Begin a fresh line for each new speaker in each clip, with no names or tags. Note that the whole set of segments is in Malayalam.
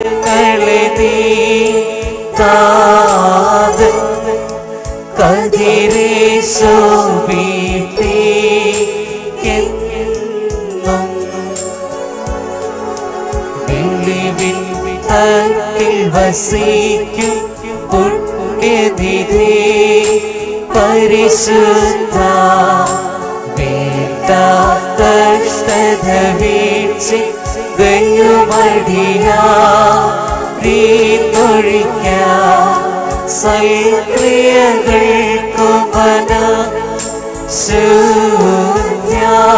കളെ നീ താതൻ കതിരെ ശോഭിപ്പിക്കെന്നും വെളിവിൻ തട്ടിൽ വസിക്കും പുണ്യനിധി പരിശുദ്ധ വേണ്ട കഷ്ടത വീഴ്ച ദൈവമടിയ തീർത്തൊഴിക്ക സൽക്രിയകൾക്കുമന ശൂന്യ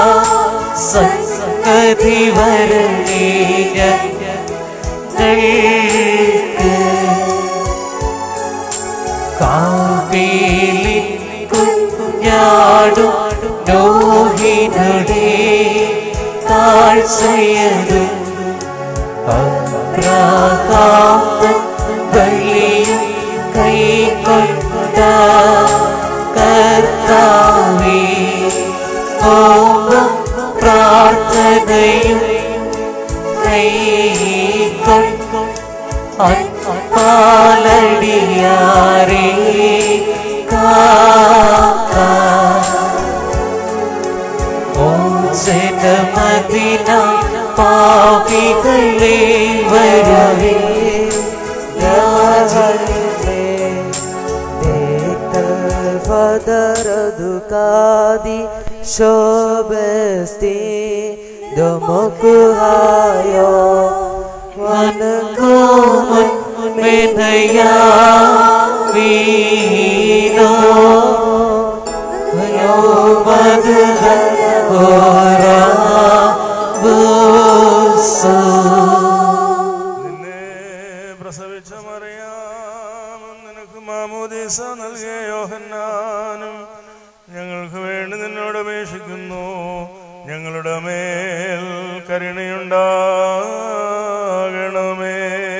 സത്കതി വരണീയ കാവേലി കുഞ്ഞാടും നോഹിനുടെ കാഴ്ചയതും അപ്രകാന്തം ബലിയും കൈക്കൊണ്ട കർത്താവേ ഓം പ്രാർത്ഥനയും കൈക്കൊണ്ട പാലടിയാരേ കാക്ക മോചനമതിന പാപികളെ വരവേ
ഫദരദുകാദി ശോഭസ്തി ദമകുഹായോ
വനകോമൻ മെനയാ വീണോ യോ മധുര ഓരാ ബോസോ
നിന്നെ പ്രസവിച്ച മറിയാം നിനക്ക് മാമോദീസ നൽകിയ യോഹന്നാനും ഞങ്ങൾക്ക് വേണ്ടി നിന്നോട് അപേക്ഷിക്കുന്നു ഞങ്ങളുടെ മേൽ കരുണയുണ്ടാകണമേ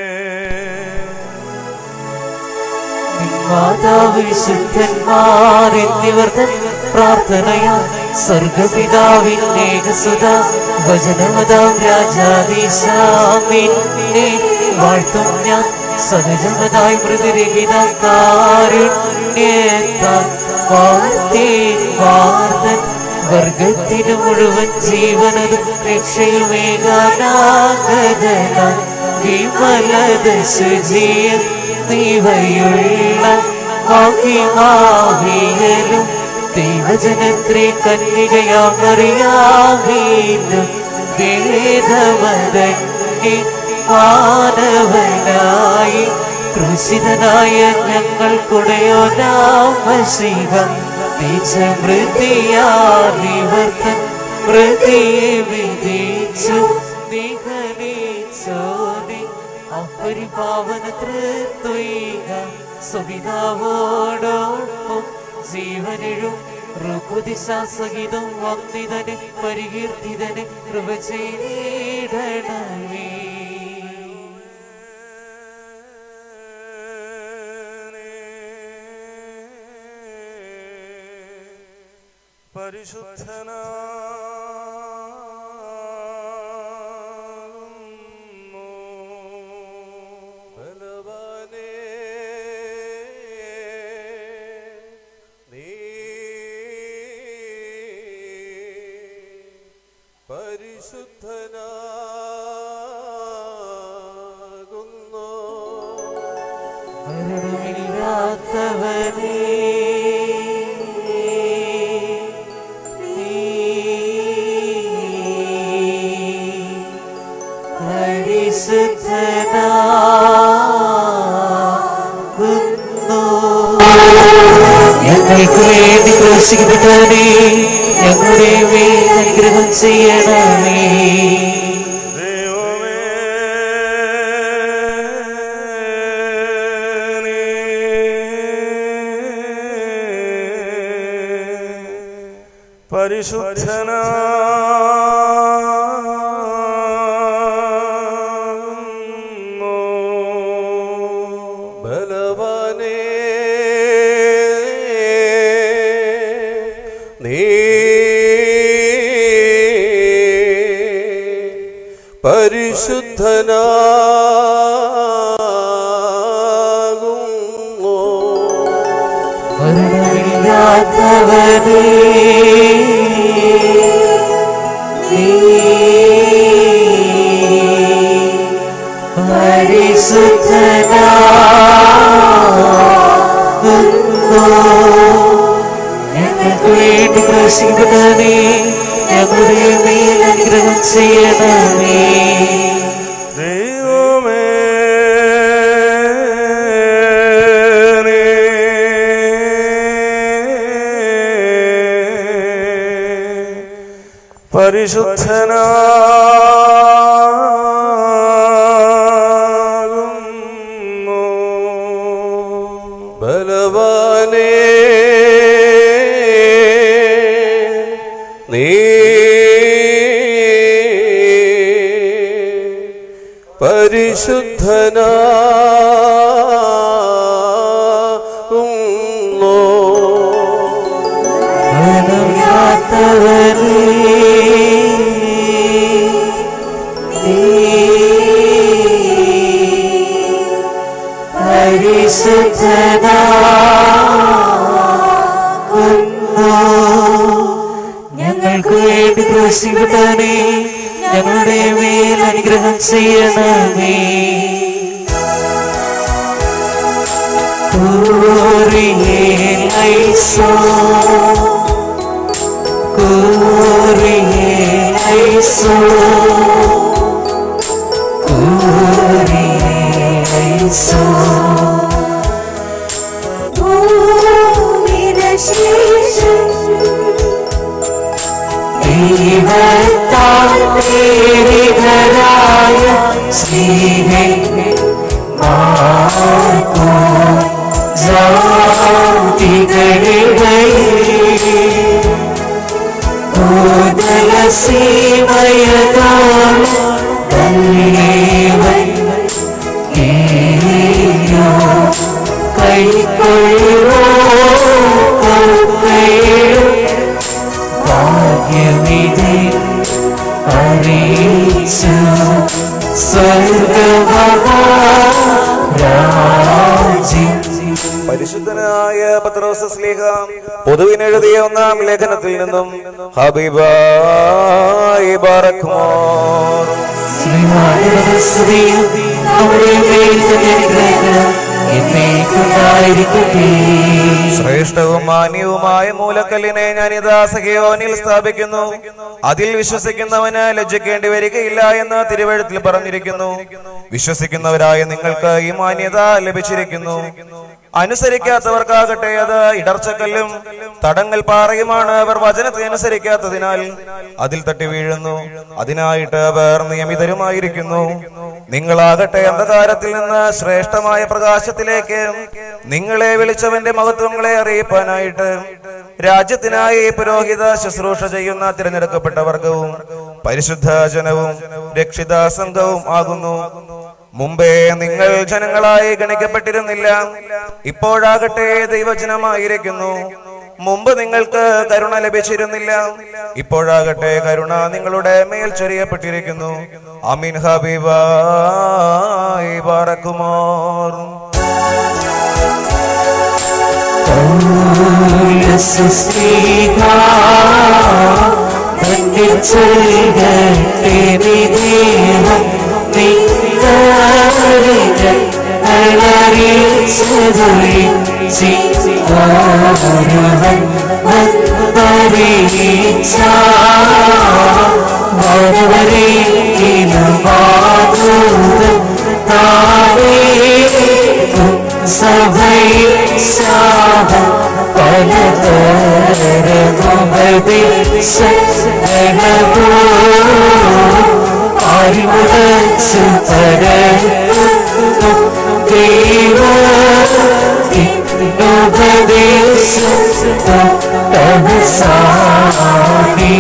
മാതാവ് വിശുദ്ധന്മാർ എന്നിവർ തൻ പ്രാർത്ഥനയാ സ്വർഗപിതാവിന്റെ സുത വചനമതാം രാജാദീശാമിന്നെ വാഴ്ത്തും ഞാൻ സഹജമതായി മൃദുരഹിത കാരുണ്യത്താൽ വാഴ്ത്തേ വാർത്തൻ വർഗത്തിന് മുഴുവൻ ജീവനതും രക്ഷയുമേകാനാഗതന വിമലത ശുചിയ ദൈവയുള്ള മഹിമാവിയലും ദൈവജനത്രെ കന്യകയാമറിയാമീനും വേദമതന്നെ മാനവനായി ക്രൂശിതനായ ഞങ്ങൾക്കുടയോ നാമശിവം നിജമൃതിയാർവർത്തൻ മൃതിയെ വിധിച്ചു നിഹനിച്ചോനെ അപരിപാവന തൃത്വീക സുവിതാവോടൊപ്പം ജീവനിഴും ഋകുദിശാസഹിതം വന്ദിതനെ പരികീർത്തിതനെ കൃപ ചെയ്തിടണമേ
പരിശുദ്ധന
ബലവാനേ നീ പരിശുദ്ധനാകുന്നു
മരണമില്ലാത്തവനേ നീ പരിശുദ്ധനാകുന്നു. ഞങ്ങൾക്ക് വേണ്ടി ക്രൂശിക്കപ്പെട്ടവനെ ഞങ്ങളുടെ മേൽ അനുഗ്രഹം ചെയ്യണമേ
ദൈവമേ നീ പരിശുദ്ധന
ബലവാനേ നീ പരിശുദ്ധനാകുന്നു
നീ പരിശുദ്ധനാകുന്നു ഞങ്ങൾക്ക് വേണ്ടി പ്രസിദ്ധനേ ഞങ്ങളുടെ മേൽ അനുഗ്രഹം ചെയ്യണമേ
ദൈവമേ നീ പരിശുദ്ധനാകുന്നു
ബലവാനേ നീ പരിശുദ്ധനാകുന്നു
ഞങ്ങൾക്ക് വേണ്ടി ക്രൂശിക്കണേ ഞങ്ങളുടെ മേൽ അനുഗ്രഹം ചെയ്യണമേ Kurielaiso Kurielaiso Kurielaiso ദൈവത്താൽ പ്രേരിതരായ സ്നേഹൻ മാർക്കോ ഭൂതല സീമയതോളം നല്ലേവൻ ഏയോ കൈക്കൊള്ളുവോ കൊക്കയും ഭാഗ്യമിതേ അറിയിച്ചു സ്വർഗമഹാരാജ്യം
പരിശുദ്ധനായ പത്രോസ് സ്ലീഹ പൊതുവിനെഴുതിയ ഒന്നാം ലേഖനത്തിൽ നിന്നും ഹബീബായി ബാറക്കുമോർ
സ്നേഹാനുഭവസ്തുതിയും നമ്മുടെ മേൽ തന്നെ അനുഗ്രഹങ്ങളും എന്നേക്കുണ്ടായിരിക്കട്ടെ.
ശ്രേഷ്ഠവും മാന്യവുമായ മൂലക്കല്ലിനെ ഞാൻ ഇതാ സഖിയോനിൽ സ്ഥാപിക്കുന്നു അതിൽ വിശ്വസിക്കുന്നവന് ലജ്ജിക്കേണ്ടി വരികയില്ല എന്ന് തിരുവഴുത്തിൽ പറഞ്ഞിരിക്കുന്നു വിശ്വസിക്കുന്നവരായ നിങ്ങൾക്ക് ഈ മാന്യത ലഭിച്ചിരിക്കുന്നു അനുസരിക്കാത്തവർക്കാകട്ടെ അത് ഇടർച്ചക്കല്ലും തടങ്ങൽ പാറയുമാണ് അവർ വചനത്തെ അനുസരിക്കാത്തതിനാൽ അതിൽ തട്ടി വീഴുന്നു അതിനായിട്ട് അവർ നിയമിതരുമായിരിക്കുന്നു നിങ്ങളാകട്ടെ അന്ധകാരത്തിൽ നിന്ന് ശ്രേഷ്ഠമായ പ്രകാശത്തിലേക്ക് നിങ്ങളെ വിളിച്ചവന്റെ മഹത്വങ്ങളെ അറിയിപ്പാനായിട്ട് രാജ്യത്തിനായി പുരോഹിത ശുശ്രൂഷ ചെയ്യുന്ന തിരഞ്ഞെടുക്കപ്പെട്ട വർഗവും പരിശുദ്ധ ജനവും രക്ഷിത സംഘവും ആകുന്നു മുമ്പേ നിങ്ങൾ ജനങ്ങളായി ഗണിക്കപ്പെട്ടിരുന്നില്ല ഇപ്പോഴാകട്ടെ ദൈവജനമായിരിക്കുന്നു മുമ്പ് നിങ്ങൾക്ക് കരുണ ലഭിച്ചിരുന്നില്ല ഇപ്പോഴാകട്ടെ കരുണ നിങ്ങളുടെ മേൽ ചൊരിയപ്പെട്ടിരിക്കുന്നു അമീൻ ഹബീബായി ബാറക്കുമാർ
പൗരസ്ത്രീകാ തന്റെ ചൊൽകട്ടെ വിദേഹം നിങ്ങളികൾ അലറിച്ചതൊഴിച്ച് ഓരോവൻ വന്നറിയിച്ച വരവരെങ്കിലും മാതൃതം താനേ സഭയിൽ ശാപം പലതരമുപദേശങ്ങളോ അറിവുടച്ചു പരക്കുന്നു ദൈവോപദേശം തപസാടി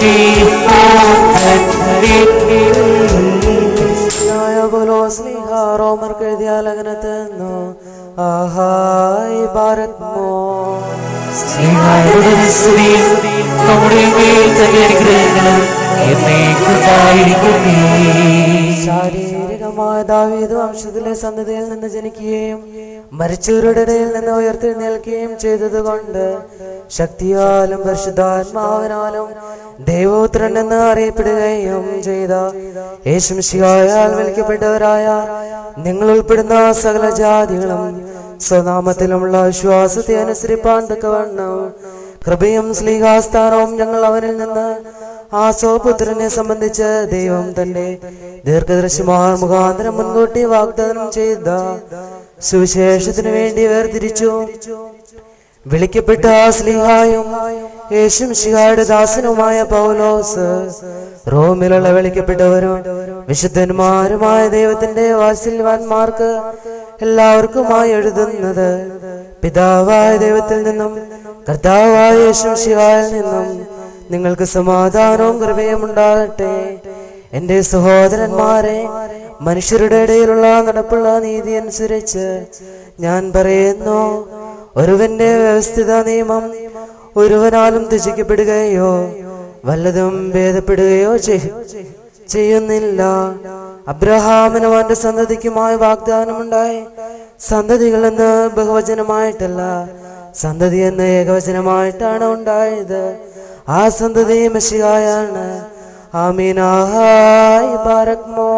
റോമർക്ക് എഴുതിയ ലേഖനത്തിൽ നിന്നു ആഹായ് ഭാരത് മോ
സ്നേഹാനുഭവസ്തുതിയും നമ്മുടെ മേൽ തന്നെ അനുഗ്രഹങ്ങളും എന്നേക്കുണ്ടായിരിക്കട്ടെ.
ശാരീരികമായ ദാവീദ് വംശത്തിലെ സന്തതിയിൽ നിന്ന് ജനിക്കുകയും മരിച്ചവരുടെ ഇടയിൽ നിന്ന് ഉയർത്തെഴുന്നേൽക്കുകയും ചെയ്തതുകൊണ്ട് ശക്തിയാലും പരിശുദ്ധാത്മാവിനാലും ദൈവോത്രൻ എന്ന് അറിയപ്പെടുകയും ചെയ്ത യേശുമിശിഹായാൽ വിളിക്കപ്പെട്ടവരായ നിങ്ങൾ ഉൾപ്പെടുന്ന സകല ജാതികളും സ്വനാമത്തിലുമുള്ള വിശ്വാസത്തെ അനുസരിപ്പാൻ തക്കവണ്ണം കൃപയും സ്ലീഹാസ്ഥാനവും ഞങ്ങൾ അവനിൽ നിന്ന് ആ സ്വപുത്രനെ സംബന്ധിച്ച് ദൈവം തന്റെ ദീർഘദർശിമാർ മുഖാന്തരം മുൻകൂട്ടി വാഗ്ദാനം ചെയ്ത സുവിശേഷത്തിനു വേണ്ടി വേർതിരിച്ചു വിളിക്കപ്പെട്ട സ്ലിഹായും യേശും ശിഹായുടെ ദാസനുമായ പൗലോസ് റോമിലുള്ള വിളിക്കപ്പെട്ടവരും വിശുദ്ധന്മാരുമായ ദൈവത്തിന്റെ വാത്സല്യവാന്മാർക്ക് എല്ലാവർക്കുമായി എഴുതുന്നത് പിതാവായ ദൈവത്തിൽ നിന്നും കർത്താവായ യേശും ശിഹായിൽ നിന്നും നിങ്ങൾക്ക് സമാധാനവും കൃപയും ഉണ്ടാകട്ടെ എന്റെ സഹോദരന്മാരെ മനുഷ്യരുടെ ഇടയിലുള്ള നടപ്പുള്ള നീതി അനുസരിച്ച് ഞാൻ പറയുന്നു ഒരുവന്റെ വ്യവസ്ഥിത നിയമം ഒരുവനാലും ത്യജിക്കപ്പെടുകയോ വല്ലതും ഭേദപ്പെടുകയോ ചെയ്- ചെയ്യുന്നില്ല അബ്രഹാമിനും അവന്റെ സന്തതിക്കുമായി വാഗ്ദാനമുണ്ടായി സന്തതികൾ എന്ന് ബഹുവചനമായിട്ടല്ല സന്തതി എന്ന് ഏകവചനമായിട്ടാണ് ഉണ്ടായത് ആ സന്തതി മെസ്സിഹായാണ് ആമീനാഹായ് ബാരക്മോ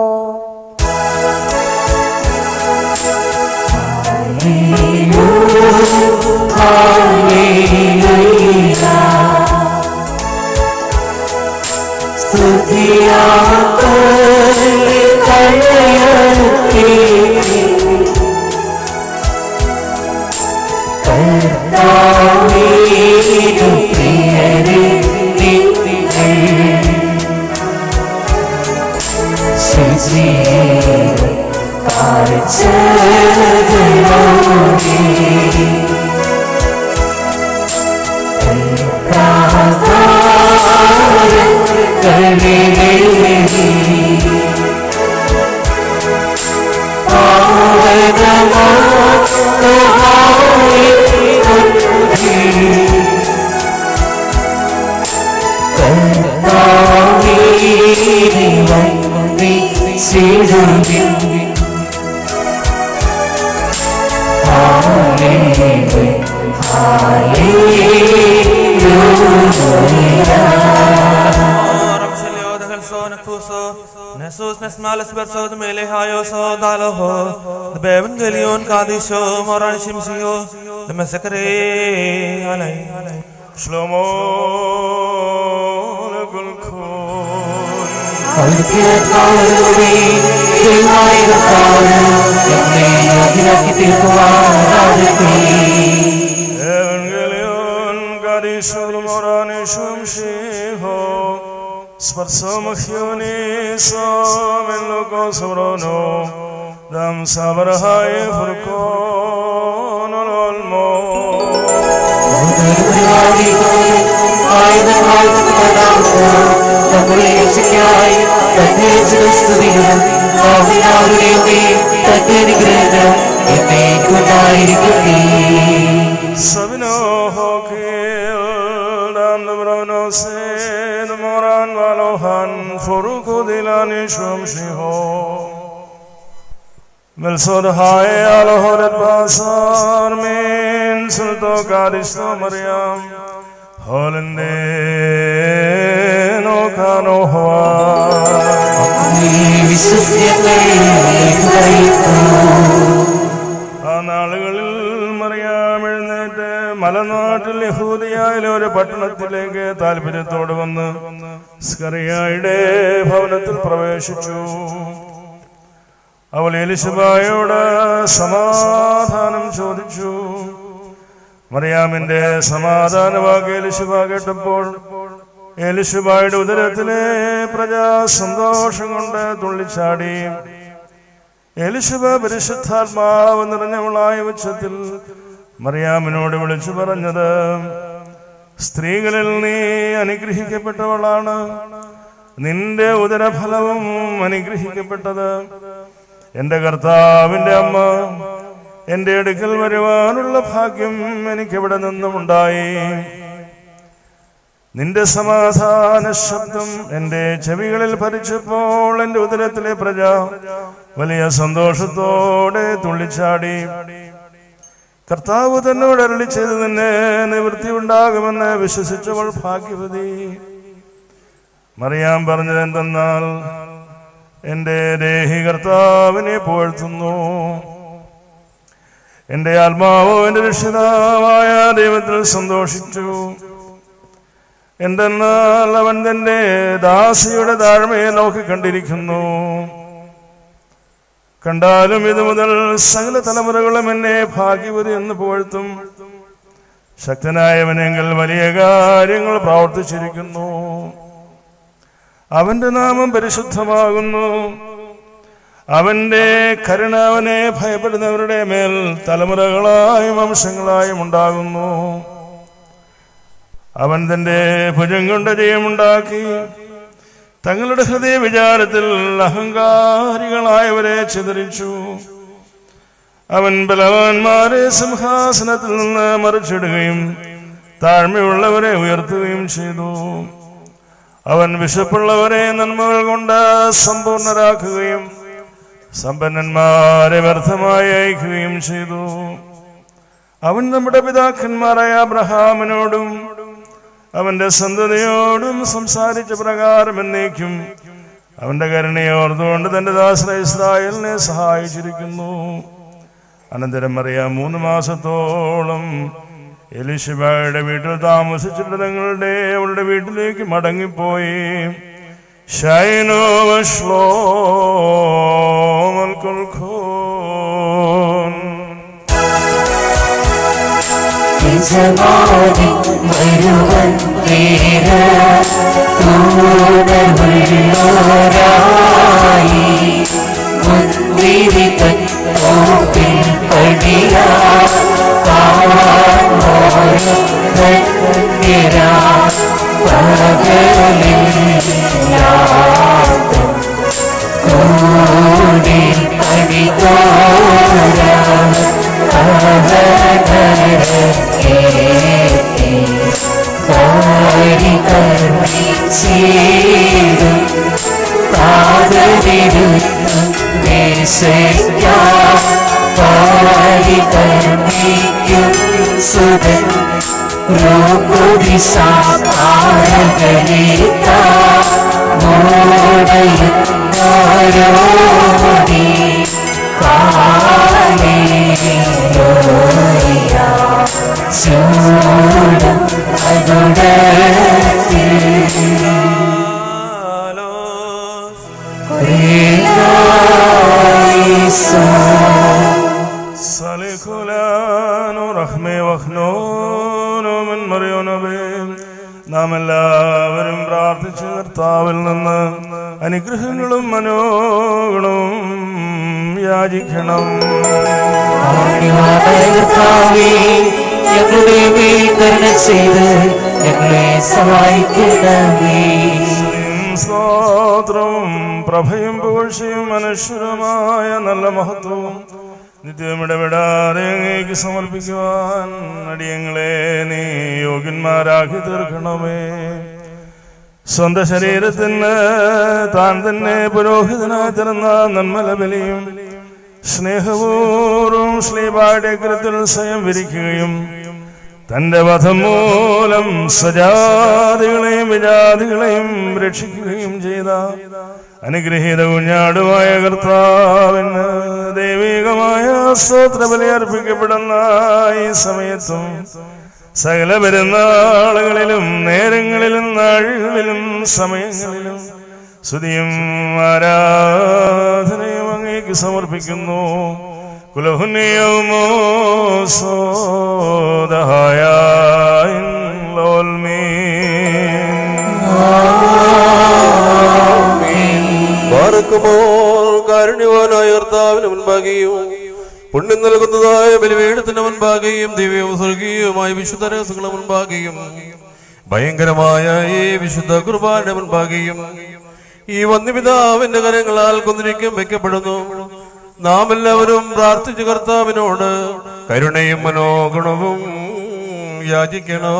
Jesús mes males verso de mele hayo so daloho de beven gelion kadisho moran shimsio de mesakre alay
شلومو لكل كون Evangelion gadishul morani shumshiho Sparsomachioni som en loco sobrono Dam sabrahai furkon olmo Sabino hokil dam dobrono sen moran valohan furuku dilani shumshiho Melsod hai alohoret basar min sulto karisto Maryam Holende no kano hoa ആ നാളുകളിൽ മറിയാം എഴുന്നേറ്റ് മലനാട്ടിൽ യഹൂദിയായാലും ഒരു പട്ടണത്തിലേക്ക് താല്പര്യത്തോടെ വന്ന് സ്കറിയായുടെ ഭവനത്തിൽ പ്രവേശിച്ചു അവൾ എലിശബായോട് സമാധാനം ചോദിച്ചു മറിയാമിന്റെ സമാധാന വാക്ക് എലിശബ കേട്ടപ്പോൾ എലിശബായുടെ ഉദരത്തിലെ പ്രജാ സന്തോഷം കൊണ്ട് തുള്ളിച്ചാടി എലിശബ പരിശുദ്ധാത്മാവ് നിറഞ്ഞവളായ ഉച്ചത്തിൽ മറിയാമിനോട് വിളിച്ചു പറഞ്ഞത് സ്ത്രീകളിൽ നീ അനുഗ്രഹിക്കപ്പെട്ടവളാണ് നിന്റെ ഉദരഫലവും അനുഗ്രഹിക്കപ്പെട്ടത് എന്റെ കർത്താവിന്റെ അമ്മ എന്റെ അടുക്കൽ വരുവാനുള്ള ഭാഗ്യം എനിക്കിവിടെ നിന്നും ഉണ്ടായി നിന്റെ സമാധാന ശബ്ദം എന്റെ ചെവികളിൽ ഭരിച്ചപ്പോൾ എന്റെ ഉദരത്തിലെ പ്രജ വലിയ സന്തോഷത്തോടെ തുള്ളിച്ചാടി കർത്താവ് തന്നോട് അരളി ചെയ്ത് നിന്നെ നിവൃത്തി ഉണ്ടാകുമെന്ന് വിശ്വസിച്ചവൾ ഭാഗ്യവതി മറിയാൻ പറഞ്ഞത് എന്തെന്നാൽ എൻ്റെ ദേഹി കർത്താവിനെ പുകഴ്ത്തുന്നു എൻ്റെ ആത്മാവോ എൻ്റെ രക്ഷിതാവായ ദൈവത്തിൽ സന്തോഷിച്ചു എന്തെന്നാൽ അവൻ തന്റെ ദാസിയുടെ താഴ്മയെ നോക്കിക്കണ്ടിരിക്കുന്നു കണ്ടാലും ഇത് മുതൽ സകല തലമുറകളും എന്നെ ഭാഗ്യവതി എന്ന് പുകഴ്ത്തും ശക്തനായവനെങ്കിൽ വലിയ കാര്യങ്ങൾ പ്രവർത്തിച്ചിരിക്കുന്നു അവന്റെ നാമം പരിശുദ്ധമാകുന്നു അവന്റെ കരുണ അവനെ ഭയപ്പെടുന്നവരുടെ മേൽ തലമുറകളായും വംശങ്ങളായും ഉണ്ടാകുന്നു അവൻ തന്റെ ഭുജം കൊണ്ട് ജയമുണ്ടാക്കി തങ്ങളുടെ ഹൃദയ വിചാരത്തിൽ അഹങ്കാരികളായവരെ ചിതറിച്ചു അവൻ ബലവാന്മാരെ സിംഹാസനത്തിൽ നിന്ന് മറിച്ചിടുകയും താഴ്മയുള്ളവരെ ഉയർത്തുകയും ചെയ്തു അവൻ വിശപ്പുള്ളവരെ നന്മകൾ കൊണ്ട് സമ്പൂർണരാക്കുകയും സമ്പന്നന്മാരെ വ്യർത്ഥമായി അയക്കുകയും ചെയ്തു അവൻ നമ്മുടെ പിതാക്കന്മാരായ അബ്രഹാമിനോടും അവന്റെ സന്തതിയോടും സംസാരിച്ച പ്രകാരം എന്നേക്കും അവന്റെ കരുണയെ ഓർത്തുകൊണ്ട് തന്റെ ദാസന ഇസ്രായേലിനെ സഹായിച്ചിരിക്കുന്നു അനന്തരം അറിയാം മൂന്ന് മാസത്തോളം എലിശബയുടെ വീട്ടിൽ താമസിച്ചിട്ട് തങ്ങളുടെ അവളുടെ വീട്ടിലേക്ക് മടങ്ങിപ്പോയി ഷൈനോ ശ്ലോമൽ കുൽഖൂൻ
യജമാനൻ വരുവൻ പേര് കൂടവുള്ളോരായി മുന്തിരി തോപ്പിൽ പടിയാ ധന്യരാ പകലിൽ കൂടി പടിതോരാ സുതൻ മോടയുന്നോരോടി ചൂടും
സലിഖുലാനു റഹ്മേ വഹ്നോനു മിൻ മറിയോനബേ. നാം എല്ലാവരും പ്രാർത്ഥിച്ച് കർത്താവിൽ നിന്ന് അനുഗ്രഹങ്ങളും മനോഗുണവും യാചിക്കണം
കർത്താവേ, ഞങ്ങളുടെ മേൽ കരുണ ചെയ്ത് ഞങ്ങളെ സഹായിക്കണമേ
സ്തോത്രവും പ്രഭയും പുകഴ്ചയും അനശ്വരമായ നല്ല മഹത്വവും നിത്യം ഇടപെടാതെ അങ്ങേക്ക് സമർപ്പിക്കുവാൻ അടിയങ്ങളെ നീ യോഗ്യന്മാരാക്കി തീർക്കണമേ സ്വന്തം ശരീരത്തിന് താൻ തന്നെ പുരോഹിതനായി തീർന്ന നന്മല ബലിയും സ്നേഹപൂർവം ശ്രീപാഠ്യഗ്രത്തിൽ സ്വയം വിരിക്കുകയും തന്റെ വധം മൂലം സജാതികളെയും വിജാതികളെയും രക്ഷിക്കുകയും ചെയ്ത അനുഗ്രഹീത കുഞ്ഞാടുമായ കർത്താവിന് ദൈവികമായ സ്തോത്രബലി അർപ്പിക്കപ്പെടുന്ന ഈ സമയത്തും സകല പെരുന്നാളുകളിലും നേരങ്ങളിലും നാഴികളിലും സമയങ്ങളിലും സ്തുതിയും ആരാധനയും അങ്ങേക്ക് സമർപ്പിക്കുന്നു കുലഹുനിയമോ സോദഹായ
പാർക്കുമ്പോൾ കാരുണ്യവാനായ കർത്താവിന് മുൻപാകെയും പുണ്യം നൽകുന്നതായ ബലിപീഠത്തിന് മുൻപാകെയും ദിവ്യവും സ്വർഗീയവുമായ വിശുദ്ധ രഹസ്യങ്ങളുടെ മുൻപാകെയും ഭയങ്കരമായ ഈ വിശുദ്ധ കുർബാന്റെ മുൻപാകെയും ഈ വന്യപിതാവിന്റെ കരങ്ങളാൽ കുന്നിരിക്കും വെക്കപ്പെടുന്നു നാം എല്ലാവരും പ്രാർത്ഥിച്ച കർത്താവിനോട് കരുണയും മനോഗുണവും യാചിക്കണോ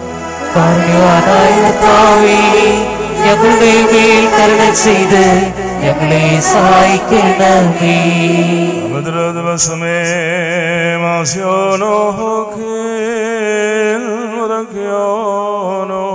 കാരുണ്യവാനായ കർത്താവേ, ഞങ്ങളുടെ മേൽ കരുണ ചെയ്ത് ഞങ്ങളെ സഹായിക്കണമേ
ഭദ്ര ദിവസമേ മാസ്യോനോ മുറക്കിയോനോ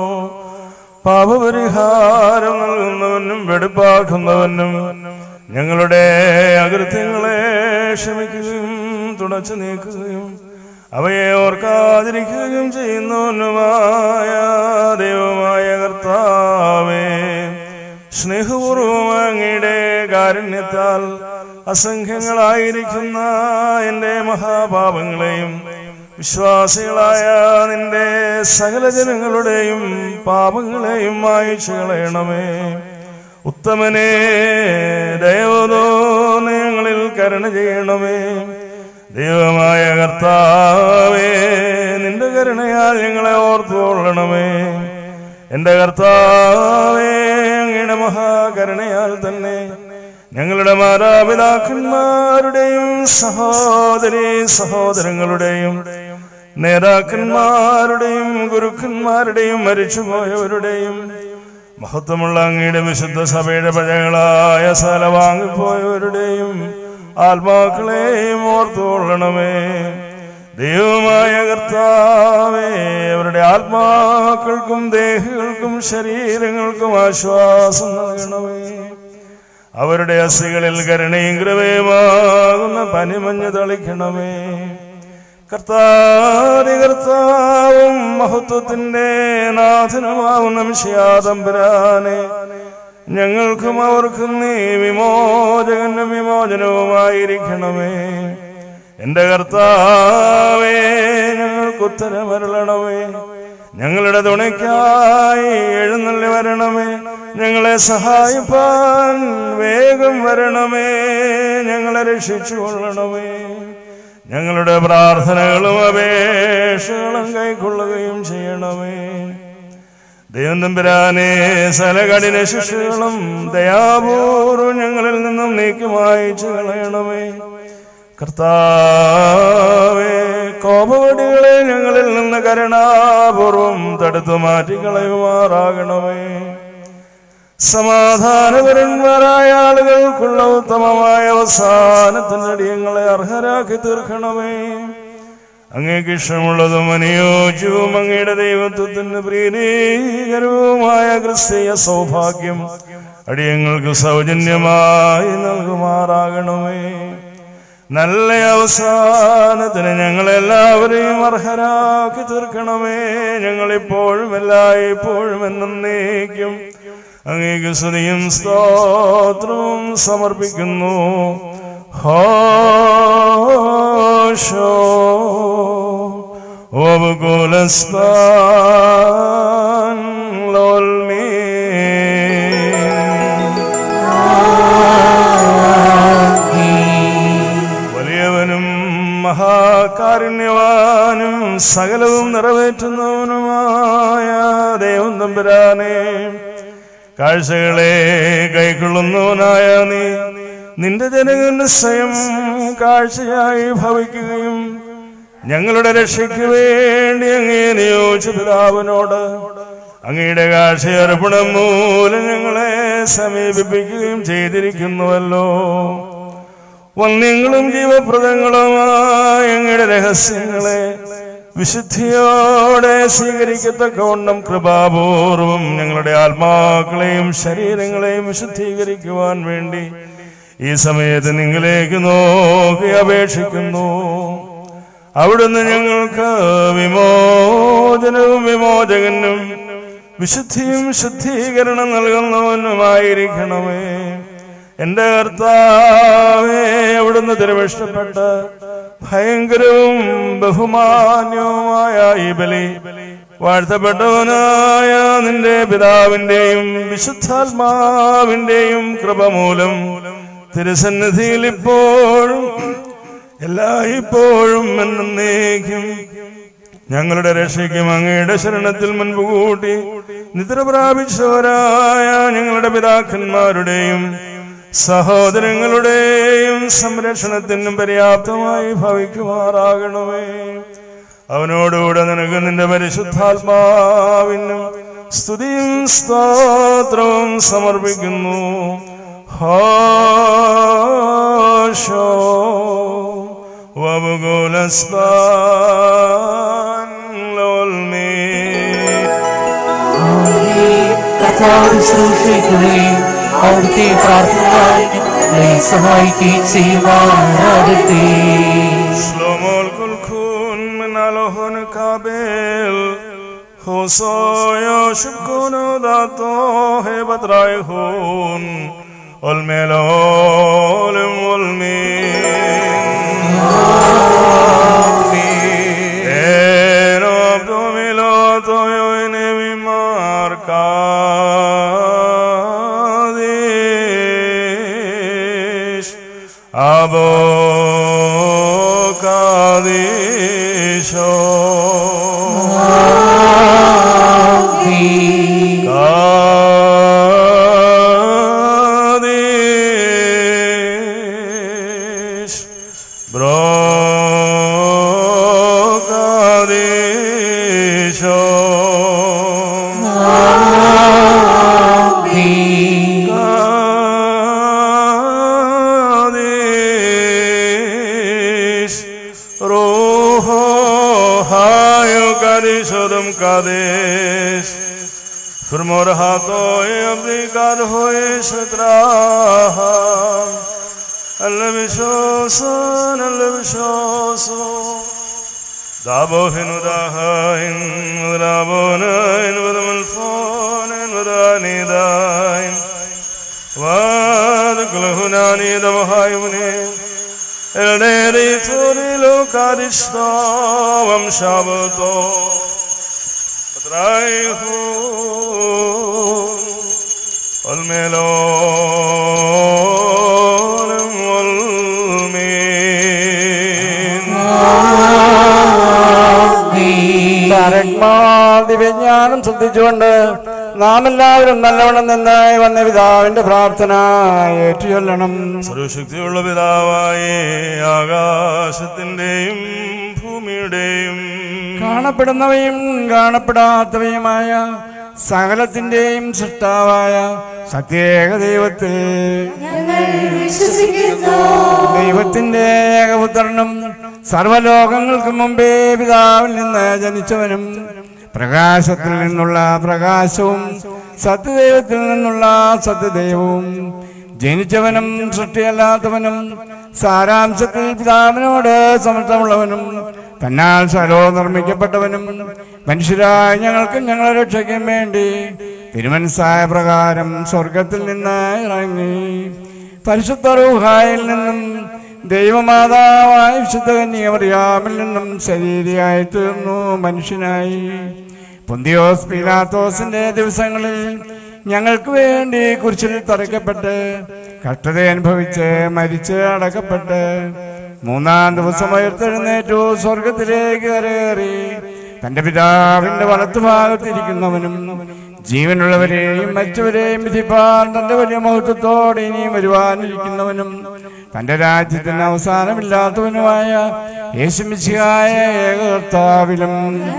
പാപപരിഹാരം നൽകുന്നവനും വെടുപ്പാക്കുന്നവനും ഞങ്ങളുടെ അകൃത്യങ്ങളെ ക്ഷമിക്കുകയും തുടച്ചു നീക്കുകയും അവയെ ഓർക്കാതിരിക്കുകയും ചെയ്യുന്നവനുമായ ദൈവമായ കർത്താവേ സ്നേഹപൂർവം അങ്ങയുടെ കാരുണ്യത്താൽ അസംഖ്യങ്ങളായിരിക്കുന്ന എൻ്റെ മഹാപാപങ്ങളെയും വിശ്വാസികളായ നിന്റെ സകല ജനങ്ങളുടെയും പാപങ്ങളെയും മായിച്ചു കളയണമേ ഉത്തമനെ ദൈവതോ ഞങ്ങളിൽ കരുണ ചെയ്യണമേ ദൈവമായ കർത്താവേ നിന്റെ കരുണയാൽ ഞങ്ങളെ ഓർത്തുകൊള്ളണമേ എന്റെ കർത്താവേ അങ്ങയുടെ മഹാകരുണയാൽ തന്നെ ഞങ്ങളുടെ മാതാപിതാക്കന്മാരുടെയും സഹോദരി സഹോദരങ്ങളുടെയും നേതാക്കന്മാരുടെയും ഗുരുക്കന്മാരുടെയും മരിച്ചുപോയവരുടെയും മഹത്വമുള്ള അങ്ങയുടെ വിശുദ്ധ സഭയുടെ പ്രജകളായ സ്ഥല വാങ്ങിപ്പോയവരുടെയും ആത്മാക്കളെയും ഓർത്തുകൊള്ളണമേ ദൈവമായ കർത്താവേ അവരുടെ ആത്മാക്കൾക്കും ദേഹികൾക്കും ശരീരങ്ങൾക്കും ആശ്വാസം നൽകണമേ അവരുടെ അസ്ഥികളിൽ കരുണയും കൃപയുമാകുന്ന പനിമഞ്ഞ് തളിക്കണമേ കർത്താതി കർത്താവും മഹത്വത്തിന്റെ നാഥനുമാവുന്ന മിശിയാതമ്പരാനെ ഞങ്ങൾക്കും അവർക്കും നീ വിമോചകനും വിമോചനവുമായിരിക്കണമേ എന്റെ കർത്താവേ ഞങ്ങൾക്ക് ഉത്തരമരുളണമേ ഞങ്ങളുടെ തുണയ്ക്കായി എഴുന്നള്ളി വരണമേ ഞങ്ങളെ സഹായിപ്പാൻ വേഗം വരണമേ ഞങ്ങളെ രക്ഷിച്ചു കൊള്ളണമേ ഞങ്ങളുടെ പ്രാർത്ഥനകളും അപേക്ഷകളും കൈക്കൊള്ളുകയും ചെയ്യണമേ ദൈവം തമ്പുരാനെ സലകഠിന ശിക്ഷകളും ദയാപൂർവം ഞങ്ങളിൽ നിന്നും നീക്കി മായിച്ചു കളയണമേ കർത്താവേ കോപവടികളെ ഞങ്ങളിൽ നിന്ന് കരുണാപൂർവം തടുത്തു മാറ്റിക്കളയുമാറാകണമേ സമാധാനപരന്മാരായ ആളുകൾക്കുള്ള ഉത്തമമായ അവസാനത്തിന്റെ അടിയങ്ങളെ അർഹരാക്കി തീർക്കണമേ അങ്ങേക്ക് ഇഷ്ടമുള്ളതും അനുയോജ്യവും അങ്ങയുടെ ദൈവത്വത്തിന് പ്രീതികരവുമായ ക്രിസ്തീയ സൗഭാഗ്യം അടിയങ്ങൾക്ക് സൗജന്യമായി നൽകുമാറാകണമേ നല്ല അവസാനത്തിന് ഞങ്ങളെല്ലാവരെയും അർഹരാക്കി തീർക്കണമേ ഞങ്ങളിപ്പോഴും എല്ലായ്പ്പോഴും എന്നും നീക്കും അങ്ങേക്ക് സ്തുതിയും സ്തോത്രവും സമർപ്പിക്കുന്നു ഹോഷോ ഓബുകുലസ്താൻ ലോൽമീ വലിയവനും മഹാകാരുണ്യവാനും സകലവും നിറവേറ്റുന്നവനുമായ ദൈവം തമ്പുരാനെ കാഴ്ചകളെ കൈക്കൊള്ളുന്നവനായ നീ നിന്റെ ജനങ്ങളുടെ സ്വയം കാഴ്ചയായി ഭവിക്കുകയും ഞങ്ങളുടെ രക്ഷയ്ക്ക് വേണ്ടി അങ്ങേ നിയോജിച്ച പിതാവിനോട് അങ്ങയുടെ കാഴ്ചയർപ്പണം മൂലം ഞങ്ങളെ സമീപിപ്പിക്കുകയും ചെയ്തിരിക്കുന്നുവല്ലോ വന്യങ്ങളും ജീവപ്രദങ്ങളുമായ അങ്ങയുടെ രഹസ്യങ്ങളെ വിശുദ്ധിയോടെ സ്വീകരിക്കത്തക്കവണ്ണം കൃപാപൂർവം ഞങ്ങളുടെ ആത്മാക്കളെയും ശരീരങ്ങളെയും വിശുദ്ധീകരിക്കുവാൻ വേണ്ടി ഈ സമയത്ത് നിങ്ങളിലേക്ക് നോക്കി അപേക്ഷിക്കുന്നു അവിടുന്ന് ഞങ്ങൾക്ക് വിമോചനവും വിമോചകനും വിശുദ്ധിയും ശുദ്ധീകരണം നൽകുന്നവനുമായിരിക്കണമേ എന്റെ കർത്താവേ അവിടുന്ന് തിരുവിഷ്ടപ്പെട്ട് ഭയങ്കരവും ബഹുമാന്യവുമായ ഈ ബലി വാഴ്ത്തപ്പെട്ടവനായ നിന്റെ പിതാവിന്റെയും വിശുദ്ധാത്മാവിന്റെയും കൃപ മൂലം തിരുസന്നിധിയിൽ ഇപ്പോഴും എല്ലായ്പ്പോഴും എന്നേക്കും ഞങ്ങളുടെ രക്ഷയ്ക്കും അങ്ങയുടെ ശരണത്തിൽ മുൻപ് കൂട്ടി നിദ്ര പ്രാപിച്ചവരായ ഞങ്ങളുടെ പിതാക്കന്മാരുടെയും സഹോദരങ്ങളുടെയും സംരക്ഷണത്തിനും പര്യാപ്തമായി ഭവിക്കുമാറാകണമേ അവനോടുകൂടെ നിനക്ക് നിന്റെ പരിശുദ്ധാത്മാവിനും സ്തുതിയും സ്തോത്രവും സമർപ്പിക്കുന്നു هاشو وبقول اسبان للمي
കർത്താവ് സൂക്ഷിക്കുകയും അവിടുത്തെ പ്രാർത്ഥന ഞങ്ങളെ സഹായിക്കുകയും ചെയ്യുമാറാകട്ടെ
شلوم الكلكون من الهن كابل خصايا شكون ذاته بدرايهون والملول والمين En abdo milato yo en mi marcadis Abo kadisho Kadis Bro kadisho Kadis Roho hayo kadishodum kadis Förmår hat och överblickad höjs draham Eller vishosan, eller vishosan Dabo hinu dahain, rabonain, vadamul fonain, vadani dain Vadkulhunani damahayunin Elderi turilo karistavam shabato Patraihun والملون والمين
താരന്മാർ ദിവ്യജ്ഞാനം ശ്രദ്ധിച്ചുകൊണ്ട് നാം എല്ലാവരും നല്ലവണ്ണം നന്നായി വന്ന പിതാവിന്റെ പ്രാർത്ഥന ഏറ്റുചൊല്ലണം
സർവശക്തിയുള്ള പിതാവായി ആകാശത്തിന്റെയും ഭൂമിയുടെയും
കാണപ്പെടുന്നവയും കാണപ്പെടാത്തവയുമായ സകലത്തിന്റെയും സൃഷ്ടാവായ സത്യേക ദൈവത്തിൽ ദൈവത്തിന്റെ ഏകപുത്രനും സർവലോകങ്ങൾക്ക് മുമ്പേ പിതാവിൽ നിന്ന് ജനിച്ചവനും പ്രകാശത്തിൽ നിന്നുള്ള പ്രകാശവും സത്യദൈവത്തിൽ നിന്നുള്ള സത്യദൈവവും ജനിച്ചവനും സൃഷ്ടിയല്ലാത്തവനും സാരാംശത്തിൽ പിതാവിനോട് സമത്വമുള്ളവനും തന്നാൽ സ്ഥലവും നിർമ്മിക്കപ്പെട്ടവനും മനുഷ്യരായ ഞങ്ങൾക്കും ഞങ്ങളെ രക്ഷയ്ക്കും വേണ്ടി തിരുമനസായ പ്രകാരം സ്വർഗത്തിൽ നിന്ന് ഇറങ്ങി പരിശുദ്ധ റൂഹായിൽ നിന്നും ദൈവമാതാവായ വിശുദ്ധ കന്യമറിയാമിൽ നിന്നും ശരീരയായി തീർന്നു മനുഷ്യനായി പൊന്തിയോസ് പീലാത്തോസിന്റെ ദിവസങ്ങളിൽ ഞങ്ങൾക്ക് വേണ്ടി കുരിശിൽ തറയ്ക്കപ്പെട്ട് കഷ്ടത അനുഭവിച്ച് മരിച്ച് അടക്കപ്പെട്ട് മൂന്നാം ദിവസം ഉയർത്തെഴുന്നേറ്റു സ്വർഗത്തിലേക്ക് കരേറി തന്റെ പിതാവിന്റെ വലത്തുഭാഗത്തിരിക്കുന്നവനും ജീവനുള്ളവരെയും മരിച്ചവരെയും വിധിപ്പാൻ തന്റെ വലിയ മഹത്വത്തോടെ ഇനിയും വരുവാനിരിക്കുന്നവനും തന്റെ രാജ്യത്തിന് അവസാനമില്ലാത്തവനുമായ യേശുമിശിയായ ഏകകർത്താവിലും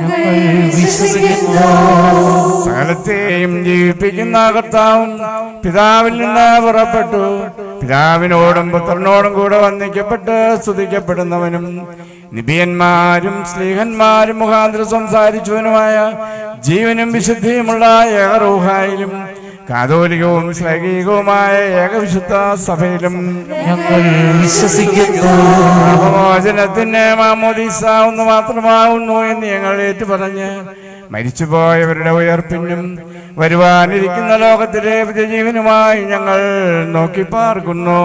സകലത്തെയും ജീവിപ്പിക്കുന്ന കർത്താവും പിതാവിൽ നിന്ന് പുറപ്പെട്ടു പിതാവിനോടും പുത്രനോടും കൂടെ വന്ദിക്കപ്പെട്ട് സ്തുതിക്കപ്പെടുന്നവനും നിബിയന്മാരും സ്ലീഹന്മാരും മുഖാന്തരം സംസാരിച്ചവനുമായ ജീവനും വിശുദ്ധിയുമുള്ള ഏകറൂഹായിലും കാതോലികവും ശ്ലൈകികവുമായ ഏകവിശുദ്ധ സഭയിലും
ഞങ്ങൾ വിശ്വസിക്കുന്നു
പാപമോചനത്തിന് മാമോദീസ ഒന്ന് മാത്രമാവുന്നു എന്ന് ഞങ്ങൾ ഏറ്റുപറഞ്ഞ് മരിച്ചുപോയവരുടെ ഉയർപ്പിനും വരുവാനിരിക്കുന്ന ലോകത്തിലെ പുതിയജീവനുമായി ഞങ്ങൾ നോക്കി പാർക്കുന്നു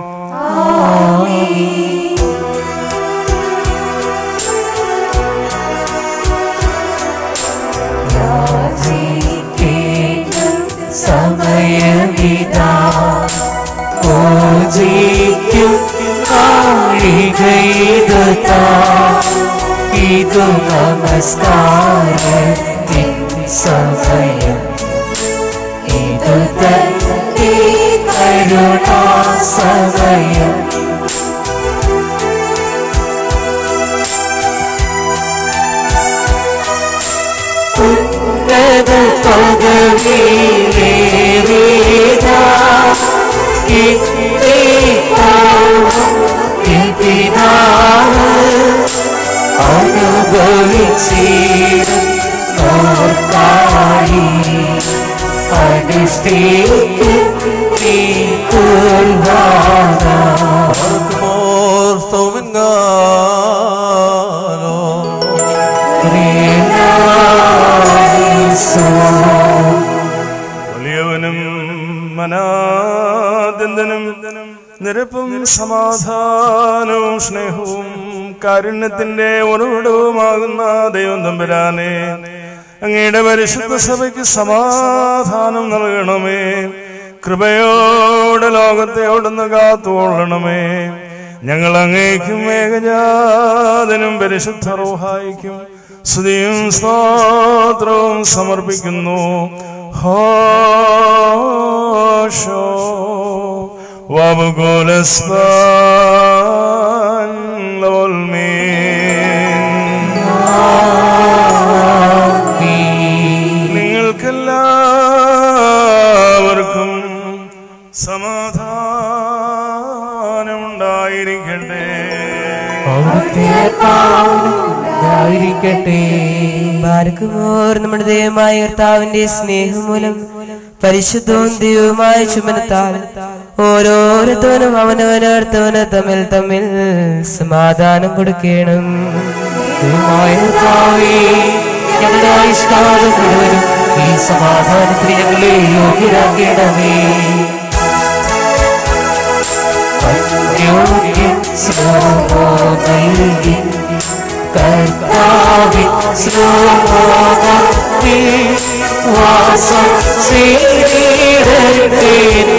സമയമിതാ പൂജിക്കും നാഴികയിതുതാ ഇതു നമസ്കാരത്തിൻ സമയം ഇതു തന്നെ കരുണാ സമയം ഉന്നത പദവിയിലേറിയതാ പിതാവ് അനുഭവിച്ചിടും ഓർക്കായി അനുഷ്ഠിക്കും നീ കുർബാന
ഓർ സ്തോമൻകാലോ
വലിയവനും മനാദന്തനും നിരപ്പും സമാധാനവും സ്നേഹവും കാരുണ്യത്തിന്റെ ഉറവിടവുമാകുന്ന ദൈവം തമ്പുരാനെ അങ്ങയുടെ പരിശുദ്ധ സഭയ്ക്ക് സമാധാനം നൽകണമേ കൃപയോടെ ലോകത്തെ ഓടുന്ന കാത്തുകൊള്ളണമേ ഞങ്ങൾ അങ്ങേക്കും ഏകജാതനും പരിശുദ്ധ റൂഹായിക്കും സ്തുതിയും സ്തോത്രവും സമർപ്പിക്കുന്നു ഹോഷോ വബുകുലസ്വാൻ ലോൽമീൻ നിങ്ങൾക്കെല്ലാവർക്കും സമാധാനമുണ്ടായിരിക്കട്ടെ
ആയിരിക്കട്ടെ
ബാരക്കുമോർ നമ്മുടെ ദൈവമായ കർത്താവിന്റെ സ്നേഹം മൂലം പരിശുദ്ധവും ദൈവവുമായ ചുമനത്താൽ ഓരോരുത്തവനും അവനവനോർത്തവന് തമ്മിൽ തമ്മിൽ സമാധാനം കൊടുക്കണം
ദൈവമായ കർത്താവേ, ഞങ്ങളുടെ ആയുഷ്കാലം മുഴുവനും ഈ സമാധാനത്തിന് ഞങ്ങളെ യോഗ്യരാക്കണമേ അന്യോന്യം സ്നേഹമോ നൽകി കർത്താവിൻ സ്നേഹമോഹത്തിൽ വാസം ചെയ്തിടട്ടെ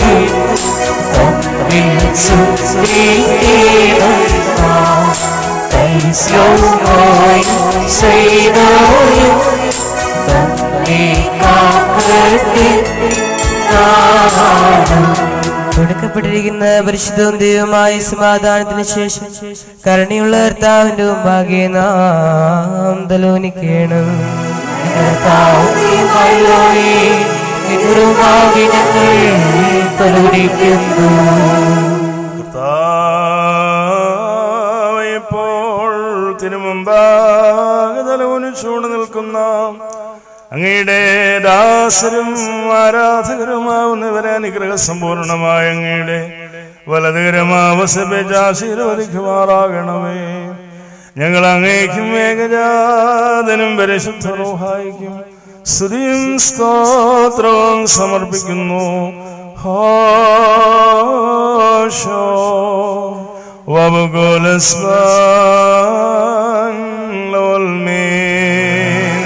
തമ്മിൽ സുസ്നേഹിക്കണം ൈശ്വര്യോയും ചെയ്തോയും തന്നെ കാക്കട്ടെ നാടും
കൊടുക്കപ്പെട്ടിരിക്കുന്ന പരിശുദ്ധവും ദൈവമായ സമാധാനത്തിന് ശേഷം കരുണയുള്ള കർത്താവിന്റെ മുമ്പാകെ നാം തലോനിക്കണം
തലകുടിക്കുന്നു
കർത്താവേ, ഇപ്പോൾ തിരുമുമ്പാകെ തലകുനിച്ചൂട് നിൽക്കുന്ന അങ്ങയുടെ ദാസരും ആരാധകരുമാവുന്നവരെ അനുഗ്രഹ സമ്പൂർണമായ അങ്ങയുടെ വലതുകരമാവസഭ്യാശീർവദിക്കുമാറാകണമേ ഞങ്ങൾ അങ്ങേക്കും ഏകജാതനും പരിശുദ്ധ റൂഹായിക്കും സ്തുതിയും സ്തോത്രവും സമർപ്പിക്കുന്നു ഹോഷോ വബുകുലസ്വാൻ ലോൽമീൻ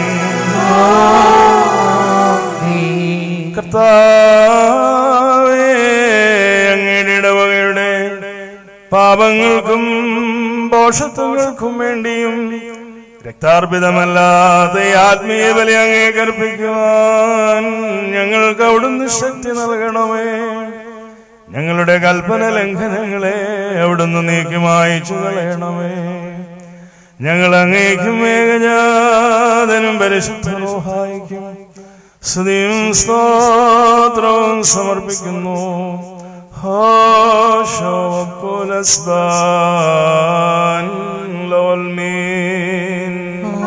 കർത്താവേ അങ്ങയുടെ ഇടവകയുടെ പാപങ്ങൾക്കും ദോഷത്വങ്ങൾക്കും വേണ്ടിയും രക്താർപ്പിതമല്ലാത്ത ഈ ആത്മീയ ബലി അങ്ങേ കൽപ്പിക്കുവാൻ ഞങ്ങൾക്ക് അവിടുന്ന് ശക്തി നൽകണമേ ഞങ്ങളുടെ കൽപ്പന ലംഘനങ്ങളെ അവിടുന്ന് നീക്കി മായിച്ചു കളയണമേ ഞങ്ങൾ അങ്ങേക്കും ഏകജാതനും പരിശുദ്ധ റൂഹായിക്കും സ്തുതിയും സ്തോത്രവും സമർപ്പിക്കുന്നു ഹോഷോ പുലസ്ബാൻ ലോൽമീൻ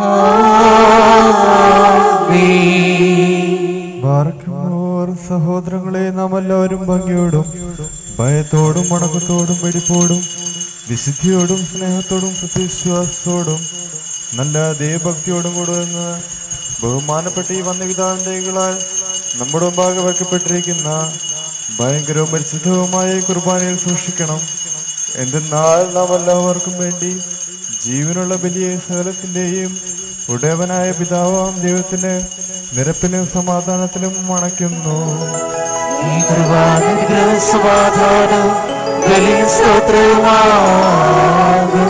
ബാർക്കുമോർ സഹോദരങ്ങളെ നാം എല്ലാവരും ഭംഗിയോടും ഭയത്തോടും വണക്കത്തോടും വെടിപ്പോടും വിശുദ്ധിയോടും സ്നേഹത്തോടും പ്രത്യവിശ്വാസത്തോടും നല്ല ദൈവഭക്തിയോടും കൂടെ നിന്ന് ബഹുമാനപ്പെട്ട ഈ വന്യപിതാവിന്റെ കൈകളാൽ നമ്മുടെ മുമ്പാകെ വയ്ക്കപ്പെട്ടിരിക്കുന്ന ഭയങ്കരവും പരിശുദ്ധവുമായ ഈ കുർബാനയിൽ സൂക്ഷിക്കണം എന്തെന്നാൽ നാം എല്ലാവർക്കും വേണ്ടി ജീവനുള്ള ബലിയെ സകലത്തിന്റെയും ഉടയവനായ പിതാവാം ദൈവത്തിന് നിരപ്പിനും സമാധാനത്തിനും മണയ്ക്കുന്നു
ഈ കൃപാനുഗ്രഹ സമാധാനം ബലിയും സ്തോത്രവുമാകും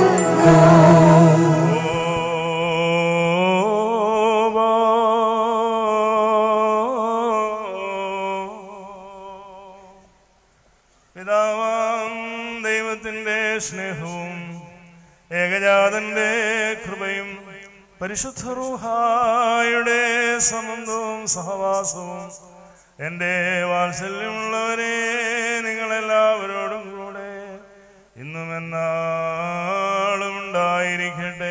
പിതാവാം ദൈവത്തിന്റെ സ്നേഹവും ഏകജാതന്റെ കൃപയും പരിശുദ്ധ റൂഹായുടെ സംബന്ധവും സഹവാസവും എൻ്റെ വാത്സല്യമുള്ളവരെ നിങ്ങളെല്ലാവരോടും കൂടെ ഇന്നും എന്നാളും ഉണ്ടായിരിക്കട്ടെ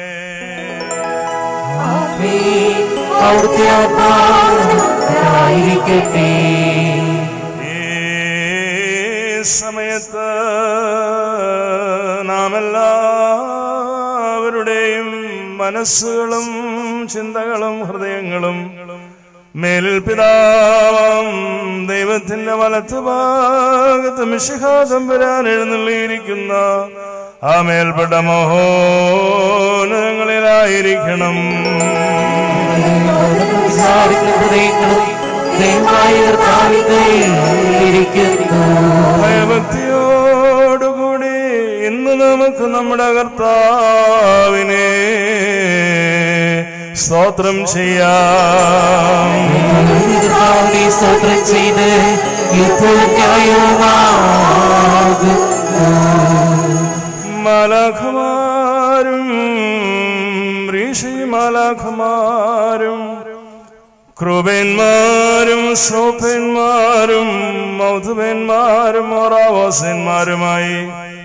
അവിടുത്തെ ആത്മായിരിക്കട്ടെ
ഈ സമയത്ത് നാം എല്ലാവരുടെയും മനസ്സുകളും ചിന്തകളും ഹൃദയങ്ങളും മേലിൽ പിതാവാം ദൈവത്തിന്റെ വലത്ത് ഭാഗത്ത് മിശിഹാതമ്പുരാൻ എഴുന്നള്ളിയിരിക്കുന്ന ആ മേൽപ്പെട്ട മഹോനങ്ങളിലായിരിക്കണം
വിചാരങ്ങളും ഹൃദയങ്ങളും ദൈവമായ കർത്താവിന്റെ ഇരിക്കുന്നു
ഭയഭക്തിയോടുകൂടി ഇന്ന് നമുക്ക് നമ്മുടെ കർത്താവിനെ സ്തോത്രം ചെയ്യാം
കർത്താവിനെ സ്തോത്രം ചെയ്ത് ഇപ്പോൾ ന്യായവുമാകും
മാലാഖമാരും ഋഷിമാലാഖമാരും ക്രൂപന്മാരും സോപ്പന്മാരും മൗതുപന്മാരും ഓറാവാസന്മാരുമായി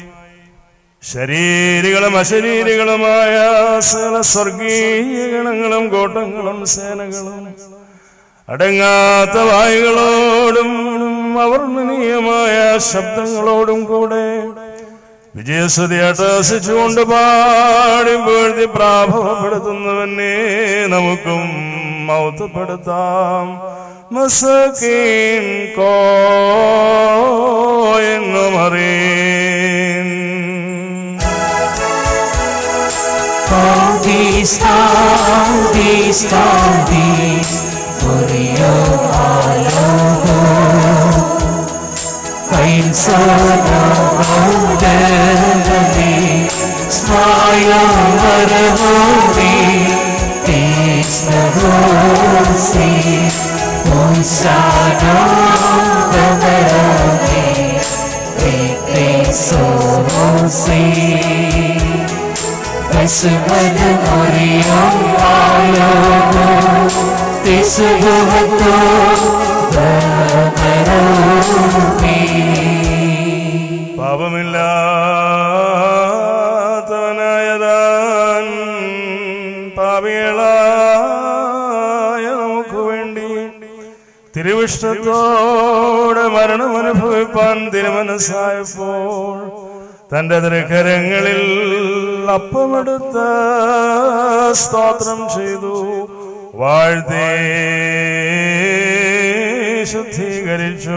ശരീരികളും അശരീരികളുമായ സകല സ്വർഗീയ ഗണങ്ങളും കോട്ടങ്ങളും സേനകളും അടങ്ങാത്ത വായുകളോടും അവർണ്ണനീയമായ ശബ്ദങ്ങളോടും കൂടെ വിജയസ്വതി അട്ടഹസിച്ചുകൊണ്ട് പാടി വീഴ്ത്തി പ്രാഭവപ്പെടുത്തുന്നവനെ നമുക്കും മൗത്തപ്പെടുത്താം മസക്കീൻ കോ എന്നും അറിയൻ
Staudis, staudis, staudis, Orio aloho. Kain sana maudeli, Smaya varhoni, Tisna rosi, Onsana vamarani, Rikri sosi. Tesubad Muriam Aloho Tesubuhato Brahmaromi
പാപമില്ലാത്തവനായതാൻ പാപികളായ നമുക്ക് വേണ്ടി തിരുവിഷ്ടത്തോടെ മരണം അനുഭവിപ്പാൻ തിരുമനസ്സായപ്പോൾ തന്റെ ദൃഹരങ്ങളിൽ അപ്പമെടുത്ത് സ്തോത്രം ചെയ്തു വാഴ്ത്തേ ശുദ്ധീകരിച്ചു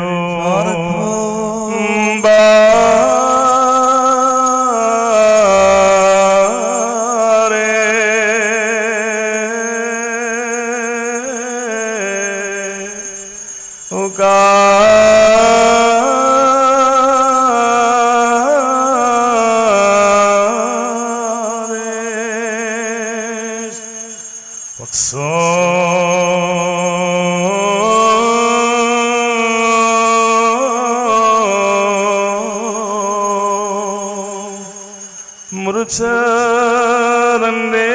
മുറിച്ചതന്റെ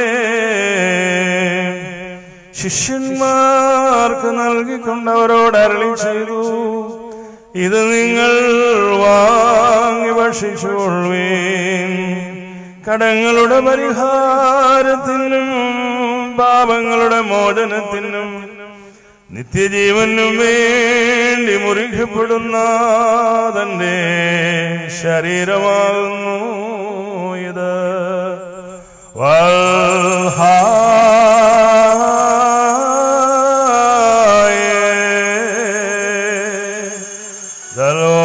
ശിഷ്യന്മാർക്ക് നൽകിക്കൊണ്ടവരോട് അരളി ചെയ്തു ഇത് നിങ്ങൾ വാങ്ങി ഭക്ഷിച്ചുകൊള്ളുവീൻ കടങ്ങളുടെ പരിഹാരത്തിനും പാപങ്ങളുടെ മോചനത്തിനും നിത്യജീവനും വേണ്ടി മുറിക്കപ്പെടുന്ന തന്റെ ശരീരമാകുന്നു ഇത് വൽഹായ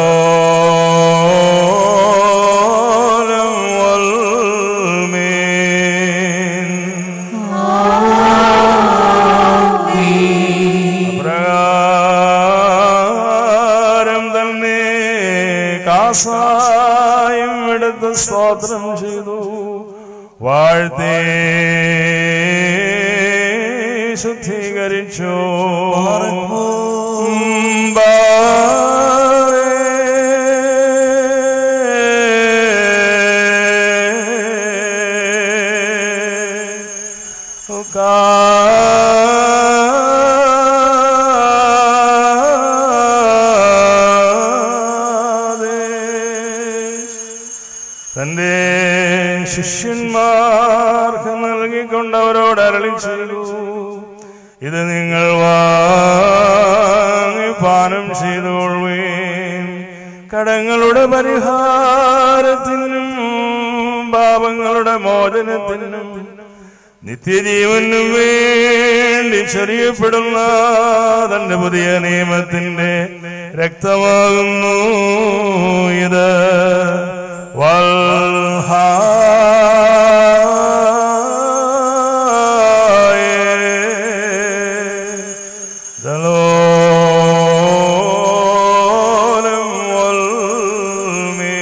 ദലോലം വൽമീൻ പ്രകാരം തന്നെ കാസായും എടുത്ത് സ്തോത്രം ചെയ്തു വാഴ്ത്തേ ശുദ്ധീകരിച്ചു ശിഷ്യന്മാർക്ക് നൽകിക്കൊണ്ടവരോട് അരളി ചെയ്തു ഇത് നിങ്ങൾ വാങ്ങി പാനം ചെയ്തുകൊള്ളുകയും കടങ്ങളുടെ പരിഹാരത്തിനും പാപങ്ങളുടെ മോചനത്തിനും നിത്യജീവനും വേണ്ടി ചെറിയപ്പെടുന്ന തന്റെ പുതിയ നിയമത്തിന്റെ രക്തമാകുന്നു ഇത് ദലോലം വൽമേ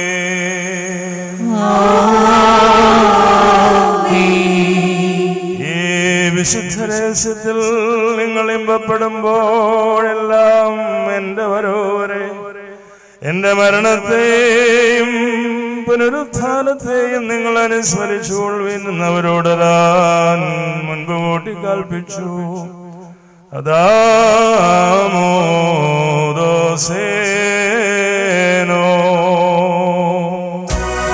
ഈ വിശുദ്ധ രഹസ്യത്തിൽ നിങ്ങൾ ഇമ്പപ്പെടുമ്പോഴെല്ലാം എന്റെ വരോവരെ എന്റെ മരണത്തെയും പുനരുത്ഥാനത്തെയും നിങ്ങൾ അനുസ്മരിച്ചുകൊള്ളുവിന്നവരോട് താൻ മുൻപ് കൂട്ടി കൽപ്പിച്ചു അതാമോദോസേനോ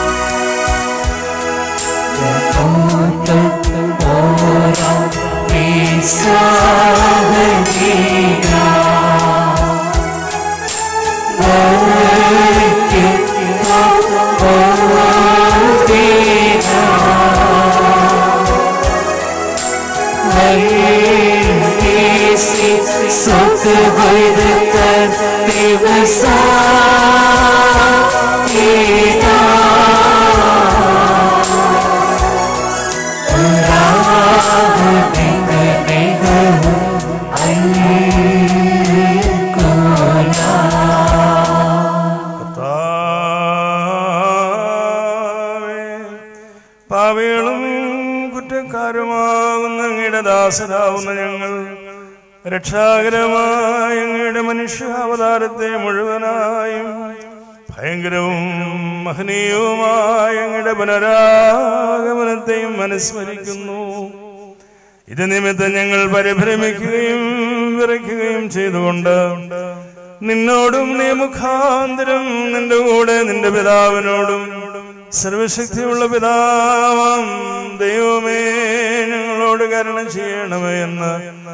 കർത്താവേ, പാപികളും കുറ്റക്കാരുമാകുന്ന അങ്ങയുടെ ദാസരാവുന്ന ഞങ്ങൾ രക്ഷാകരമായ അങ്ങയുടെ മനുഷ്യാവതാരത്തെ മുഴുവനായും ഭയങ്കരവും മഹനീയവുമായ അങ്ങയുടെ പുനരാഗമനത്തെയും അനുസ്മരിക്കുന്നു ഇത് നിമിത്തം ഞങ്ങൾ പരിഭ്രമിക്കുകയും വിറയ്ക്കുകയും ചെയ്തുകൊണ്ട് നിന്നോടും നീ മുഖാന്തരം നിന്റെ കൂടെ നിന്റെ പിതാവിനോടും സർവശക്തിയുള്ള പിതാവാം ദൈവമേ ഞങ്ങളോട് കരുണ ചെയ്യണമേ എന്ന്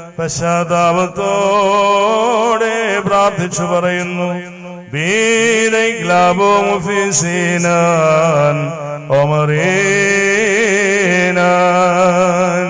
പശ്ചാത്താപത്തോടെ പ്രാർത്ഥിച്ചു പറയുന്നു ബീരൈക്ലാബോ മുഫീസീനാൻ ഒമറീനാൻ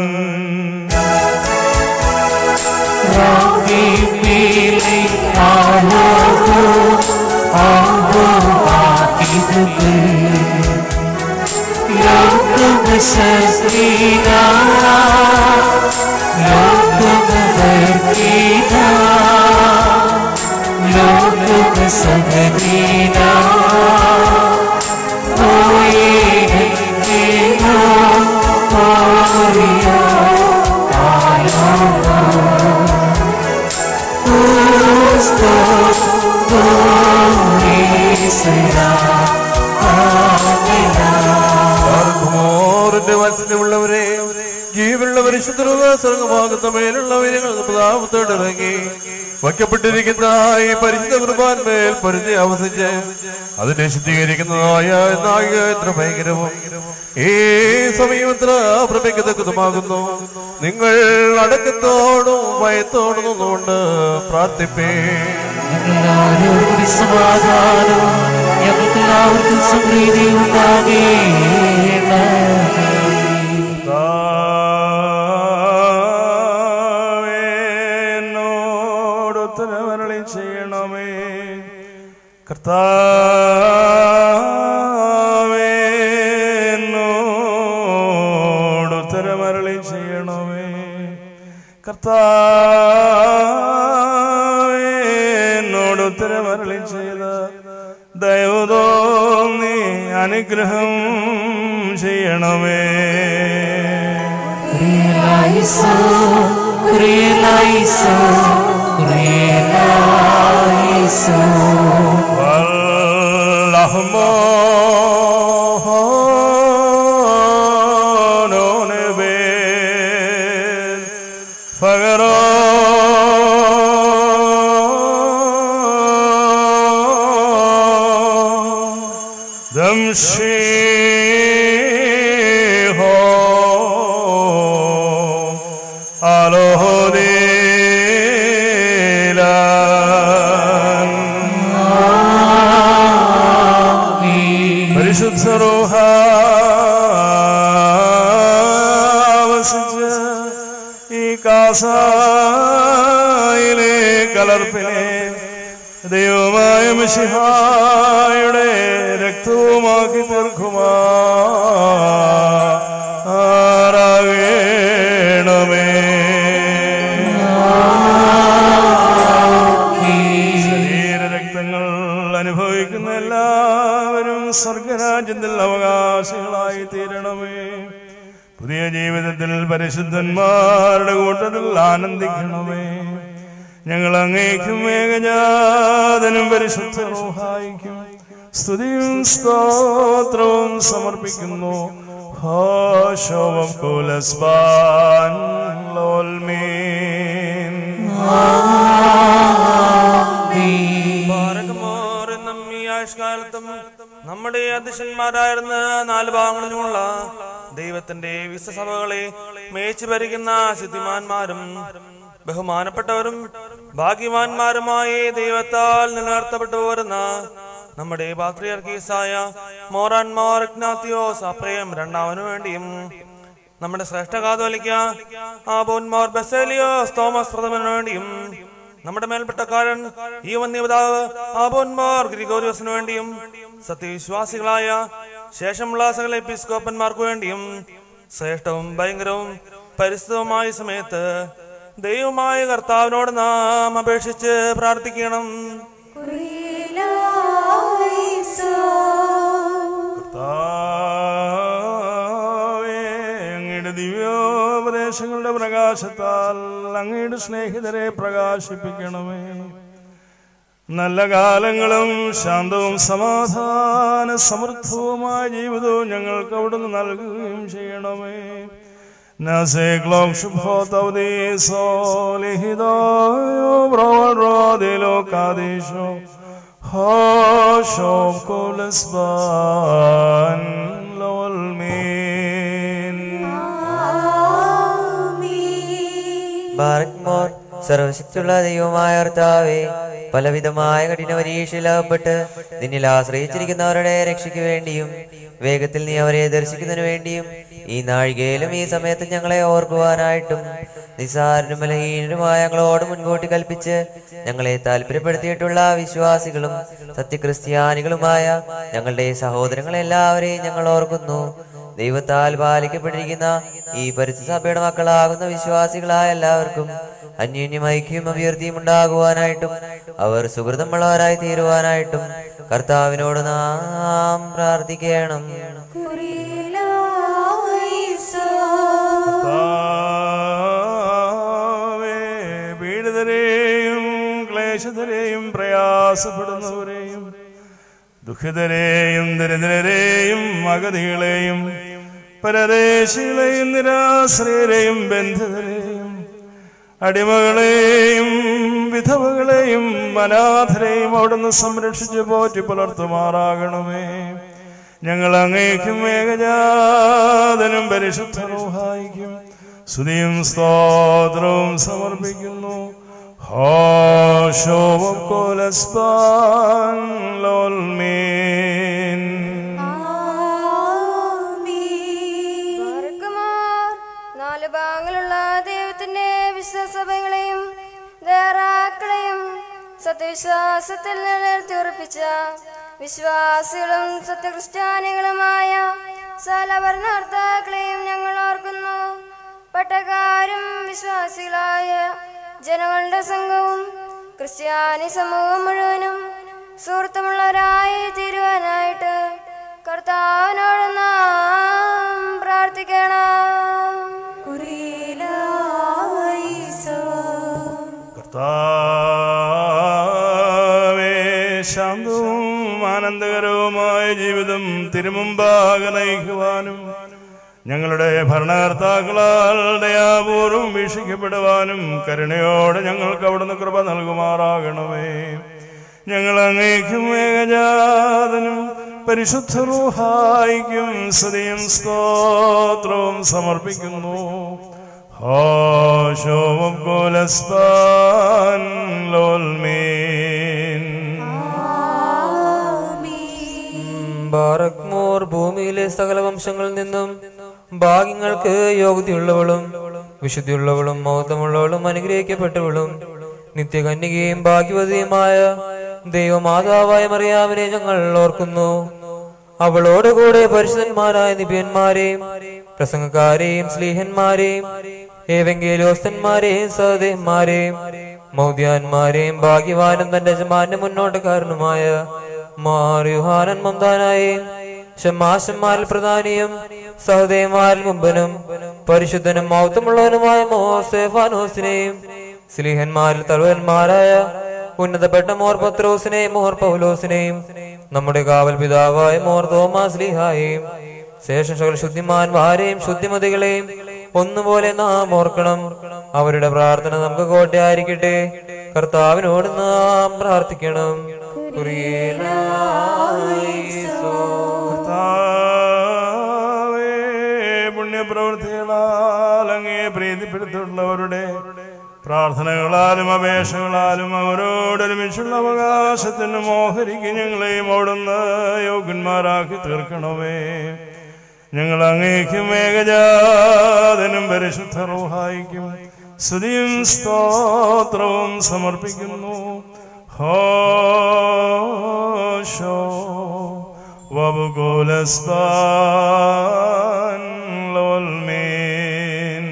ആർക്കുമോറിന്റെ മത്സ്യമുള്ളവരെ ജീവനുള്ള പരിശുദ്ധ സ്വർഗഭാഗത്ത് മേലുള്ള ഉയരങ്ങൾ പ്രതാപത്തോട് ഇറങ്ങി വയ്ക്കപ്പെട്ടിരിക്കുന്ന ഈ പരിശുദ്ധ കുർബാൻമേൽ പൊരുതി അവസിച്ച് അതിനെ ശുദ്ധീകരിക്കുന്നതായ നായിക എത്ര ഭയങ്കരവും ഈ സമയം എത്ര പ്രഭയ്ക്കത്തക്കതുമാകുന്നു നിങ്ങൾ അടക്കത്തോടും ഭയത്തോടും നിന്നുകൊണ്ട് പ്രാർത്ഥിപ്പേ
ഞങ്ങളാരോടുകൂടി സമാധാനവും ഞങ്ങൾക്കെല്ലാവർക്കും സമൃദ്ധി ഉണ്ടാകേണമേ
എന്നോടുത്തരവരളി ചെയ്യണമേ കർത്താവേ എന്നോടുത്തരമരളി ചെയ്യണമേ കർത്താവേ എന്നോടുത്തരമരളി ചെയ്ത ദയവ് തോന്നി അനുഗ്രഹം ചെയ്യണമേ
Realizo, realizo, realizo.
والرحمن نبيل فقرا دمشي കാസായിലെ കലർപ്പിനെ ദൈവമായ മിശിഹായുടെ രക്തവുമാക്കി തീർക്കുമാറാകണമേ ശരീരരക്തങ്ങൾ അനുഭവിക്കുന്ന എല്ലാവരും സ്വർഗരാജ്യത്തിൽ അവകാശികളായി തീരണമേ പുതിയ ജീവിതത്തിൽ പരിശുദ്ധന്മാരുടെ കൂട്ടത്തിൽ ആനന്ദിക്കണമേ ഞങ്ങൾ അങ്ങേക്കും ഏകജാതനും പരിശുദ്ധ റൂഹായിക്കും സ്തുതിയും സ്തോത്രവും സമർപ്പിക്കുന്നു ഹോശോവം കുലസ്ബാൻ ലോൽമീൻ
ഭാരകമോർ എന്നും ഈ ആയുഷ്കാലത്തും നമ്മുടെ അധ്യക്ഷന്മാരായിരുന്ന നാല് ഭാഗങ്ങളിലുമുള്ള ദൈവത്തിന്റെ വിശ്വസഭകളെ മേച്ചു ഭരിക്കുന്ന സിദ്ധിമാന്മാരും ബഹുമാനപ്പെട്ടവരും ഭാഗ്യവാന്മാരുമായ ദൈവത്താൽ നിലനിർത്തപ്പെട്ടു പോരുന്ന നമ്മുടെ പാത്രിയർക്കീസായ മോറാൻ മോർ ഇഗ്നാത്തിയോസ് അപ്രയം രണ്ടാമനു വേണ്ടിയും നമ്മുടെ ശ്രേഷ്ഠ കാതോലിക്ക ആബോൻമാർ ബസേലിയോസ് തോമസ് പ്രഥമനു വേണ്ടിയും നമ്മുടെ മേൽപ്പെട്ടക്കാരൻ ഈ വന്യപിതാവ് ആബോന്മാർ ഗ്രിഗോറിയോസിനു വേണ്ടിയും സത്യവിശ്വാസികളായ ശേഷമുള്ള സകല എപ്പിസ്കോപ്പന്മാർക്കു വേണ്ടിയും ശ്രേഷ്ഠവും ഭയങ്കരവും പരിസ്ഥിതവുമായ സമയത്ത് ദൈവമായ കർത്താവിനോട് നാം അപേക്ഷിച്ച് പ്രാർത്ഥിക്കണം
കർത്താവേ, അങ്ങയുടെ ദിവ്യോപദേശങ്ങളുടെ പ്രകാശത്താൽ അങ്ങയുടെ സ്നേഹിതരെ പ്രകാശിപ്പിക്കണമേ നല്ല കാലങ്ങളും ശാന്തവും സമാധാന സമൃദ്ധവുമായ ജീവിതവും ഞങ്ങൾക്ക് അവിടുന്ന് നൽകുകയും ചെയ്യണമേ نسيكلوك شبهة وديسو لهدايو بروديلو كاديشو هاشوب كل اسبان لو المين
ബാറക്മോർ സർവശക്തിയുള്ള ദൈവമായ കർത്താവേ പലവിധമായ കഠിന പരീക്ഷയിലാകപ്പെട്ട് നിന്നിൽ ആശ്രയിച്ചിരിക്കുന്നവരുടെ രക്ഷയ്ക്ക് വേണ്ടിയും വേഗത്തിൽ നീ അവരെ ദർശിക്കുന്നതിനു വേണ്ടിയും ഈ നാഴികയിലും ഈ സമയത്ത് ഞങ്ങളെ ഓർക്കുവാനായിട്ടും നിസാരനും ബലഹീനരുമായ ഞങ്ങളോട് മുൻകൂട്ടി കൽപ്പിച്ച് ഞങ്ങളെ താല്പര്യപ്പെടുത്തിയിട്ടുള്ള വിശ്വാസികളും സത്യക്രിസ്ത്യാനികളുമായ ഞങ്ങളുടെ സഹോദരങ്ങളെല്ലാവരെയും ഞങ്ങൾ ഓർക്കുന്നു ദൈവത്താൽ പാലിക്കപ്പെട്ടിരിക്കുന്ന ഈ പരിശുദ്ധ സഭയുടെ മക്കളാകുന്ന വിശ്വാസികളായ എല്ലാവർക്കും അന്യോന്യം ഐക്യവും അഭ്യർത്ഥിയും ഉണ്ടാകുവാനായിട്ടും അവർ സുഹൃതമുള്ളവരായി തീരുവാനായിട്ടും കർത്താവിനോട് നാം പ്രാർത്ഥിക്കണം
കർത്താവേ, പീഡിതരെയും ക്ലേശതരെയും പ്രയാസപ്പെടുന്നവരെയും ദുഃഖിതരെയും ദരിദ്രരെയും അഗതികളെയും പരദേശികളെയും നിരാശ്രയരെയും ബന്ധിതരെയും അടിമകളെയും വിധവകളെയും അനാഥരെയും അവിടുന്ന് സംരക്ഷിച്ച് പോറ്റി പുലർത്തുമാറാകണമേ ഞങ്ങൾ അങ്ങേക്കും ഏകജാതനും പരിശുദ്ധ റൂഹായിക്കും സ്തുതിയും സ്തോത്രവും സമർപ്പിക്കുന്നു ഹോശോവം കോലസ്പാൻ ലോൽമീൻ
ബാരക്കുമാർ, നാല് ഭാഗങ്ങളുള്ള ദൈവത്തിന്റെ വിശ്വാസഭകളെയും ദേറാക്കളെയും സത്യവിശ്വാസത്തിൽ നിലനിർത്തി ഉറപ്പിച്ച വിശ്വാസികളും സത്യക്രിസ്ത്യാനികളുമായ സകല ഭരണകർത്താക്കളെയും ഞങ്ങൾ ഓർക്കുന്നു പട്ടക്കാരും വിശ്വാസികളായ ജനങ്ങളുടെ സംഘവും ക്രിസ്ത്യാനി സമൂഹം മുഴുവനും സുഹൃത്തുമുള്ളവരായി തീരുവാനായിട്ട് കർത്താവിനോട് നാം പ്രാർത്ഥിക്കണം
കർത്താവേ ശാന്തവും ആനന്ദകരവുമായ ജീവിതം തിരുമുമ്പാകെ നയിക്കുവാനും ഞങ്ങളുടെ ഭരണകർത്താക്കളാൽ ദയാപൂർവം വീക്ഷിക്കപ്പെടുവാനും കരുണയോടെ ഞങ്ങൾക്ക് അവിടുന്ന് കൃപ നൽകുമാറാകണമേ ഞങ്ങൾ അങ്ങേക്കും ഏകജാതനും പരിശുദ്ധ റൂഹായിക്കും സ്തുതിയും സ്തോത്രവും സമർപ്പിക്കുന്നു ഹോശോവം കോലസ്പാൻ ലോൽമീൻ
ബാറക്മോർ ഭൂമിയിലെ സകല വംശങ്ങളിൽ നിന്നും ഭാഗ്യങ്ങൾക്ക് യോഗ്യതയുള്ളവളും
വിശുദ്ധിയുള്ളവളും മഹത്വമുള്ളവളും അനുഗ്രഹിക്കപ്പെട്ടവളും നിത്യകന്യകയും ഭാഗ്യവതിയുമായ ദൈവമാതാവായ മറിയാവിനെ ഞങ്ങൾ ഓർക്കുന്നു അവളോടുകൂടെ പരിശുദ്ധന്മാരായ നിപിയന്മാരെയും പ്രസംഗക്കാരെയും സ്ലീഹന്മാരെയും ഏവെങ്കേലോസ്തന്മാരെയും സഹദേവന്മാരെയും മൗദ്യാന്മാരെയും ഭാഗ്യവാനും തന്റെ യജമാന്റെ മുന്നോട്ടുകാരനുമായ മാറിയുഹാനൻ മന്ദാനായെയും ഷമാശന്മാരിൽ പ്രധാനിയും സഹദേവന്മാരിൽ മുമ്പനും പരിശുദ്ധനും മൗത്തമുള്ളവനുമായ മോസേഫാനോസിനെയും സ്ലീഹന്മാരിൽ തലവന്മാരായ ഉന്നതപ്പെട്ട മോർ പത്രോസിനെയും മോർ പൗലോസിനെയും നമ്മുടെ കാവൽ പിതാവായ മോർ തോമാസ് ലീഹായെയും ശേഷം സകല ശുദ്ധിമാന്മാരെയും ശുദ്ധിമതികളെയും ഒന്നുപോലെ നാം ഓർക്കണം അവരുടെ പ്രാർത്ഥന നമുക്ക് കോട്ടയായിരിക്കട്ടെ കർത്താവിനോട് നാം പ്രാർത്ഥിക്കണം കുറിയേലായിസോ.
കർത്താവേ, പുണ്യപ്രവൃത്തികളാൽ അങ്ങേ പ്രീതിപ്പെടുത്തിയിട്ടുള്ളവരുടെ പ്രാർത്ഥനകളാലും അപേക്ഷകളാലും അവരോടൊരുമിച്ചുള്ള അവകാശത്തിന് മോഹരിക്ക് ഞങ്ങളെയും അവിടുന്ന് യോഗ്യന്മാരാക്കി തീർക്കണമേ ഞങ്ങൾ അങ്ങേക്കും ഏകജാതനും പരിശുദ്ധ റൂഹായിക്കും സ്തുതിയും സ്തോത്രവും സമർപ്പിക്കുന്നു ഹോശോ വബുകുലസ്പാൻ ലോൽമീൻ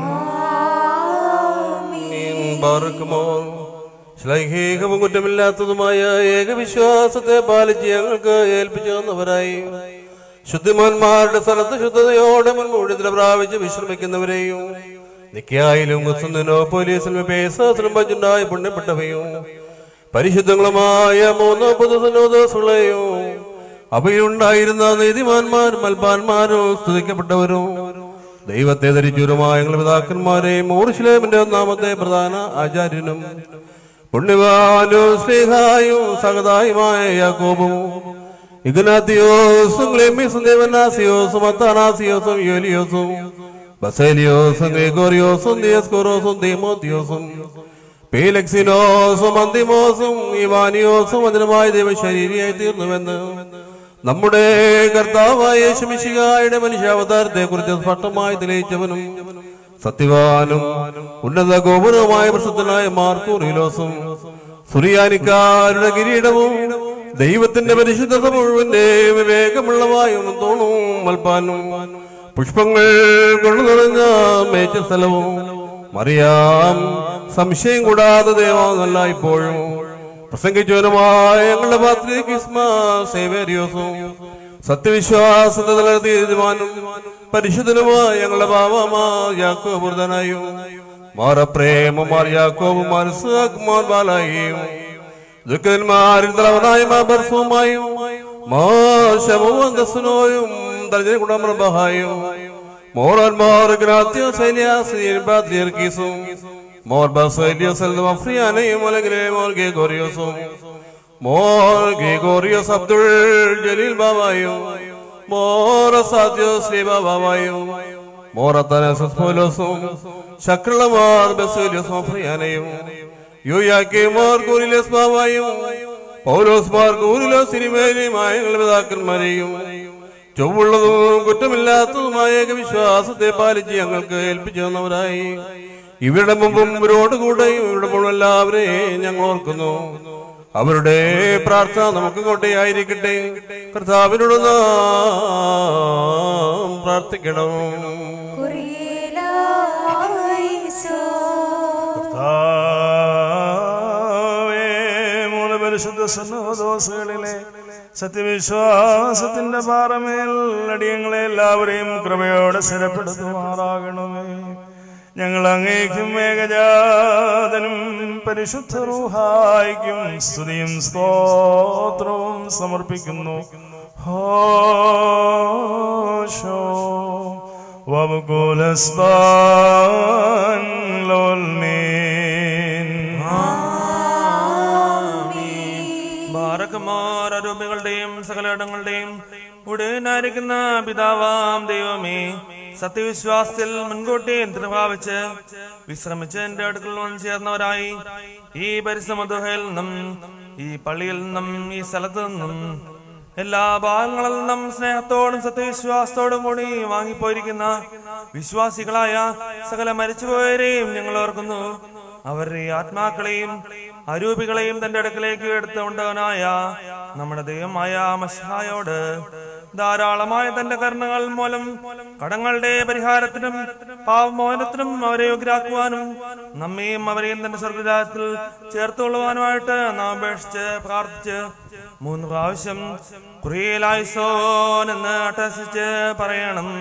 പാർക്കുമോ ശ്ലൈഹികവും കുറ്റമില്ലാത്തതുമായ ഏകവിശ്വാസത്തെ പാലിച്ച് ഞങ്ങൾക്ക് ഏൽപ്പിച്ചു തന്നവരായി ശുദ്ധിമാന്മാരുടെ സ്ഥലത്ത് ശുദ്ധതയോടെ മുൻകൂടിത്തിൽ പ്രാപിച്ച് വിശ്രമിക്കുന്നവരെയും നിക്കായാലും മുസ്ലിനോ പോലീസിലും പേസാസിലും പഞ്ചുണ്ടായി പുണ്യപ്പെട്ടവയും പരിശുദ്ധങ്ങളുമായ മൂന്നോ പുതുസനോദോസുകളെയോ അവയിലുണ്ടായിരുന്ന നീതിമാന്മാരും മൽപ്പാന്മാരും സ്തുതിക്കപ്പെട്ടവരും ദൈവത്തെ ധരിച്ചവരുമായ ഞങ്ങളുടെ പിതാക്കന്മാരെയും മൂർശിലേമിന്റെ ഒന്നാമത്തെ പ്രധാന ആചാര്യനും പുണ്യവാനും സ്നേഹായും സഹതായുമായ യാക്കോബും ഇഗ്നാത്തിയോസും ക്ലെമിസും ദേവനാസിയോസും അത്താനാസിയോസും യോലിയോസും ബസേലിയോസും ഗ്രിഗോറിയോസും ദിയസ്കോറോസും ദീമോത്തിയോസും പീലക്സിനോസും അന്തിമോസും ഇവാനിയോസും അതിനുമായ ദൈവശരീരിയായി തീർന്നുവെന്ന് നമ്മുടെ കർത്താവായ യേശുമിശിഹായുടെ മനുഷ്യാവതാരത്തെ കുറിച്ച് സ്പഷ്ടമായി തെളിയിച്ചവനും സത്യവാനും ഉന്നത ഗോപുരവുമായ പ്രസിദ്ധനായ മാർക്കൂറിലോസും സുറിയാനിക്കാരുടെ കിരീടവും ദൈവത്തിന്റെ പരിശുദ്ധത മുഴുവന്റെ വിവേകമുള്ളവായും തോണും മൽപ്പാനും പുഷ്പങ്ങൾ കൊണ്ടു നിറഞ്ഞ മേച്ച സ്ഥലവും മറിയാം സംശയം കൂടാതെ ദേവാന്നല്ല ഇപ്പോഴും പ്രസംഗിച്ചവനുമായ ഞങ്ങളുടെ പാത്രിക സേവേരിയോസും സത്യവിശ്വാസത്തെ നിലനിർത്തിയ തീരുമാനം പരിശുദ്ധനുമായ ഞങ്ങളുടെ ബാബമാ യാക്കോബുർദനായും മാറപ്രേമമാർ യാക്കോബും മനസ്സാക്കുമാർ ബാലായും ദുഃഖന്മാരിൽ തലവനായ മാബർസുമായും മാശമവും അന്തസ്സുനോയും തലജന കുടമർബഹായും മോറന്മാർ ഗ്രാത്യോ സൈന്യാസിയും പാത്രിയർക്കീസും മോർ ബസേലിയോസ് എൽ അഫ്രിയാനയും അല്ലെങ്കിൽ മോർ ഗേഗോറിയോസും മോർ ഗേഗോറിയോസ് അബ്ദുൾ ജലീൽ ബാബായും മോർ സാദ്യോ ശ്രീ ബാബായും മോർ അത്താനസസ് പോലോസും ശക്രളമാർ ബസേലിയോസ് അഫ്രിയാനയും യുയാക്കി മോർ ഗൂരിലോസ് ബാബായും പൗലോസ് മാർ ഗൂരിലോസ് സിനിമേനെയുമായ ഞങ്ങളുടെ പിതാക്കന്മാരെയും ചൊവ്വുള്ളതും കുറ്റമില്ലാത്തതുമായ വിശ്വാസത്തെ പാലിച്ച് ഞങ്ങൾക്ക് ഏൽപ്പിച്ചു തന്നവരായി ഇവരുടെ മുമ്പും ഇവരോട് കൂടെയും ഇവരുടെ മുഴുവൻ എല്ലാവരെയും ഞങ്ങൾ ഓർക്കുന്നു അവരുടെ പ്രാർത്ഥന നമുക്ക് കോട്ടയായിരിക്കട്ടെ കർത്താവിനോട് നാം പ്രാർത്ഥിക്കണം
കർത്താവേ, മൂന്ന് പരിശുദ്ധ സന്നോദോസുകളിലെ സത്യവിശ്വാസത്തിന്റെ പാറമേൽ അടിയങ്ങളെ എല്ലാവരെയും കൃപയോടെ സ്ഥിരപ്പെടുത്തുമാറാകണമേ ഞങ്ങൾ അങ്ങേക്കും ഏകജാതനും പരിശുദ്ധ റൂഹായിക്കും സ്തുതിയും സ്തോത്രവും സമർപ്പിക്കുന്നു ഹോശോ വബുകുലസ്ബാൻ ലോൽമീൻ
ഭാരകമാർ അരൂപികളുടെയും സകലയിടങ്ങളുടെയും ഉടനായിരിക്കുന്ന പിതാവാം ദൈവമേ സത്യവിശ്വാസത്തിൽ മുൻകൂട്ടി ഭാവിച്ച് വിശ്രമിച്ച് എന്റെ അടുക്കൽ വന്ന് ചേർന്നവരായി ഈ പരിശ്രമദുഹയിൽ നിന്നും ഈ പള്ളിയിൽ നിന്നും ഈ സ്ഥലത്ത് നിന്നും എല്ലാ ഭാഗങ്ങളിൽ നിന്നും സ്നേഹത്തോടും സത്യവിശ്വാസത്തോടും കൂടി വാങ്ങിപ്പോയിരിക്കുന്ന വിശ്വാസികളായ സകല മരിച്ചുപോയവരെയും ഞങ്ങൾ ഓർക്കുന്നു അവരുടെ ആത്മാക്കളെയും അരൂപികളെയും തന്റെ അടുക്കലേക്ക് എടുത്തുകൊണ്ടവനായ നമ്മുടെ ദൈവമായ മഷായോട് ധാരാളമായ തന്റെ കരുണകൾ മൂലം കടങ്ങളുടെ പരിഹാരത്തിനും പാവമോചനത്തിനും അവരെ യോഗ്യരാക്കുവാനും നമ്മയും അവരെയും തന്റെ സ്വർഗരാജ്യത്തിൽ ചേർത്തുകൊള്ളുവാനുമായിട്ട് നാം അപേക്ഷിച്ച് പ്രാർത്ഥിച്ച് മൂന്ന് പ്രാവശ്യം കുറിയലായിസോൻ എന്ന് അട്ടസിച്ച് പറയണം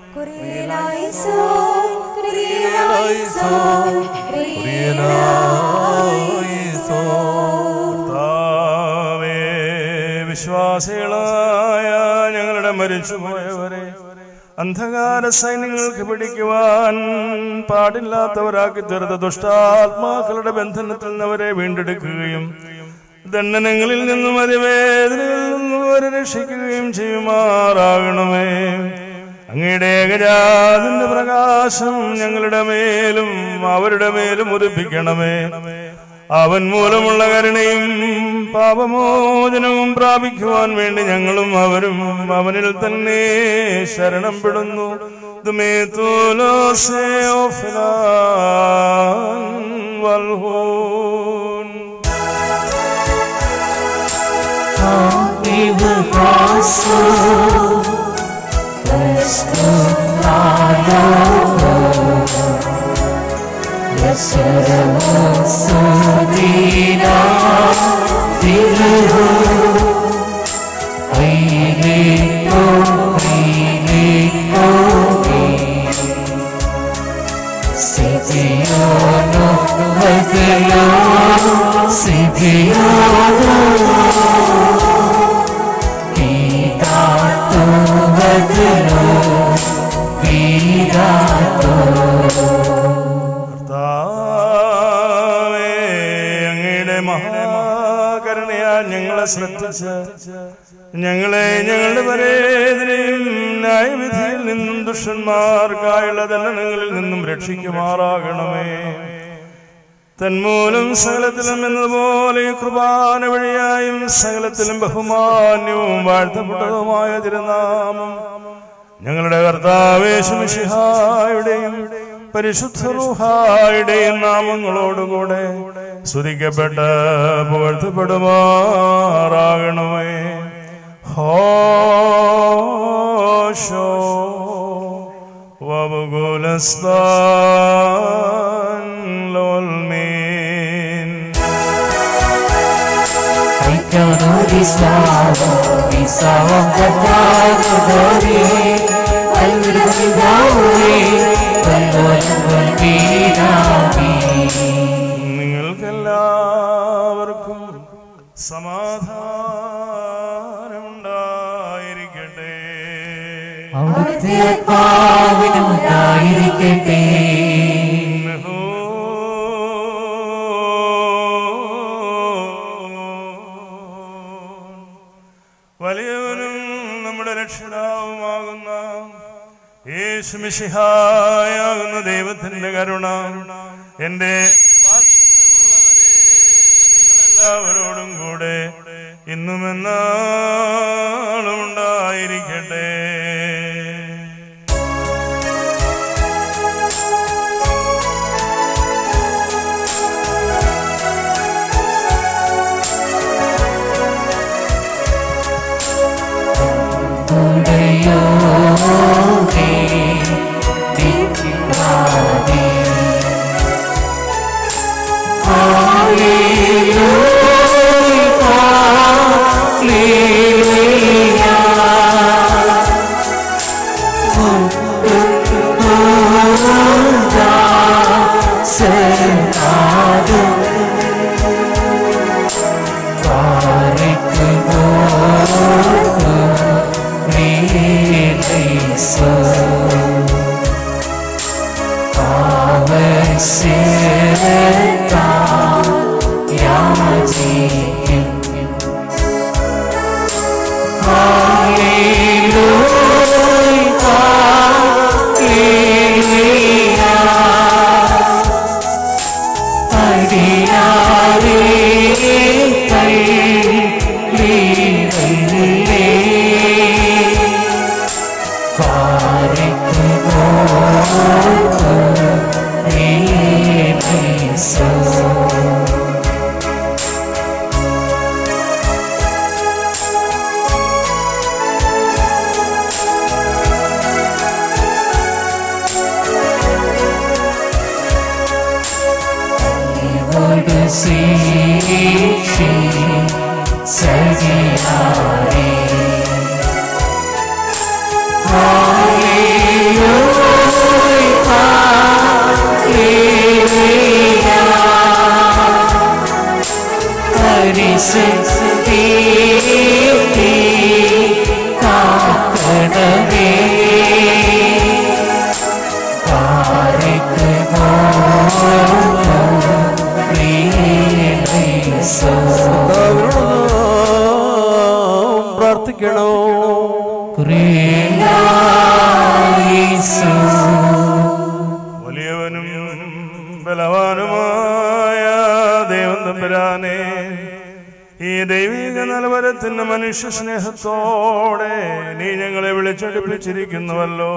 കർത്താവേ, വിശ്വാസികളായ ഞങ്ങളുടെ മരിച്ചുപോയവരെ അന്ധകാര സൈന്യങ്ങൾക്ക് പിടിക്കുവാൻ പാടില്ലാത്തവരാക്കി തീർത്ത ദുഷ്ടാത്മാക്കളുടെ ബന്ധനത്തിൽ നിന്ന് അവരെ വീണ്ടെടുക്കുകയും ദണ്ഡനങ്ങളിൽ നിന്നും അതിവേദനയിൽ നിന്നും അവരെ രക്ഷിക്കുകയും ചെയ്യുമാറാകണമേ അങ്ങയുടെ ഏകജാതിന്റെ പ്രകാശം ഞങ്ങളുടെ മേലും അവരുടെ മേലും ഉദിപ്പിക്കണമേ അവൻ മൂലമുള്ള കരുണയും പാപമോചനവും പ്രാപിക്കുവാൻ വേണ്ടി ഞങ്ങളും അവരും അവനിൽ തന്നെ ശരണം പെടുന്നു ദുമേ തൂലോസേ ഓഫിലാൻ വൽഹൂൻ കർത്താവേ, അങ്ങയുടെ മഹാകരുണയാൽ ഞങ്ങളെ ശ്രദ്ധിച്ച് ഞങ്ങളെ ഞങ്ങളുടെ പരേതനെയും ന്യായവിധിയിൽ നിന്നും ദുഷ്ടന്മാർക്കായുള്ള ദണ്ഡനങ്ങളിൽ നിന്നും രക്ഷിക്കുമാറാകണമേ തന്മൂലം സകലത്തിലും എന്നതുപോലെ ഈ കുർബാന വഴിയായും സകലത്തിലും ബഹുമാന്യവും വാഴ്ത്തപ്പെട്ടതുമായ തിരുനാമം ഞങ്ങളുടെ കർത്താവേശുമിഷിഹായുടെയും പരിശുദ്ധ റൂഹായുടെയും നാമങ്ങളോടുകൂടെ സ്തുതിക്കപ്പെട്ട് പുകഴ്ത്തപ്പെടുമാറാകണമേ ഹോഷോ വബുകുലസ്ബാൻ ലോൽമീൻ നിങ്ങൾക്കെല്ലാവർക്കും സമാധാനം ഉണ്ടായിരിക്കട്ടെ
അവിടുത്തെ പാവിനുണ്ടായിരിക്കട്ടെ
വലിയവനും നമ്മുടെ രക്ഷിതാവുമാകുന്ന യേശുമിഷിഹായാകുന്ന ദൈവത്തിന്റെ കരുണ എന്റെ വാത്സല്യമുള്ളവരെ നിങ്ങളെല്ലാവരോടും കൂടെ ഇന്നും എന്നാളും ഉണ്ടായിരിക്കട്ടെ
Hare Krishna ശേഷി സഖിയാരേ കാക്കണമേ
പ്രാർത്ഥിക്കണോ
വലിയവനും ബലവാനുമായ ദൈവം തമ്പുരാനെ ഈ ദൈവിക നിലവരത്തിന്റെ മനുഷ്യ സ്നേഹത്തോടെ നീ ഞങ്ങളെ വിളിച്ചടുപ്പിച്ചിരിക്കുന്നുവല്ലോ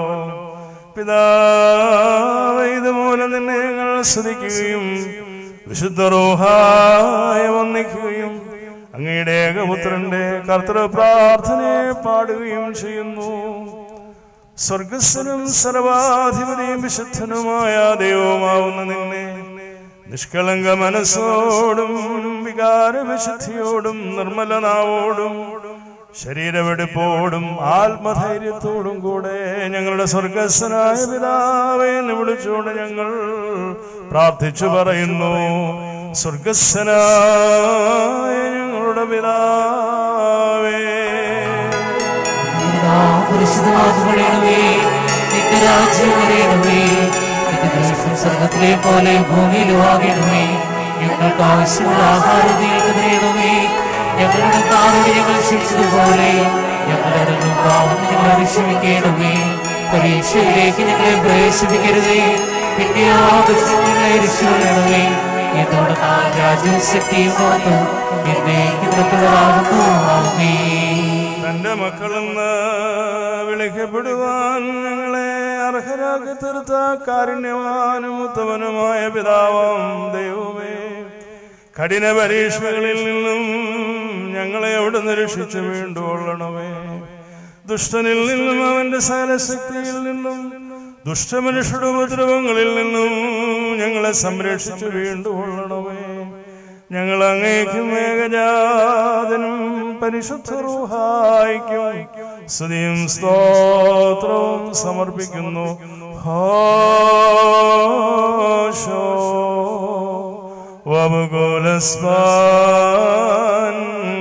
പിതാവ് ഇതുമൂലം നിന്നെ ഞങ്ങൾ സ്തുതിക്കുകയും വിശുദ്ധ റോഹായ വന്നിക്കുകയും അങ്ങയുടെ ഏകപുത്രന്റെ കർത്തൃ പ്രാർത്ഥനയെ പാടുകയും ചെയ്യുന്നു സ്വർഗസ്വനും സർവാധിപതിയും വിശുദ്ധനുമായ ദൈവമാവുന്ന നിന്നെ നിഷ്കളങ്ക മനസ്സോടും വികാരവിശുദ്ധിയോടും നിർമ്മലനാവോടും ശരീരവെടുപ്പോടും ആത്മധൈര്യത്തോടും കൂടെ ഞങ്ങളുടെ സ്വർഗസ്വനായ പിതാവെ എന്ന് വിളിച്ചുകൊണ്ട് ഞങ്ങൾ പ്രാർത്ഥിച്ചു പറയുന്നു സ്വർഗസ്വനായ ഞങ്ങളുടെ പിതാവേ
പരിശുദ്ധമാക്കപ്പെടണമേ നിന്റെ രാജ്യം വരയണമേ നിന്റെ ദർശനം സ്വർഗത്തിലെ പോലെ ഭൂമിയിലും ആകണമേ ഞങ്ങൾക്ക് ആവശ്യമുള്ള ആഹാരം നീക്ക് തരണമേ ഞങ്ങളുടെ കാറോട് ഞങ്ങൾ ക്ഷമിച്ചതുപോലെ ഞങ്ങളുടെ പാവം ഞങ്ങളെ ക്ഷമിക്കണമേ പരീക്ഷയിലേക്ക് ഞങ്ങളെ പ്രവേശിപ്പിക്കരുതേ പിന്നെ ഞങ്ങളെ രക്ഷിക്കണമേ എന്നോട് നാം രാജ്യവും ശക്തിയും വന്നു എന്നേക്കും നിനക്കുള്ളതാകുന്നു ആമേ
തന്റെ മക്കളെന്ന് വിളിക്കപ്പെടുവാൻ ഞങ്ങളെ അർഹരാക്കി തീർത്ത കാരുണ്യവാനും ഉത്തമനുമായ പിതാവാം ദൈവമേ കഠിന പരീക്ഷകളിൽ നിന്നും ഞങ്ങളെ അവിടുന്ന് രക്ഷിച്ചു വീണ്ടുകൊള്ളണമേ ദുഷ്ടനിൽ നിന്നും അവന്റെ സകലശക്തിയിൽ നിന്നും ദുഷ്ടമനുഷ്യരുടെ ഉപദ്രവങ്ങളിൽ നിന്നും ഞങ്ങളെ സംരക്ഷിച്ചു വീണ്ടുകൊള്ളണമേ ഞങ്ങൾ അങ്ങേക്കും ഏകജാതനും പരിശുദ്ധ റൂഹായിക്കും സ്തുതിയും സ്തോത്രവും സമർപ്പിക്കുന്നു ഹോശോ വബുകുലസ്മാൻ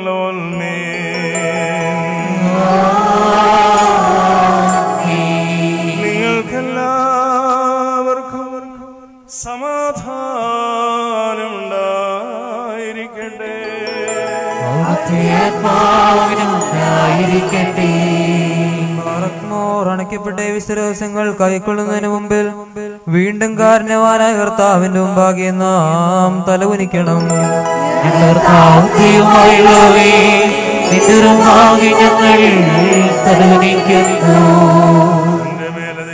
നിങ്ങൾക്കെല്ലാവർക്കും സമാധാനമുണ്ടായിരിക്കട്ടെ
ആത്മാവിനുണ്ടായിരിക്കട്ടെ
പാറക്കുമോർ അണയ്ക്കപ്പെട്ട ഈ വിശ്വാസങ്ങൾ കൈക്കൊള്ളുന്നതിന് മുമ്പിൽ വീണ്ടും കാരണവാനായ കർത്താവിന്റെ മുമ്പാകെ നാം തലകുനിക്കണം
ദൈവമായുള്ളവേ നിന്നുറങ്ങാകെ ഞങ്ങൾ തലവനിക്കുന്നു
എന്റെ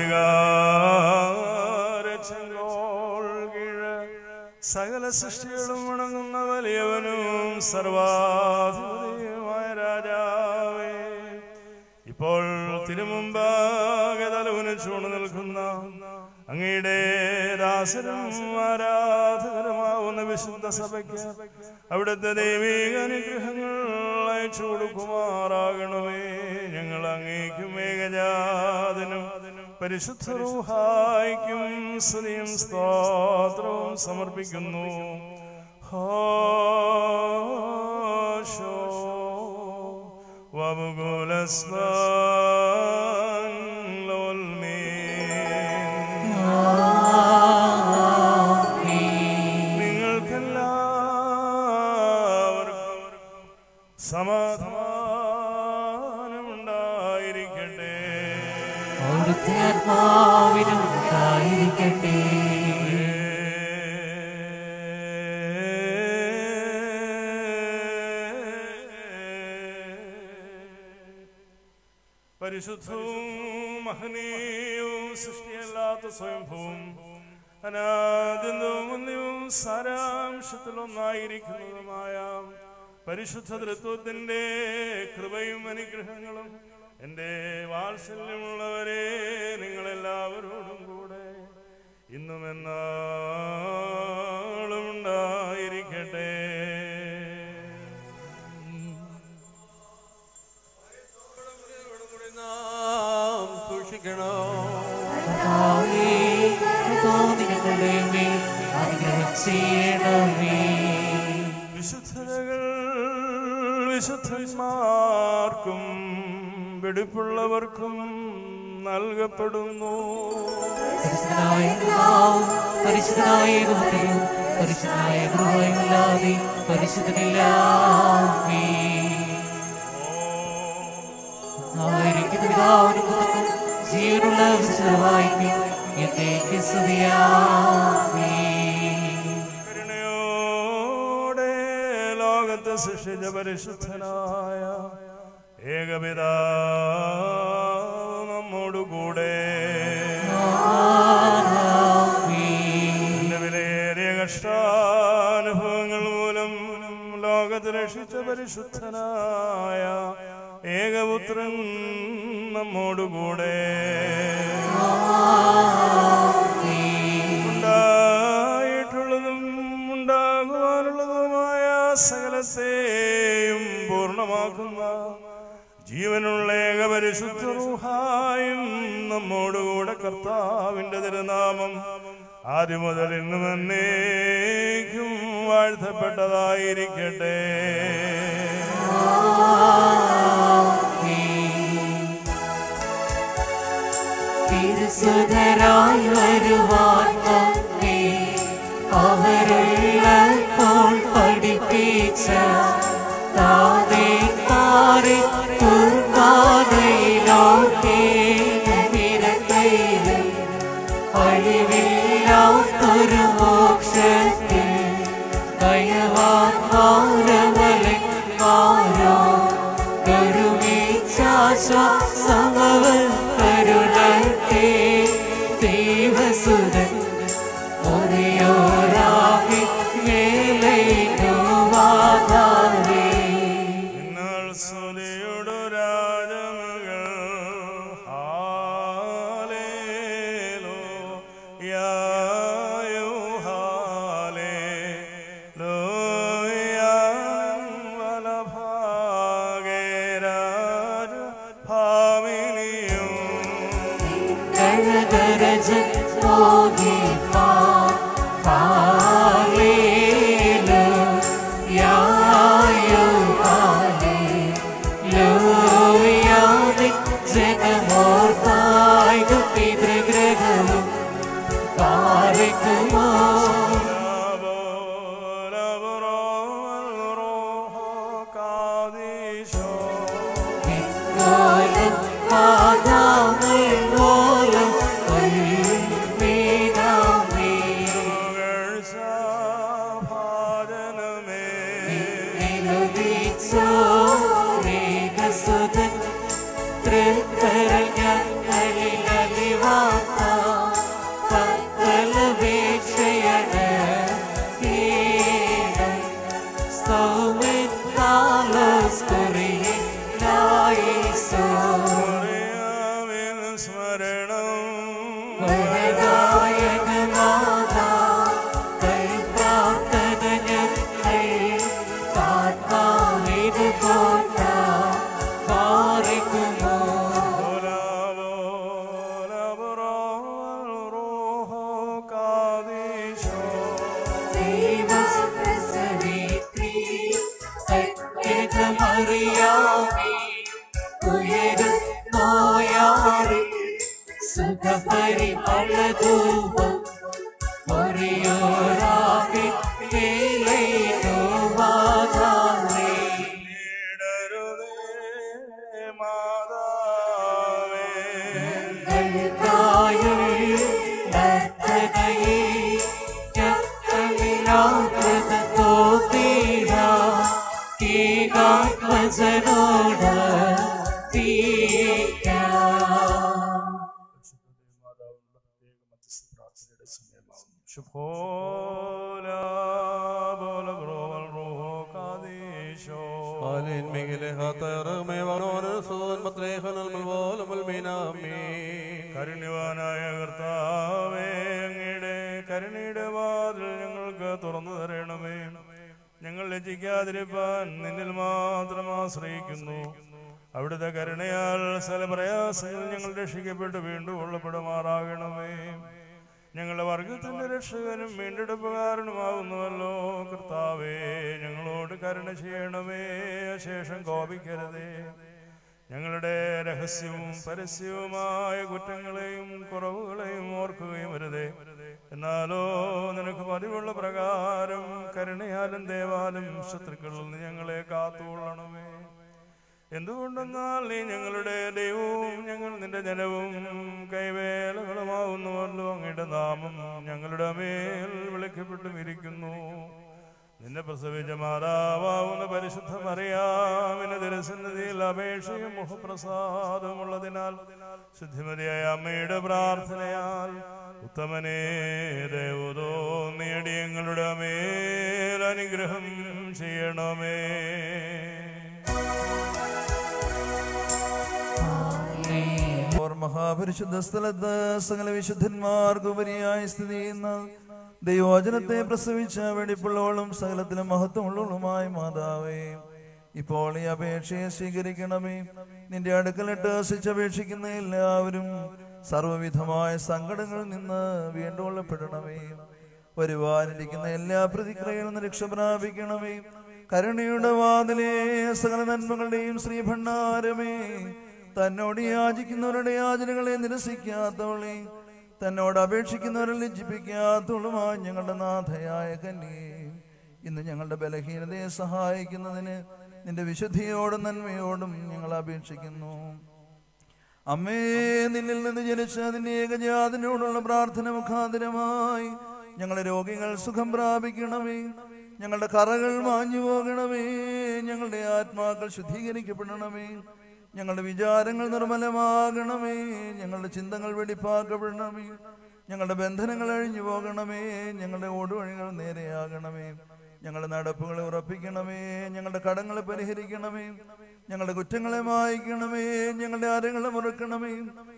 മേലധികാരച്ചെങ്കോൾ കീഴ് സകല സൃഷ്ടികളും വണങ്ങുന്ന വലിയവനും സർവാധിപതിയുമായ രാജാവേ ഇപ്പോൾ തിരുമുമ്പാകെ തലവുനിച്ചൂണ് നിൽക്കുന്ന അങ്ങയുടെ ദാസരും ആരാധകരമാവുന്ന വിശുദ്ധ സഭയ്ക്ക് അവിടുത്തെ ദൈവിക അനുഗ്രഹങ്ങൾ അയച്ചു കൊടുക്കുമാറാകണമേ ഞങ്ങൾ അങ്ങേക്കും ഏകജാതനും പരിശുദ്ധ റൂഹായിക്കും സ്തുതിയും സ്തോത്രവും സമർപ്പിക്കുന്നു ഹോശോ വബുകുലസ്മാൻ നിങ്ങൾക്കെല്ലാവർക്കും സമാധാനമുണ്ടായിരിക്കട്ടെ
അവിടുത്തെ ആത്മാവിനുണ്ടായിരിക്കട്ടെ
പരിശുദ്ധവും മഹനീയവും സൃഷ്ടിയല്ലാത്ത സ്വയംഭവും അനാദ്യന്തവും ഒന്നിവും സാരാംശത്തിലൊന്നായിരിക്കുന്നതുമായ പരിശുദ്ധ തൃത്വത്തിന്റെ കൃപയും അനുഗ്രഹങ്ങളും എൻ്റെ വാത്സല്യമുള്ളവരെ നിങ്ങളെല്ലാവരോടും കൂടെ ഇന്നും എന്നാളും ഉണ്ടായിരിക്കട്ടെ
കർത്താവേ, കർത്താവ് ഞങ്ങളുടെ മേൽ അനുഗ്രഹം ചെയ്യണമേ
വിശുദ്ധതകൾ വിശുദ്ധന്മാർക്കും വെടിപ്പുള്ളവർക്കും നൽകപ്പെടുന്നു
പരിശുദ്ധനായ പിതാവും പരിശുദ്ധനായ പുത്രനും പരിശുദ്ധനായ ഗൃഹമില്ലാതെ പരിശുദ്ധനില്ലാമേ ആയിരിക്കുന്ന പിതാവിനും പുത്രനും ജീവനുള്ള വിശുദ്ധവായിക്കും എന്നേക്ക് സ്തുതിയാമേ
കരുണയോടെ ലോകത്തെ സൃഷ്ടിച്ച പരിശുദ്ധനായ ഏകപിതാവ് നമ്മോടുകൂടെ നിന്റെ വിലയേറിയ കഷ്ടാനുഭവങ്ങൾ മൂലം ലോകത്തെ രക്ഷിച്ച പരിശുദ്ധനായ ഏകപുത്രൻ നമ്മോടുകൂടെ ഉണ്ടായിട്ടുള്ളതും ഉണ്ടാകുവാനുള്ളതുമായ സകലത്തെയും പൂർണ്ണമാക്കുന്ന ജീവനുള്ള ഏകപരിശുദ്ധ റൂഹായും നമ്മോടുകൂടെ കർത്താവിന്റെ തിരുനാമം ആദ്യം മുതൽ ഇന്നും എന്നേക്കും വാഴ്ത്തപ്പെട്ടതായിരിക്കട്ടെ
തിരുസുതരായി വരുവാൻ തന്നെ അവരുള്ളപ്പോൾ പഠിപ്പിച്ച താതേ മാറി കുർബാനയിലോക്കെ വിരക്കയിലും അഴിവില്ലാത്തൊരു മോക്ഷത്തിൽ ദയവാൻ മാരവലന്മാരോ കരുമീച്ചാശ്വാസമവൻ കരുളട്ടെ ദൈവസുതൻ ഒരേയോരാകി മേലൈനുവാതാരേ
നിങ്ങൾ സ്തുതിയുടെ രാജമകൾ ഹാലേലോ യായോ ഹാലേലോ വലഭാഗേ രാജ ഭാമിനിയും
കഴകരജൻ മോഹിപ്പാ ഹാലേലു യായോ ഹാലേലൂയാതി ജനമോർത്തായ പിതൃഗ്രഹവും പാറിക്കുമോ കോലം പാദാമൽ മോലം ഉൾമീനാമേ നിലവിച്ചോ മേഘസുതൻ തൃക്കരഞ്ഞങ്ങളിൽ അലിവാത്ത പക്കലപേക്ഷയാണ് സൗമിത്താലോസ് കുറിയെ ലായിസോ
സ്മരണം
വരദായകനാഥാ കൽപ്രാർത്ഥന ഞങ്ങൾ കാത്താവിത് കോട്ട പാറിക്കുമോ ദൈവപ്രസവിത്രീ സത്യതമറിയാമേ ഉയരുന്നോയാറി സുഖപരിമളധൂപം ഒറിയോരാകെ വേലയിലുവാതാമേ ോട് തീക്കാം
ആലേൻ മികിലെ ഹാത്തറമേ വനോന് സോൻ പത്രേഖനൽ മൽവോലം മൽമീനാമേ
കരുണ്യവാനായ കർത്താവേ അങ്ങയുടെ കരുണയുടെ വാതിൽ ഞങ്ങൾക്ക് തുറന്നു തരണമേ ഞങ്ങൾ ലജ്ജിക്കാതിരിപ്പാൻ നിന്നിൽ മാത്രം ആശ്രയിക്കുന്നു അവിടുത്തെ കരുണയാൽ സകല പ്രയാസങ്ങൾ ഞങ്ങൾ രക്ഷിക്കപ്പെട്ട് വീണ്ടും കൊള്ളപ്പെടുമാറാകണമേ ഞങ്ങളുടെ വർഗത്തിന്റെ രക്ഷകനും വീണ്ടെടുപ്പുകാരനുമാകുന്നുവല്ലോ കർത്താവേ ഞങ്ങളോട് കരുണ ചെയ്യണമേ ശേഷം കോപിക്കരുതേ ഞങ്ങളുടെ രഹസ്യവും പരസ്യവുമായ കുറ്റങ്ങളെയും കുറവുകളെയും ഓർക്കുകയും വരുതേ എന്നാലോ നിനക്ക് പതിവുള്ള പ്രകാരം കരുണയാലും ദേവാലും ശത്രുക്കളിൽ നിന്ന് ഞങ്ങളെ കാത്തുകൊള്ളണമേ എന്തുകൊണ്ടെന്നാൽ നീ ഞങ്ങളുടെ ദൈവവും ഞങ്ങൾ നിന്റെ ജനവും കൈവേലകളുമാവുന്നുവല്ലോ അങ്ങയുടെ നാമം ഞങ്ങളുടെ മേൽ വിളിക്കപ്പെട്ടും ഇരിക്കുന്നു നിന്നെ പ്രസവിച്ച മാതാവാവുന്ന പരിശുദ്ധ മറിയാമിന് തിരസന്നിധിയിൽ അപേക്ഷയും മുഖപ്രസാദമുള്ളതിനാൽ ശുദ്ധിമതിയായ അമ്മയുടെ പ്രാർത്ഥനയാൽ ഉത്തമനേ ദേവതോ നേടിയങ്ങളുടെ മേൽ അനുഗ്രഹം ചെയ്യണമേ
ഓർ മഹാപരിശുദ്ധ സ്ഥലത്ത് സകല വിശുദ്ധന്മാർക്കുപരിയായി സ്ഥിതി ചെയ്യുന്ന ദൈവവചനത്തെ പ്രസവിച്ച വെടിപ്പുള്ളവളും സകലത്തിലും മഹത്വമുള്ളവളുമായ മാതാവേ ഇപ്പോൾ ഈ അപേക്ഷയെ സ്വീകരിക്കണമേ നിന്റെ അടുക്കലിട്ട് ശിച്ചപേക്ഷിക്കുന്ന എല്ലാവരും സർവ്വവിധമായ സങ്കടങ്ങളിൽ നിന്ന് വീണ്ടുകൊള്ളപ്പെടണമേ വരുവാനിരിക്കുന്ന എല്ലാ പ്രതിക്രിയകളിൽ നിന്ന് രക്ഷ പ്രാപിക്കണമേ കരുണയുടെ വാതിലേ സകല നന്മകളുടെയും ശ്രീഭണ്ഡാരമേ തന്നോട് യാചിക്കുന്നവരുടെ യാചനകളെ നിരസിക്കാത്തവളെ തന്നോട് അപേക്ഷിക്കുന്നവരെ ലജ്ജിപ്പിക്കാത്തവളുമായി ഞങ്ങളുടെ നാഥയായ കന്യേ ഇന്ന് ഞങ്ങളുടെ ബലഹീനതയെ സഹായിക്കുന്നതിന് നിന്റെ വിശുദ്ധിയോടും നന്മയോടും ഞങ്ങൾ അപേക്ഷിക്കുന്നു അമ്മേ നിന്നിൽ നിന്ന് ജനിച്ച നിന്റെ ഏകജാതിനോടുള്ള പ്രാർത്ഥന മുഖാന്തരമായി ഞങ്ങളെ രോഗികൾ സുഖം പ്രാപിക്കണമേ ഞങ്ങളുടെ കറകൾ മാഞ്ഞു പോകണമേ ഞങ്ങളുടെ ആത്മാക്കൾ ശുദ്ധീകരിക്കപ്പെടണമേ ഞങ്ങളുടെ വിചാരങ്ങൾ നിർമ്മലമാകണമേ ഞങ്ങളുടെ ചിന്തകൾ വെടിപ്പാക്കപ്പെടണമേ ഞങ്ങളുടെ ബന്ധനങ്ങൾ അഴിഞ്ഞു പോകണമേ ഞങ്ങളുടെ ഓടുവഴികൾ നേരെയാകണമേ ഞങ്ങളുടെ നടപ്പുകളെ ഉറപ്പിക്കണമേ ഞങ്ങളുടെ കടങ്ങളെ പരിഹരിക്കണമേ ഞങ്ങളുടെ കുറ്റങ്ങളെ മായ്ക്കണമേ ഞങ്ങളുടെ ആരങ്ങളെ മുറുക്കണമേ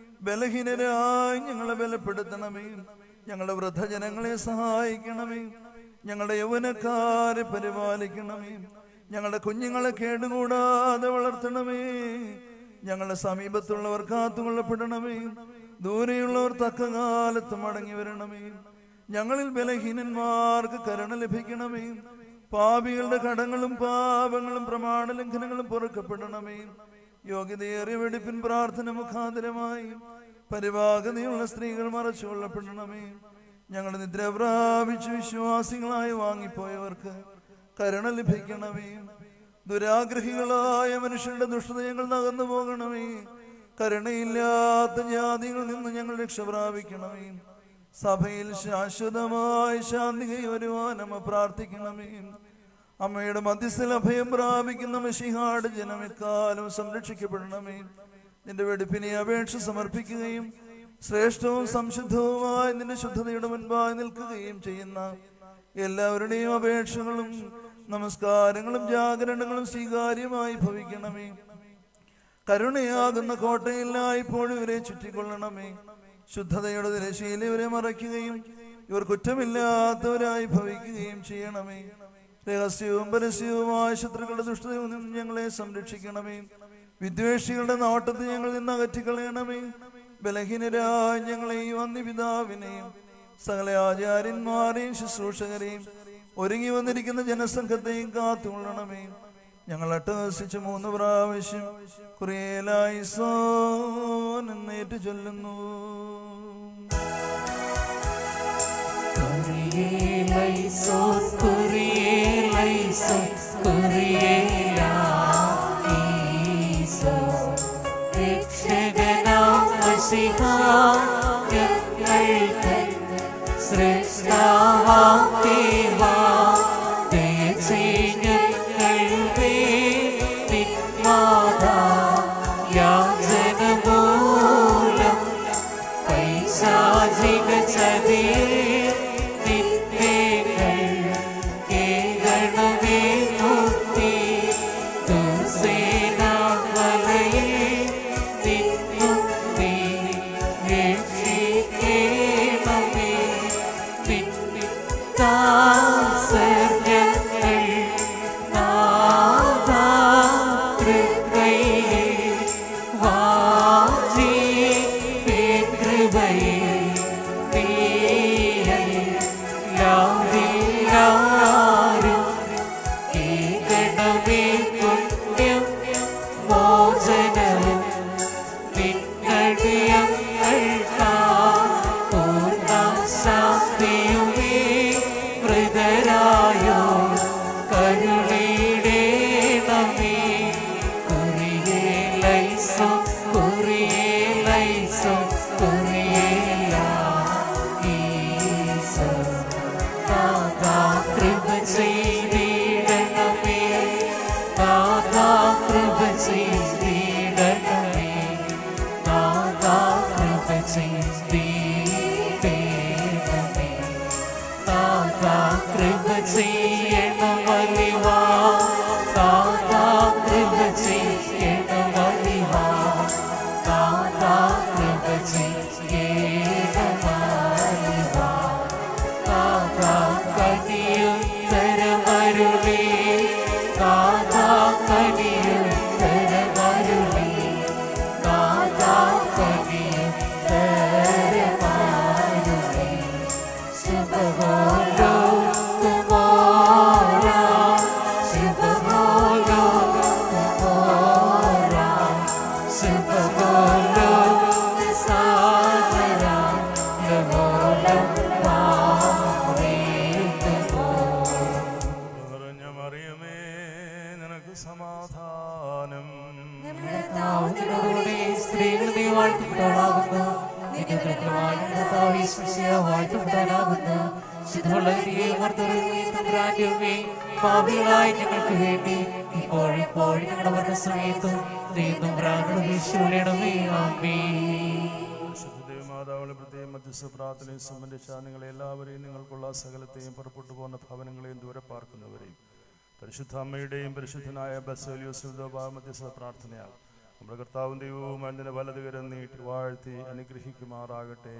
ബലഹീനരായി ഞങ്ങളെ ബലപ്പെടുത്തണമേ ഞങ്ങളുടെ വൃദ്ധജനങ്ങളെ സഹായിക്കണമേ ഞങ്ങളുടെ യൗവനക്കാരെ പരിപാലിക്കണമേ ഞങ്ങളുടെ കുഞ്ഞുങ്ങളെ കേടുകൂടാതെ വളർത്തണമേ ഞങ്ങളുടെ സമീപത്തുള്ളവർ കാത്തുകൊള്ളപ്പെടണമേ ദൂരെയുള്ളവർ തക്ക കാലത്ത് മടങ്ങി വരണമേ ഞങ്ങളിൽ ബലഹീനന്മാർക്ക് കരുണ ലഭിക്കണമേ പാപികളുടെ കടങ്ങളും പാപങ്ങളും പ്രമാണ ലംഘനങ്ങളും പൊറുക്കപ്പെടണമേ യോഗ്യതയേറിയ വെടിപ്പിൻ പ്രാർത്ഥന മുഖാന്തരമായി പരിവാഗതയുള്ള സ്ത്രീകൾ മറച്ചുകൊള്ളപ്പെടണമേ ഞങ്ങളുടെ നിദ്ര പ്രാപിച്ച് വിശ്വാസികളായി വാങ്ങിപ്പോയവർക്ക് കരുണ ലഭിക്കണമേ ദുരാഗ്രഹികളായ മനുഷ്യരുടെ ദുഷ്ടത ഞങ്ങൾ നകന്നു പോകണമേ കരുണയില്ലാത്ത ജാതികളിൽ നിന്ന് ഞങ്ങൾ രക്ഷ പ്രാപിക്കണമേ സഭയിൽ ശാശ്വതമായ ശാന്തി കൈവരുവാൻ അമ്മ പ്രാർത്ഥിക്കണമേ അമ്മയുടെ മധ്യസ്ഥൽ അഭയം പ്രാപിക്കുന്ന മെഷിഹാട് ജനം എക്കാലം സംരക്ഷിക്കപ്പെടണമേ നിന്റെ വെടിപ്പിനെ അപേക്ഷ സമർപ്പിക്കുകയും ശ്രേഷ്ഠവും സംശുദ്ധവുമായ നിന്റെ ശുദ്ധതയുടെ മുൻപായി നിൽക്കുകയും ചെയ്യുന്ന എല്ലാവരുടെയും അപേക്ഷകളും നമസ്കാരങ്ങളും ജാഗരണങ്ങളും സ്വീകാര്യമായി ഭവിക്കണമേ കരുണയാകുന്ന കോട്ടയില്ലായ്പോഴും ഇവരെ ചുറ്റിക്കൊള്ളണമേ ശുദ്ധതയുടെ ദിരശീല ഇവരെ മറയ്ക്കുകയും ഇവർ കുറ്റമില്ലാത്തവരായി ഭവിക്കുകയും ചെയ്യണമേ രഹസ്യവും പരസ്യവുമായ ശത്രുക്കളുടെ ദുഷ്ടതയിൽ നിന്നും ഞങ്ങളെ സംരക്ഷിക്കണമേ വിദ്വേഷികളുടെ നോട്ടത്തിൽ ഞങ്ങളിൽ നിന്ന് അകറ്റിക്കളയണമേ ബലഹീനരായ ഞങ്ങളെയും അന്യപിതാവിനെയും സകല ആചാര്യന്മാരെയും ശുശ്രൂഷകരെയും ഒരുങ്ങി വന്നിരിക്കുന്ന ജനസംഘത്തെയും കാത്തുകൊള്ളണമേ ഞങ്ങൾ അട്ടഹസിച്ച് മൂന്ന് പ്രാവശ്യം കുറേലായി സോൻ എന്നേറ്റ് ചൊല്ലുന്നു
Kurielaisos, Kurielaisos, Kurielaisos. രക്ഷകനാം മസിഹാ, ഞങ്ങൾ തൻ സൃഷ്ടാവാം ദൈവാ, ദയചെയ് ഞങ്ങൾ വേണ്ടി മാതാ, യാചനമൂലം പൈശാചിക ചതിയിൽ നിന്നേകൾ കേൾക്കണമേ മുക്തി. ദുർസേനാവലയിൽ നിന്നും നീ രക്ഷിക്കണമേ. നിൻ ദാസർ ഞങ്ങൾ നാഥാ തൃക്കൈയിൽ
നിറഞ്ഞ മറിയമേ നിനക്ക് സമാധാനം
സ്ത്രീകൾ നീ വാഴ്ത്തപ്പെടാനാകുന്നു നിന്റെ ഫലമായി കർത്താവ് യേശുമിശിഹ വാഴ്ത്തപ്പെടാനാകുന്നു ശുദ്ധമുള്ള നീ തമ്പുരാന്റെയുമേ പാപികളായ ഞങ്ങൾക്ക് വേണ്ടി ഇപ്പോഴെപ്പോഴും ഞങ്ങളുടെ മരണ സമയത്തും ദൈവം പ്രാണമേ ആമേ
മാതാവിനെ പ്രത്യേകം മധ്യസ്ഥ പ്രാർത്ഥനയും സംബന്ധിച്ച നിങ്ങളെ എല്ലാവരെയും നിങ്ങൾക്കുള്ള സകലത്തെയും പുറപ്പെട്ടു പോകുന്ന ഭവനങ്ങളെയും ദൂരെ പാർക്കുന്നവരെയും പരിശുദ്ധ അമ്മയുടെയും പരിശുദ്ധനായ ബസോലിയോസുദോബാ മധ്യസ്ഥ പ്രാർത്ഥനയാൽ നമ്മുടെ കർത്താവും ദൈവവും അതിൻ്റെ വലതുകരം നീട്ടി വാഴ്ത്തി അനുഗ്രഹിക്കുമാറാകട്ടെ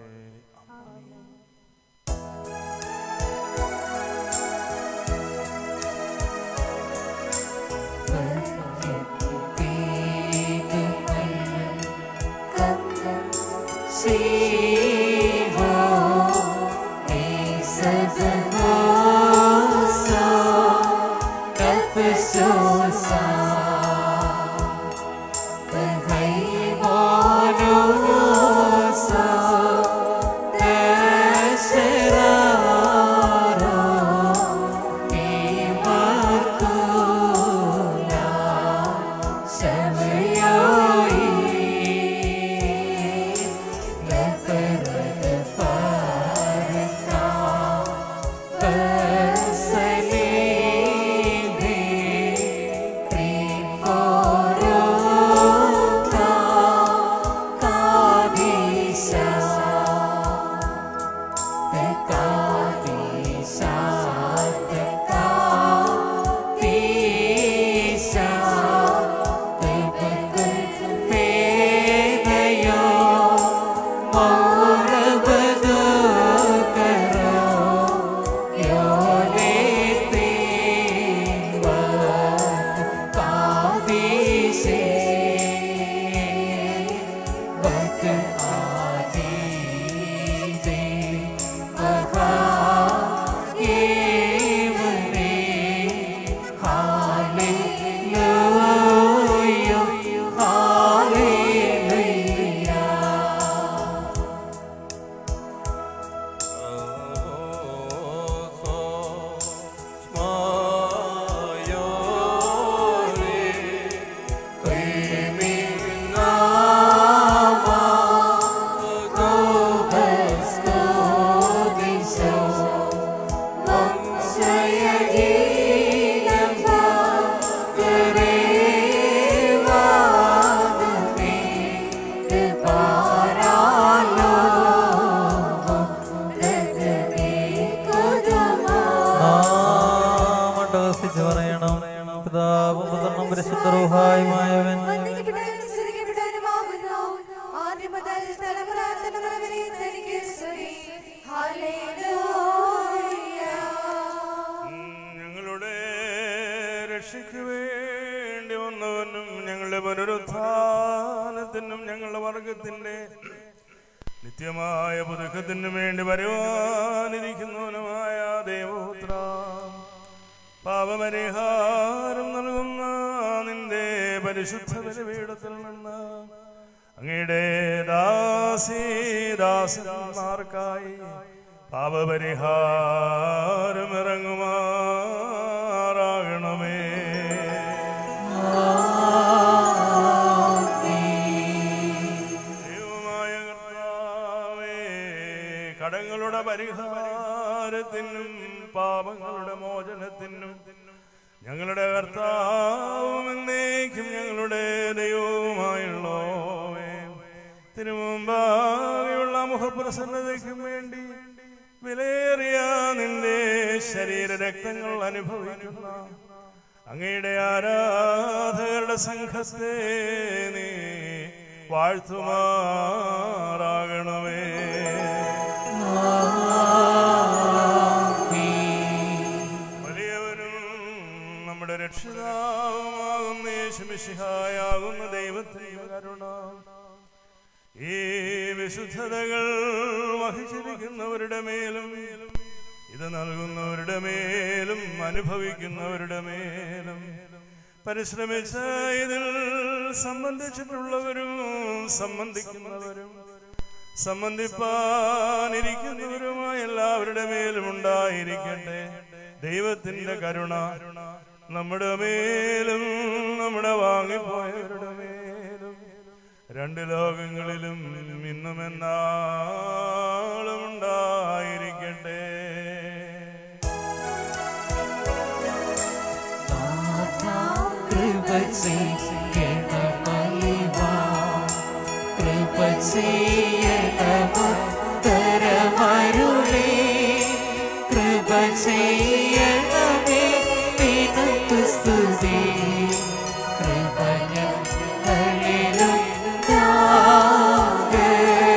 മണ്ഡപസിച്ച് പറയണം പിതാവും പുത്രനും പരിശുദ്ധറുഹായുമായവൻ
ആദ്യം മുതൽ തലമുറ തലമുറ വരെ തനിക്ക് സ്തുതി ഹല്ലേലൂയ
ഞങ്ങളുടെ രക്ഷയ്ക്ക് വേണ്ടി വന്നവനും ഞങ്ങളുടെ പുനരുത്ഥാനത്തിനും ഞങ്ങളുടെ വർഗത്തിന്റെ നിത്യമായ പുതുക്കത്തിനു വേണ്ടി വരുവാനിരിക്കുന്നവനുമായ ദേവോത്ര പാപപരിഹാരം നൽകുന്ന നിന്റെ പരിശുദ്ധ ബലിപീഠത്തിൽ നിന്ന് അങ്ങയുടെ ദാസീദാസന്മാർക്കായി പാപപരിഹാരം ഇറങ്ങുമാറാകണമേ ദൈവമായ കർത്താവേ, കടങ്ങളുടെ പരിഹാരത്തിനും പാപങ്ങളുടെ മോചനത്തിനും ഞങ്ങളുടെ കർത്താവും എന്നേക്കും ഞങ്ങളുടെ ദൈവവുമായുള്ളോവേ തിരുമുമ്പാകെയുള്ള മുഖപ്രസന്നതയ്ക്കും വേണ്ടി വിലയേറിയ നിന്റെ ശരീര രക്തങ്ങൾ അനുഭവിക്കുന്ന അങ്ങയുടെ ആരാധകരുടെ സംഘത്തെ നീ വാഴ്ത്തുമാറാകണമേ വലിയവനും നമ്മുടെ രക്ഷിതാവുമാകുന്ന യേശുമിശിഹായാകുന്ന ദൈവത്തിന്റെ കരുണ ഈ വിശുദ്ധതകൾ വഹിച്ചിരിക്കുന്നവരുടെ മേലും ഇത് നൽകുന്നവരുടെ മേലും അനുഭവിക്കുന്നവരുടെ മേലും പരിശ്രമിച്ച് ഇതിൽ സംബന്ധിച്ചിട്ടുള്ളവരും സംബന്ധിക്കുന്നവരും സംബന്ധിപ്പാനിരിക്കുന്നവരുമായ എല്ലാവരുടെ മേലും ഉണ്ടായിരിക്കട്ടെ ദൈവത്തിന്റെ കരുണ നമ്മുടെ മേലും നമ്മുടെ വാങ്ങിപ്പോയവരുടെ മേലും രണ്ട് ലോകങ്ങളിലും ഇന്നും എന്നാളും ഉണ്ടായിരിക്കട്ടെ
കൃപ ചെയ്യണമലിവാ കൃപ ചെയ്യണമുത്തരമരുളേ കൃപ ചെയ്യണമേ നിനക്ക് സ്തുതി കൃപ ഞങ്ങളിലും താകട്ടെ.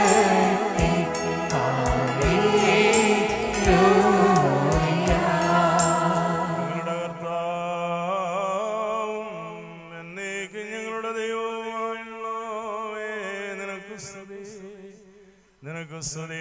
ഞങ്ങളുടെ കർത്താവും എന്നേക്കും ഞങ്ങളുടെ ദൈവവുമായുള്ളവേ നിനക്ക് സ്തുതി നിനക്ക് സ്തുതി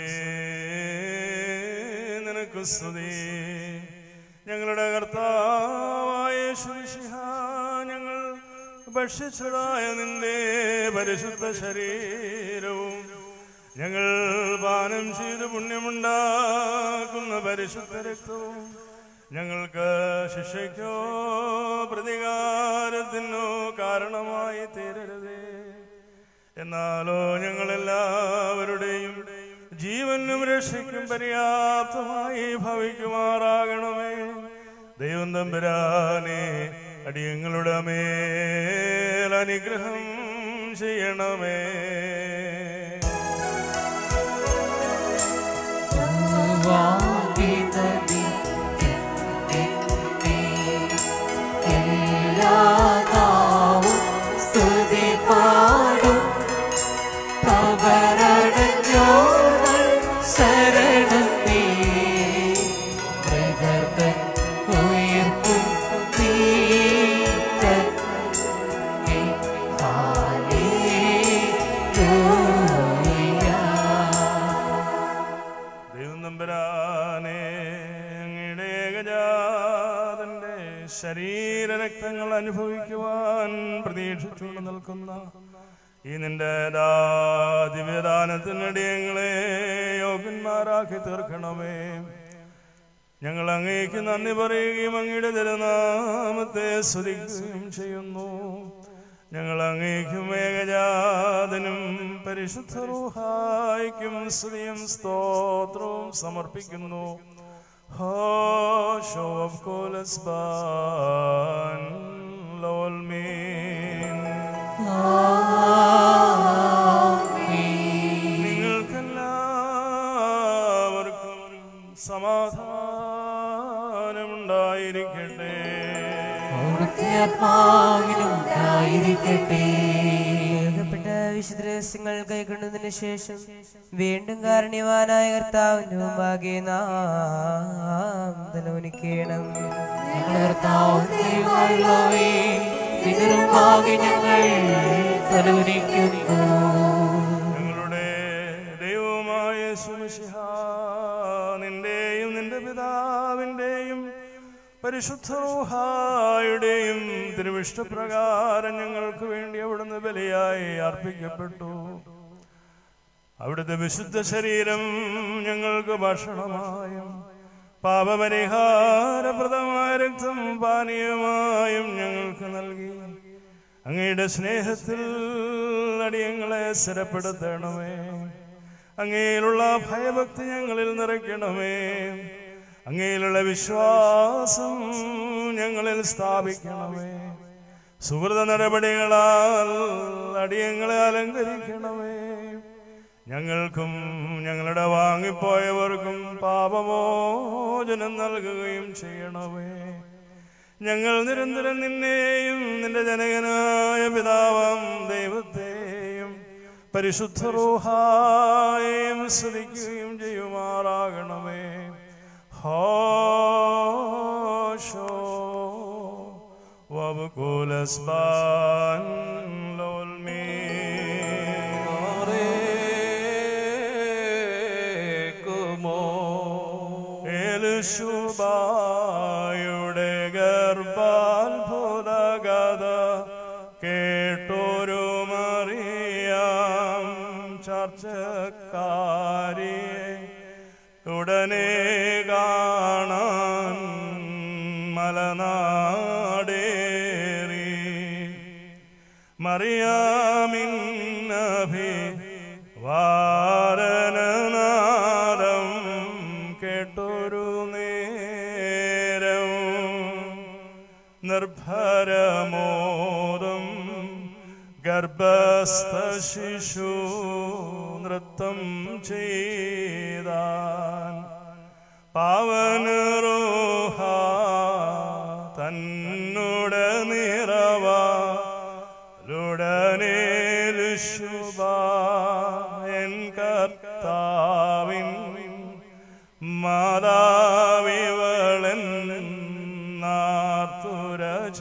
നിനക്ക് സ്തുതി ഞങ്ങളുടെ കർത്താവായ യേശുമിശിഹ ഞങ്ങൾ ഭക്ഷിച്ചതായ നിന്റെ പരിശുദ്ധ ശരീരവും ഞങ്ങൾ പാനം ചെയ്ത് പുണ്യമുണ്ടാക്കുന്ന പരിശുദ്ധ രക്തവും ഞങ്ങൾക്ക് ശിക്ഷയ്ക്കോ പ്രതികാരത്തിനോ കാരണമായി തീരരുതേ എന്നാലോ ഞങ്ങളെല്ലാവരുടെയും ജീവനും രക്ഷയ്ക്കും പര്യാപ്തമായി ഭവിക്കുമാറാകണമേ ദൈവം തമ്പുരാനെ അടിയങ്ങളുടെ മേൽ അനുഗ്രഹം ചെയ്യണമേ
വാങ്ങിനദി എല്ലാ നാവും സ്തുതി പാടും കബറടഞ്ഞോകൾ ശരണം നീ മൃഗർക്കൻ ഉയർത്തും നീ തന്നെ ഹാലേലൂയ
ദൈവം നമ്പരാനെ അങ്ങയുടെ ഏകജാതന്റെ ശരീരരക്തങ്ങൾ അനുഭവിക്കുവാൻ പ്രതീക്ഷിച്ചുകൊണ്ട് നിൽക്കുന്ന ഈ നിന്റെ ദിവ്യദാനത്തിനടിയങ്ങളെ യോഗ്യന്മാരാക്കി തീർക്കണമേ ഞങ്ങൾ അങ്ങേക്ക് നന്ദി പറയുകയും അങ്ങയുടെ തിരുനാമത്തെ സ്തുതിക്കുകയും ചെയ്യുന്നു ഞങ്ങൾ അങ്ങേക്കും ഏകജാതനും പരിശുദ്ധ റൂഹായിക്കും സ്തുതിയും സ്തോത്രവും സമർപ്പിക്കുന്നു ഹോ ഷോ ഓഫ് കോലസ്ബാൻ ലോൽ മീൻ നിങ്ങൾക്കെല്ലാവർക്കും സമാധാനമുണ്ടായിരിക്കട്ടെ
അവിടുത്തെ ആത്മാവിനും ഉണ്ടായിരിക്കട്ടെ
എഴുതപ്പെട്ട വിശുദ്ധ രഹസ്യങ്ങൾ കൈക്കൊണ്ടതിനു ശേഷം വീണ്ടും കാരുണ്യവാനായ കർത്താവിന്റെ മുമ്പാകെ നാം തലവനിക്കണം
ഞങ്ങളുടെ കർത്താവും ദൈവമുള്ളവേ ഇതിനുമാകെ ഞങ്ങൾ തലവനിക്കുന്നു
ഞങ്ങളുടെ ദൈവമായ സുമിഷിഹ നിന്റെയും നിന്റെ പിതാവിൻ്റെയും പരിശുദ്ധഹായുടെയും തിരുവിഷ്ടപ്രകാരം ഞങ്ങൾക്ക് വേണ്ടി അവിടുന്ന് ബലിയായി അർപ്പിക്കപ്പെട്ടു അവിടുത്തെ വിശുദ്ധ ശരീരം ഞങ്ങൾക്ക് ഭക്ഷണമായും പാപപരിഹാരപ്രദമായ രക്തം പാനീയമായും ഞങ്ങൾക്ക് നൽകി അങ്ങയുടെ സ്നേഹത്തിൽ അടിയങ്ങളെ സ്ഥിരപ്പെടുത്തണമേ അങ്ങയിലുള്ള ഭയഭക്തി ഞങ്ങളിൽ നിറയ്ക്കണമേ അങ്ങയിലുള്ള വിശ്വാസം ഞങ്ങളിൽ സ്ഥാപിക്കണമേ സുഹൃത നടപടികളാൽ അടിയങ്ങളെ അലങ്കരിക്കണമേ ഞങ്ങൾക്കും ഞങ്ങളുടെ വാങ്ങിപ്പോയവർക്കും പാപമോചനം നൽകുകയും ചെയ്യണമേ ഞങ്ങൾ നിരന്തരം നിന്നെയും നിന്റെ ജനകനായ പിതാവാം ദൈവത്തെയും പരിശുദ്ധ റൂഹായെയും സ്തുതിക്കുകയും ചെയ്യുമാറാകണമേ ഹോഷോ വബുകുലസ്ബാൻ ലോൽമീ എലുഷുബായുടെ ഗർഭാത്ഭുതഗത കേട്ടൊരു മറിയാം ചർച്ചക്കാരിയെ ഉടനെ കാണാൻ മലനാടേറി മറിയാമിന്നഭി വാരനാദം കേട്ടൊരു നേരം നിർഭരമോദം ഗർഭസ്ഥ ശിശു നൃത്തം ചെയ്താൻ പാവനറോഹ തന്നുട നിറവ ലുടനേലുശുഭ എൻ കർത്താവിൻ മാതാവിവളൻ നാർത്തുര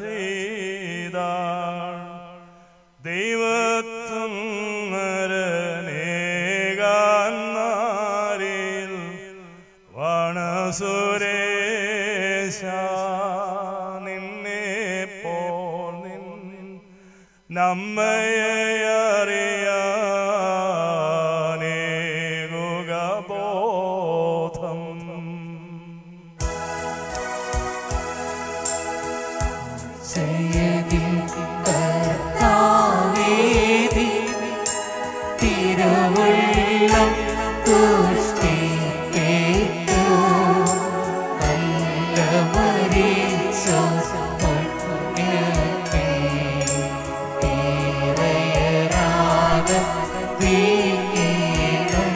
ചെയ്താൾ ദൈവത്വം നരനേകാൻ നാരിൽ വണസുരേശ നിന്നെ പോൽ നിൻ നമ്മയറിയാനേകുക ബോധം
കർത്താവേദി തിരുവുള്ളം തുഷ്ടി കേട്ടു നല്ല മരീച്ച പുണ്യമേ ഏറെയറാതെ വീണും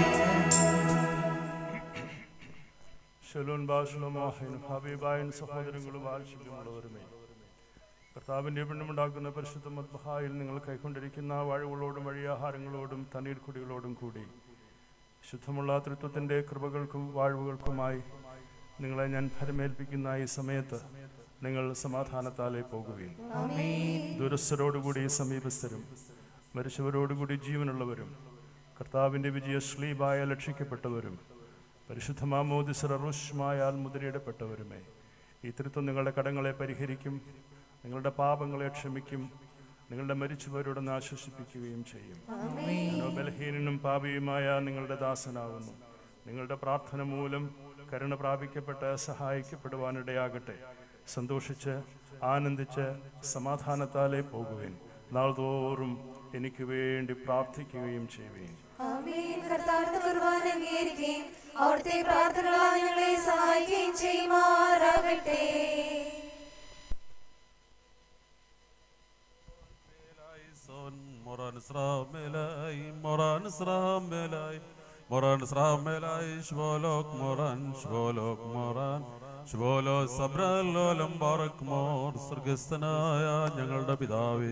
ഷലൂൻ ബാഷുലമോഹനും ഹബീബായൻ സഹോദരങ്ങളും വാത്സല്യമുള്ളവരുമേ കർത്താവിൻ്റെ പിണ്ണുമുണ്ടാക്കുന്ന പരിശുദ്ധ മദ്ബഹായിൽ നിങ്ങൾ കൈക്കൊണ്ടിരിക്കുന്ന വാഴുകളോടും വഴിയാഹാരങ്ങളോടും തണ്ണീർക്കുടികളോടും കൂടി ശുദ്ധമുള്ള തൃത്വത്തിൻ്റെ കൃപകൾക്കും വാഴ്വുകൾക്കുമായി നിങ്ങളെ ഞാൻ ഫലമേൽപ്പിക്കുന്ന ഈ സമയത്ത് നിങ്ങൾ സമാധാനത്താലേ പോകുകയും ദുരസ്ഥരോടുകൂടി സമീപസ്ഥരും മരിച്ചവരോടുകൂടി ജീവനുള്ളവരും കർത്താവിൻ്റെ വിജയ ശ്ലീബായ ലക്ഷിക്കപ്പെട്ടവരും പരിശുദ്ധ മാമോദിസറ റുഷ്മായാൽ മുദ്രയിടപ്പെട്ടവരുമേ ഈ തൃത്വം നിങ്ങളുടെ കടങ്ങളെ പരിഹരിക്കും നിങ്ങളുടെ പാപങ്ങളെ ക്ഷമിക്കും നിങ്ങളുടെ മരിച്ചവരോടൊന്ന് ആശ്വസിപ്പിക്കുകയും ചെയ്യും ഞാനോ ബലഹീനനും പാപിയുമായ നിങ്ങളുടെ ദാസനാകുന്നു നിങ്ങളുടെ പ്രാർത്ഥന മൂലം കരുണ പ്രാപിക്കപ്പെട്ട് സഹായിക്കപ്പെടുവാനിടയാകട്ടെ സന്തോഷിച്ച് ആനന്ദിച്ച് സമാധാനത്താലേ പോകുവേൻ നാൾതോറും എനിക്ക് വേണ്ടി പ്രാർത്ഥിക്കുകയും ചെയ്യുവേൻ
ആമേൻ കർത്താവിന്റെ കുർബാന അംഗീകരിക്കുകയും അവിടുത്തെ പ്രാർത്ഥനകളാൽ ഞങ്ങളെ സഹായിക്കുകയും ചെയ്യുമാറാകട്ടെ
son moran sram melai moran sram melai moran sram melai shvolok moran shvolok moran shvolo sabരല്ലോലം ബാറക് മോർ സ്വർഗസ്ഥനായ ഞങ്ങളുടെ പിതാവേ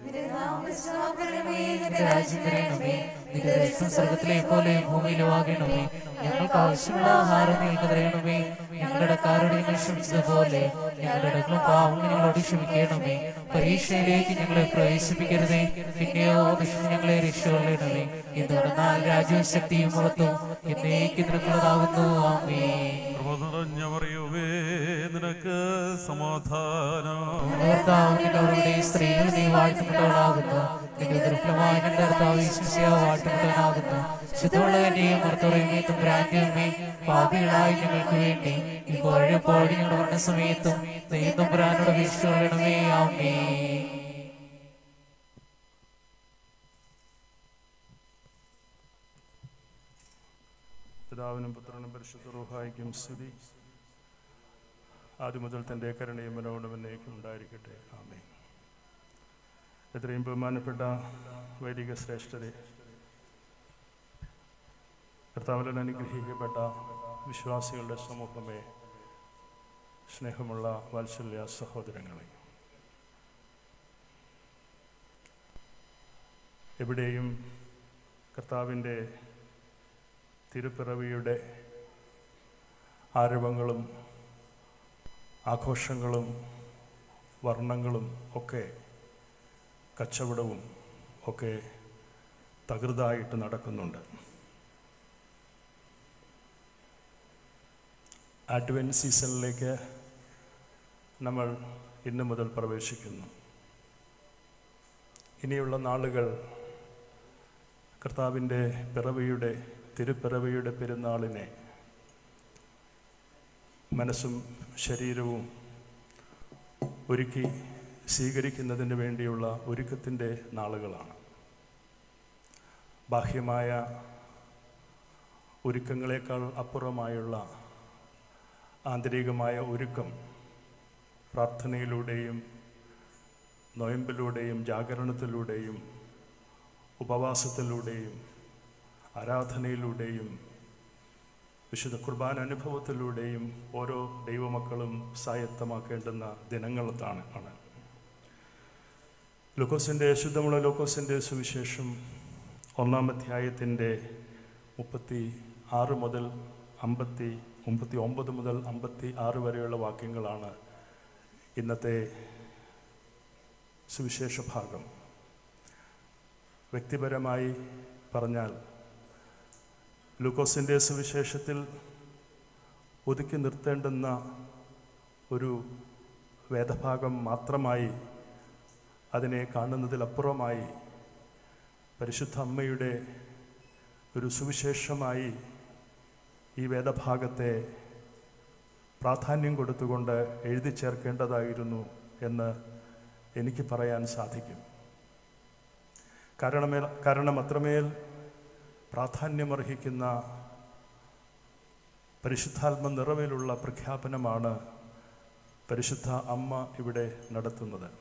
സ്വർഗത്തിലെ പോലെ ഭൂമിയിലും ആകണമേ ഞങ്ങൾക്ക് ആവശ്യമുള്ള ആഹാരം നിങ്ങൾക്ക് തരണമേ ഞങ്ങളുടെ കാരോട് ഞങ്ങൾ ക്ഷമിച്ചതുപോലെ ഞങ്ങളുടെ ഇടങ്ങളും പാവങ്ങൾ ഞങ്ങളോട് ക്ഷമിക്കണമേ പരീക്ഷയിലേക്ക് ഞങ്ങളെ പ്രവേശിപ്പിക്കരുതേ പിന്നെയോ ദുഷ്ടൻ ഞങ്ങളെ രക്ഷകൊള്ളണമേ എന്തുകൊണ്ടെന്നാൽ രാജ്യവും ശക്തിയും മഹത്വം എന്നേക്ക് നിനക്കുള്ളതാകുന്നു ആമേ
കൃപ നിറഞ്ഞ മറിയുമേ നിനക്ക് സമാധാനം
കർത്താവിനോടുകൂടി സ്ത്രീകൾ നീ വാഴ്ത്തപ്പെട്ടവളാകുന്നു നിന്റെ ദുർഫലമായ നിന്റെ കർത്താവ് ഈശ്വസിയ വാഴ്ത്തപ്പെട്ടവനാകുന്നു ശുദ്ധമുള്ളതിന്റെയും മർത്തവയുമേ തുമ്പരാന്റെയുമേ പാപികളായി ഞങ്ങൾക്ക് വേണ്ടി ഇപ്പോഴും എപ്പോഴും ഞങ്ങളുടെ പറഞ്ഞ സമയത്തും നീ തുമ്പരാനോട് വീഴ്ച ആമേ
പിതാവിനും പുത്രനും പരിശുദ്ധ റൂഹായിക്കും സ്തുതി ആദ്യം മുതൽ തൻ്റെ കരുണയും മനോടും എന്നേക്കും ഉണ്ടായിരിക്കട്ടെ ആമേ എത്രയും ബഹുമാനപ്പെട്ട വൈദിക ശ്രേഷ്ഠരെ കർത്താവിൽ അനുഗ്രഹിക്കപ്പെട്ട വിശ്വാസികളുടെ സമൂഹമേ സ്നേഹമുള്ള വാത്സല്യ സഹോദരങ്ങളെ എവിടെയും കർത്താവിൻ്റെ തിരുപ്പിറവിയുടെ ആരവങ്ങളും ആഘോഷങ്ങളും വർണ്ണങ്ങളും ഒക്കെ കച്ചവടവും ഒക്കെ തകൃതായിട്ട് നടക്കുന്നുണ്ട് അഡ്വൻറ്റ് സീസണിലേക്ക് നമ്മൾ ഇന്നു മുതൽ പ്രവേശിക്കുന്നു ഇനിയുള്ള നാളുകൾ കർത്താവിൻ്റെ പിറവിയുടെ തിരുപ്പിറവിയുടെ പെരുന്നാളിനെ മനസ്സും ശരീരവും ഒരുക്കി സ്വീകരിക്കുന്നതിന് വേണ്ടിയുള്ള ഒരുക്കത്തിൻ്റെ നാളുകളാണ് ബാഹ്യമായ ഒരുക്കങ്ങളെക്കാൾ അപ്പുറമായുള്ള ആന്തരികമായ ഒരുക്കം പ്രാർത്ഥനയിലൂടെയും നൊയമ്പിലൂടെയും ജാഗരണത്തിലൂടെയും ഉപവാസത്തിലൂടെയും ആരാധനയിലൂടെയും വിശുദ്ധ കുർബാന അനുഭവത്തിലൂടെയും ഓരോ ദൈവമക്കളും സായത്തമാക്കേണ്ടുന്ന ദിനങ്ങളത്താണ് ആണ് ലൂക്കോസിൻ്റെ ശുദ്ധമുള്ള ലൂക്കോസിൻ്റെ സുവിശേഷം ഒന്നാം അധ്യായത്തിൻ്റെ മുപ്പത്തി ആറ് മുതൽ അമ്പത്തി മുപ്പത്തി ഒമ്പത് മുതൽ അമ്പത്തി ആറ് വരെയുള്ള വാക്യങ്ങളാണ് ഇന്നത്തെ സുവിശേഷ ഭാഗം വ്യക്തിപരമായി പറഞ്ഞാൽ ലൂക്കോസിൻ്റെ സുവിശേഷത്തിൽ ഒതുക്കി നിർത്തേണ്ടുന്ന ഒരു വേദഭാഗം മാത്രമായി അതിനെ കാണുന്നതിലപ്പുറമായി പരിശുദ്ധ അമ്മയുടെ ഒരു സുവിശേഷമായി ഈ വേദഭാഗത്തെ പ്രാധാന്യം കൊടുത്തുകൊണ്ട് എഴുതി ചേർക്കേണ്ടതായിരുന്നു എന്ന് എനിക്ക് പറയാൻ സാധിക്കും കാരണമേ കാരണം അത്രമേൽ പ്രാധാന്യമർഹിക്കുന്ന പരിശുദ്ധാത്മ നിറവിലുള്ള പ്രഖ്യാപനമാണ് പരിശുദ്ധ അമ്മ ഇവിടെ നടത്തുന്നത്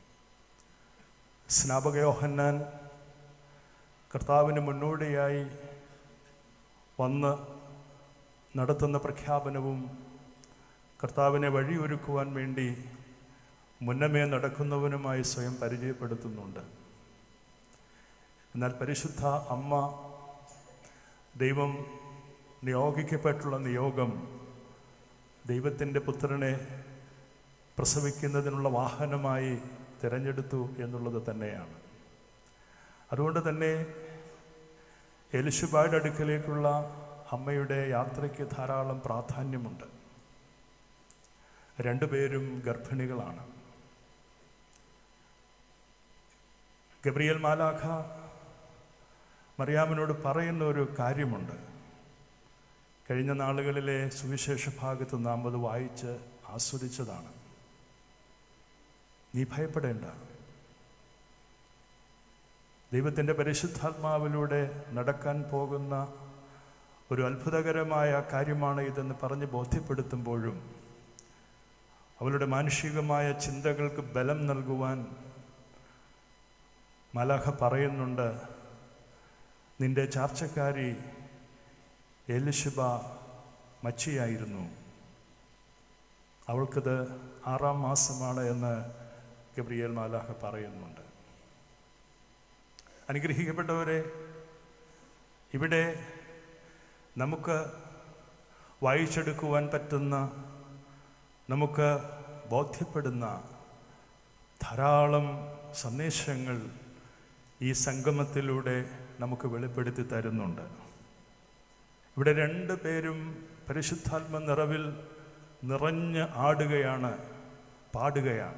സ്നാപകയോഹന്നാൻ കർത്താവിന് മുന്നോടിയായി വന്ന് നടത്തുന്ന പ്രഖ്യാപനവും കർത്താവിനെ വഴിയൊരുക്കുവാൻ വേണ്ടി മുന്നമേ നടക്കുന്നവനുമായി സ്വയം പരിചയപ്പെടുത്തുന്നുണ്ട് എന്നാൽ പരിശുദ്ധ അമ്മ ദൈവം നിയോഗിക്കപ്പെട്ടുള്ള നിയോഗം ദൈവത്തിൻ്റെ പുത്രനെ പ്രസവിക്കുന്നതിനുള്ള വാഹനമായി തിരഞ്ഞെടുത്തു എന്നുള്ളത് തന്നെയാണ് അതുകൊണ്ട് തന്നെ എലിശുബായുടെ അടുക്കലേക്കുള്ള അമ്മയുടെ യാത്രയ്ക്ക് ധാരാളം പ്രാധാന്യമുണ്ട് രണ്ടുപേരും ഗർഭിണികളാണ് ഗബ്രിയൽ മാലാഖ മറിയാമിനോട് പറയുന്ന ഒരു കാര്യമുണ്ട് കഴിഞ്ഞ നാളുകളിലെ സുവിശേഷ ഭാഗത്ത് നാം അത് വായിച്ച് ആസ്വദിച്ചതാണ് നീ ഭയപ്പെടേണ്ട ദൈവത്തിൻ്റെ പരിശുദ്ധാത്മാവിലൂടെ നടക്കാൻ പോകുന്ന ഒരു അത്ഭുതകരമായ കാര്യമാണ് ഇതെന്ന് പറഞ്ഞ് ബോധ്യപ്പെടുത്തുമ്പോഴും അവളുടെ മാനുഷികമായ ചിന്തകൾക്ക് ബലം നൽകുവാൻ മലാഖ പറയുന്നുണ്ട് നിന്റെ ചാർച്ചക്കാരി എലിശുബ മച്ചിയായിരുന്നു അവൾക്കത് ആറാം മാസമാണ് എന്ന് ഗബ്രിയേൽ മാലാഖ പറയുന്നുണ്ട് അനുഗ്രഹിക്കപ്പെട്ടവരെ ഇവിടെ നമുക്ക് വായിച്ചെടുക്കുവാൻ പറ്റുന്ന നമുക്ക് ബോധ്യപ്പെടുന്ന ധാരാളം സന്ദേശങ്ങൾ ഈ സംഗമത്തിലൂടെ നമുക്ക് വെളിപ്പെടുത്തി തരുന്നുണ്ട് ഇവിടെ രണ്ട് പേരും പരിശുദ്ധാത്മ നിറവിൽ നിറഞ്ഞ് ആടുകയാണ് പാടുകയാണ്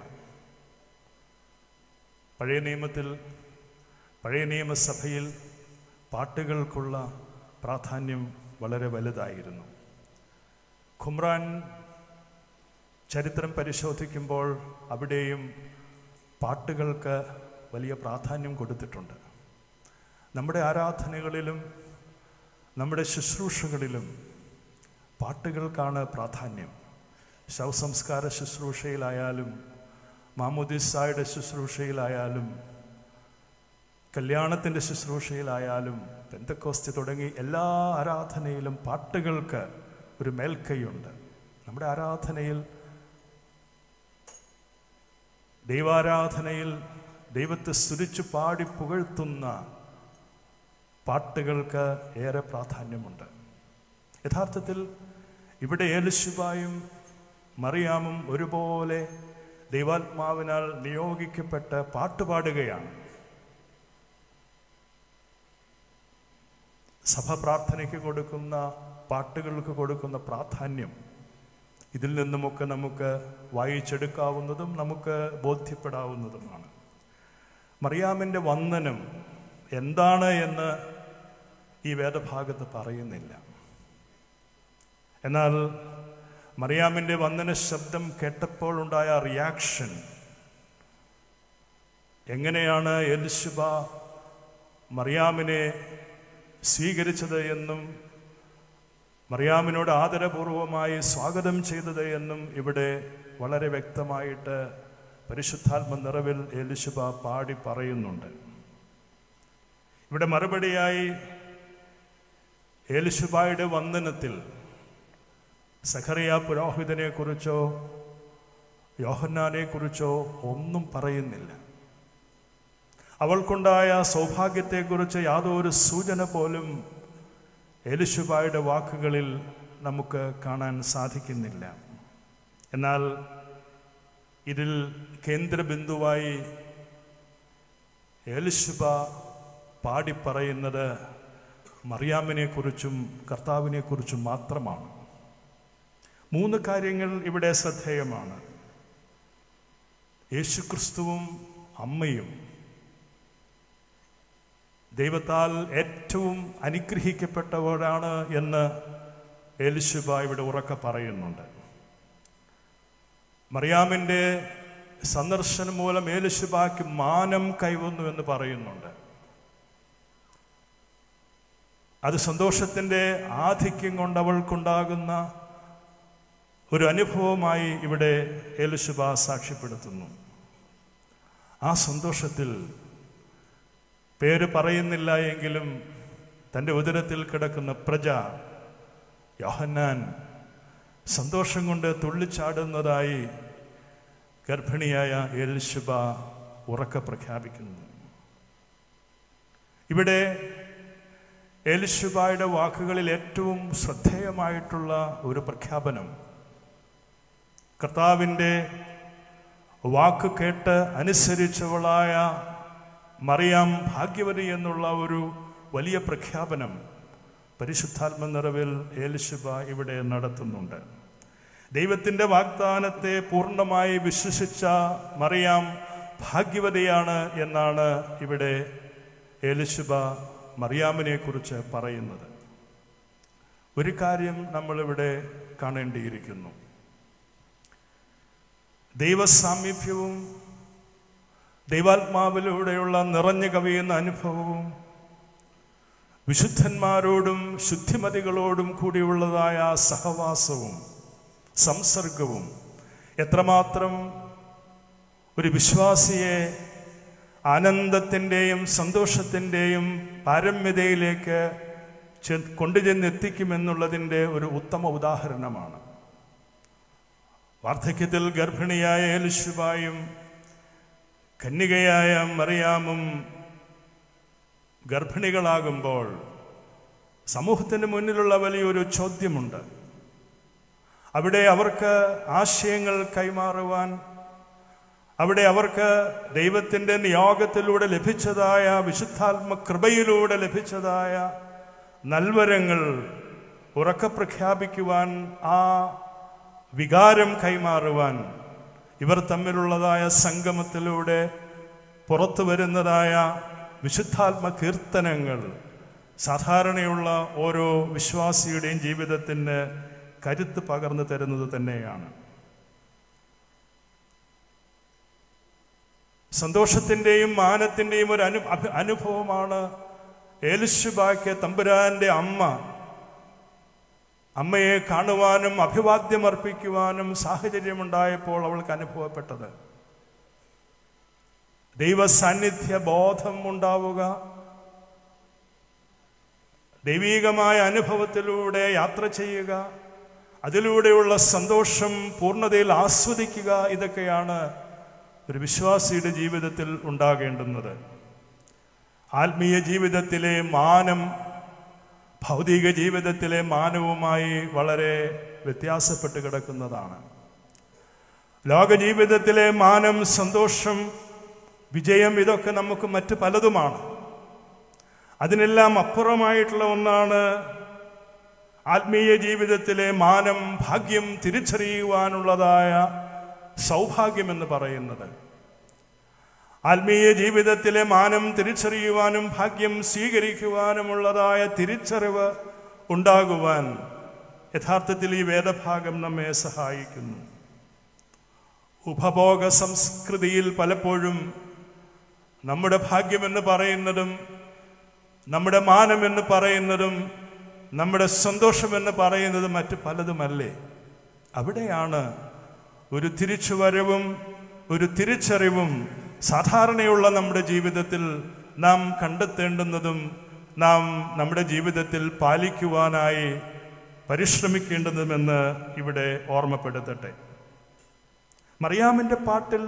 പഴയ നിയമത്തിൽ പഴയ നിയമസഭയിൽ പാട്ടുകൾക്കുള്ള പ്രാധാന്യം വളരെ വലുതായിരുന്നു ഖുമ്രാൻ ചരിത്രം പരിശോധിക്കുമ്പോൾ അവിടെയും പാട്ടുകൾക്ക് വലിയ പ്രാധാന്യം കൊടുത്തിട്ടുണ്ട് നമ്മുടെ ആരാധനകളിലും നമ്മുടെ ശുശ്രൂഷകളിലും പാട്ടുകൾക്കാണ് പ്രാധാന്യം ശവസംസ്കാര ശുശ്രൂഷയിലായാലും മാമുദിസായുടെ ശുശ്രൂഷയിലായാലും കല്യാണത്തിൻ്റെ ശുശ്രൂഷയിലായാലും പെന്തക്കോസ്തി തുടങ്ങി എല്ലാ ആരാധനയിലും പാട്ടുകൾക്ക് ഒരു മേൽക്കൈയുണ്ട് നമ്മുടെ ആരാധനയിൽ ദൈവാരാധനയിൽ ദൈവത്തെ സ്തുതിച്ചു പാടി പുകഴ്ത്തുന്ന പാട്ടുകൾക്ക് ഏറെ പ്രാധാന്യമുണ്ട് യഥാർത്ഥത്തിൽ ഇവിടെ ഏലുശുബായും മറിയാമും ഒരുപോലെ ദൈവാത്മാവിനാൽ നിയോഗിക്കപ്പെട്ട് പാട്ടുപാടുകയാണ് സഭ പ്രാർത്ഥനയ്ക്ക് കൊടുക്കുന്ന പാട്ടുകൾക്ക് കൊടുക്കുന്ന പ്രാധാന്യം ഇതിൽ നിന്നുമൊക്കെ നമുക്ക് വായിച്ചെടുക്കാവുന്നതും നമുക്ക് ബോധ്യപ്പെടാവുന്നതുമാണ് മറിയാമിൻ്റെ വന്ദനം എന്താണ് എന്ന് ഈ വേദഭാഗത്ത് പറയുന്നില്ല എന്നാൽ മറിയാമിൻ്റെ വന്ദന ശബ്ദം കേട്ടപ്പോൾ ഉണ്ടായ റിയാക്ഷൻ എങ്ങനെയാണ് എലിശുബ മറിയാമിനെ സ്വീകരിച്ചത് എന്നും മറിയാമിനോട് ആദരപൂർവമായി സ്വാഗതം ചെയ്തത് എന്നും ഇവിടെ വളരെ വ്യക്തമായിട്ട് പരിശുദ്ധാത്മ നിറവിൽ എലിശുബ പാടി പറയുന്നുണ്ട് ഇവിടെ മറുപടിയായി ഏലിശുബായുടെ വന്ദനത്തിൽ സഖറിയ പുരോഹിതനെ കുറിച്ചോ യോഹന്നാനെ കുറിച്ചോ ഒന്നും പറയുന്നില്ല അവൾക്കുണ്ടായ സൗഭാഗ്യത്തെക്കുറിച്ച് യാതൊരു സൂചന പോലും എലിശുബായുടെ വാക്കുകളിൽ നമുക്ക് കാണാൻ സാധിക്കുന്നില്ല എന്നാൽ ഇതിൽ കേന്ദ്രബിന്ദുവായി എലിശുബ പാടിപ്പറയുന്നത് മറിയാമിനെക്കുറിച്ചും കർത്താവിനെക്കുറിച്ചും മാത്രമാണ് മൂന്ന് കാര്യങ്ങൾ ഇവിടെ ശ്രദ്ധേയമാണ് യേശുക്രിസ്തുവും അമ്മയും ദൈവത്താൽ ഏറ്റവും അനുഗ്രഹിക്കപ്പെട്ടവരാണ് എന്ന് എലിശുബ ഇവിടെ ഉറക്കെ പറയുന്നുണ്ട് മറിയാമിൻ്റെ സന്ദർശനം മൂലം ഏലിശുബാക്ക് മാനം കൈവന്നു എന്ന് പറയുന്നുണ്ട് അത് സന്തോഷത്തിൻ്റെ ആധിക്യം കൊണ്ട് അവൾക്കുണ്ടാകുന്ന ഒരു അനുഭവമായി ഇവിടെ ഏലുശുബ സാക്ഷ്യപ്പെടുത്തുന്നു ആ സന്തോഷത്തിൽ പേര് പറയുന്നില്ല എങ്കിലും തൻ്റെ ഉദരത്തിൽ കിടക്കുന്ന പ്രജ യോഹന്നാൻ സന്തോഷം കൊണ്ട് തുള്ളിച്ചാടുന്നതായി ഗർഭിണിയായ എൽശുബ ഉറക്കെ പ്രഖ്യാപിക്കുന്നു ഇവിടെ എലിശുബായുടെ വാക്കുകളിൽ ഏറ്റവും ശ്രദ്ധേയമായിട്ടുള്ള ഒരു പ്രഖ്യാപനം കർത്താവിൻ്റെ വാക്ക് കേട്ട് അനുസരിച്ചവളായ മറിയാം ഭാഗ്യവതി എന്നുള്ള ഒരു വലിയ പ്രഖ്യാപനം പരിശുദ്ധാത്മ നിറവിൽ ഏലിശുബ ഇവിടെ നടത്തുന്നുണ്ട് ദൈവത്തിൻ്റെ വാഗ്ദാനത്തെ പൂർണ്ണമായി വിശ്വസിച്ച മറിയാം ഭാഗ്യവതിയാണ് എന്നാണ് ഇവിടെ ഏലിശുബ മറിയാമിനെ കുറിച്ച് പറയുന്നത് ഒരു കാര്യം നമ്മളിവിടെ കാണേണ്ടിയിരിക്കുന്നു ദൈവസാമീപ്യവും ദൈവാത്മാവിലൂടെയുള്ള നിറഞ്ഞു കവിയുന്ന അനുഭവവും വിശുദ്ധന്മാരോടും ശുദ്ധിമതികളോടും കൂടിയുള്ളതായ സഹവാസവും സംസർഗവും എത്രമാത്രം ഒരു വിശ്വാസിയെ ആനന്ദത്തിൻ്റെയും സന്തോഷത്തിൻ്റെയും പാരമ്യതയിലേക്ക് ചെ- കൊണ്ടുചെന്നെത്തിക്കുമെന്നുള്ളതിൻ്റെ ഒരു ഉത്തമ ഉദാഹരണമാണ് വാർദ്ധക്യത്തിൽ ഗർഭിണിയായ എലിശുബായും കന്യകയായ മറിയാമും ഗർഭിണികളാകുമ്പോൾ സമൂഹത്തിന് മുന്നിലുള്ള വലിയൊരു ചോദ്യമുണ്ട് അവിടെ അവർക്ക് ആശയങ്ങൾ കൈമാറുവാൻ അവിടെ അവർക്ക് ദൈവത്തിൻ്റെ നിയോഗത്തിലൂടെ ലഭിച്ചതായ വിശുദ്ധാത്മ കൃപയിലൂടെ ലഭിച്ചതായ നൽവരങ്ങൾ ഉറക്കെ പ്രഖ്യാപിക്കുവാൻ ആ വികാരം കൈമാറുവാൻ ഇവർ തമ്മിലുള്ളതായ സംഗമത്തിലൂടെ പുറത്തു വരുന്നതായ വിശുദ്ധാത്മ കീർത്തനങ്ങൾ സാധാരണയുള്ള ഓരോ വിശ്വാസിയുടെയും ജീവിതത്തിന് കരുത്ത് പകർന്നു തരുന്നത് തന്നെയാണ് സന്തോഷത്തിൻ്റെയും മാനത്തിൻ്റെയും ഒരു അനു അഭി- അനുഭവമാണ് ഏലിശുബാക്ക് തമ്പുരാന്റെ അമ്മ അമ്മയെ കാണുവാനും അഭിവാദ്യം അർപ്പിക്കുവാനും സാഹചര്യമുണ്ടായപ്പോൾ അവൾക്ക് അനുഭവപ്പെട്ടത് ദൈവ സാന്നിധ്യ ബോധം ഉണ്ടാവുക ദൈവീകമായ അനുഭവത്തിലൂടെ യാത്ര ചെയ്യുക അതിലൂടെയുള്ള സന്തോഷം പൂർണ്ണതയിൽ ആസ്വദിക്കുക ഇതൊക്കെയാണ് ഒരു വിശ്വാസിയുടെ ജീവിതത്തിൽ ഉണ്ടാകേണ്ടുന്നത് ആത്മീയ ജീവിതത്തിലെ മാനം ഭൗതിക ജീവിതത്തിലെ മാനവുമായി വളരെ വ്യത്യാസപ്പെട്ട് കിടക്കുന്നതാണ് ലോക ജീവിതത്തിലെ മാനം സന്തോഷം വിജയം ഇതൊക്കെ നമുക്ക് മറ്റ് പലതുമാണ് അതിനെല്ലാം അപ്പുറമായിട്ടുള്ള ഒന്നാണ് ആത്മീയ ജീവിതത്തിലെ മാനം ഭാഗ്യം തിരിച്ചറിയുവാനുള്ളതായ സൗഭാഗ്യമെന്ന് പറയുന്നത് ആത്മീയ ജീവിതത്തിലെ മാനം തിരിച്ചറിയുവാനും ഭാഗ്യം സ്വീകരിക്കുവാനുമുള്ളതായ തിരിച്ചറിവ് ഉണ്ടാകുവാൻ യഥാർത്ഥത്തിൽ ഈ വേദഭാഗം നമ്മെ സഹായിക്കുന്നു ഉപഭോഗ സംസ്കൃതിയിൽ പലപ്പോഴും നമ്മുടെ ഭാഗ്യമെന്ന് പറയുന്നതും നമ്മുടെ മാനമെന്ന് പറയുന്നതും നമ്മുടെ സന്തോഷമെന്ന് പറയുന്നതും മറ്റ് പലതുമല്ലേ അവിടെയാണ് ഒരു തിരിച്ചുവരവും ഒരു തിരിച്ചറിവും സാധാരണയുള്ള നമ്മുടെ ജീവിതത്തിൽ നാം കണ്ടെത്തേണ്ടുന്നതും നാം നമ്മുടെ ജീവിതത്തിൽ പാലിക്കുവാനായി പരിശ്രമിക്കേണ്ടതുമെന്ന് ഇവിടെ ഓർമ്മപ്പെടുത്തട്ടെ മറിയാമിൻ്റെ പാട്ടിൽ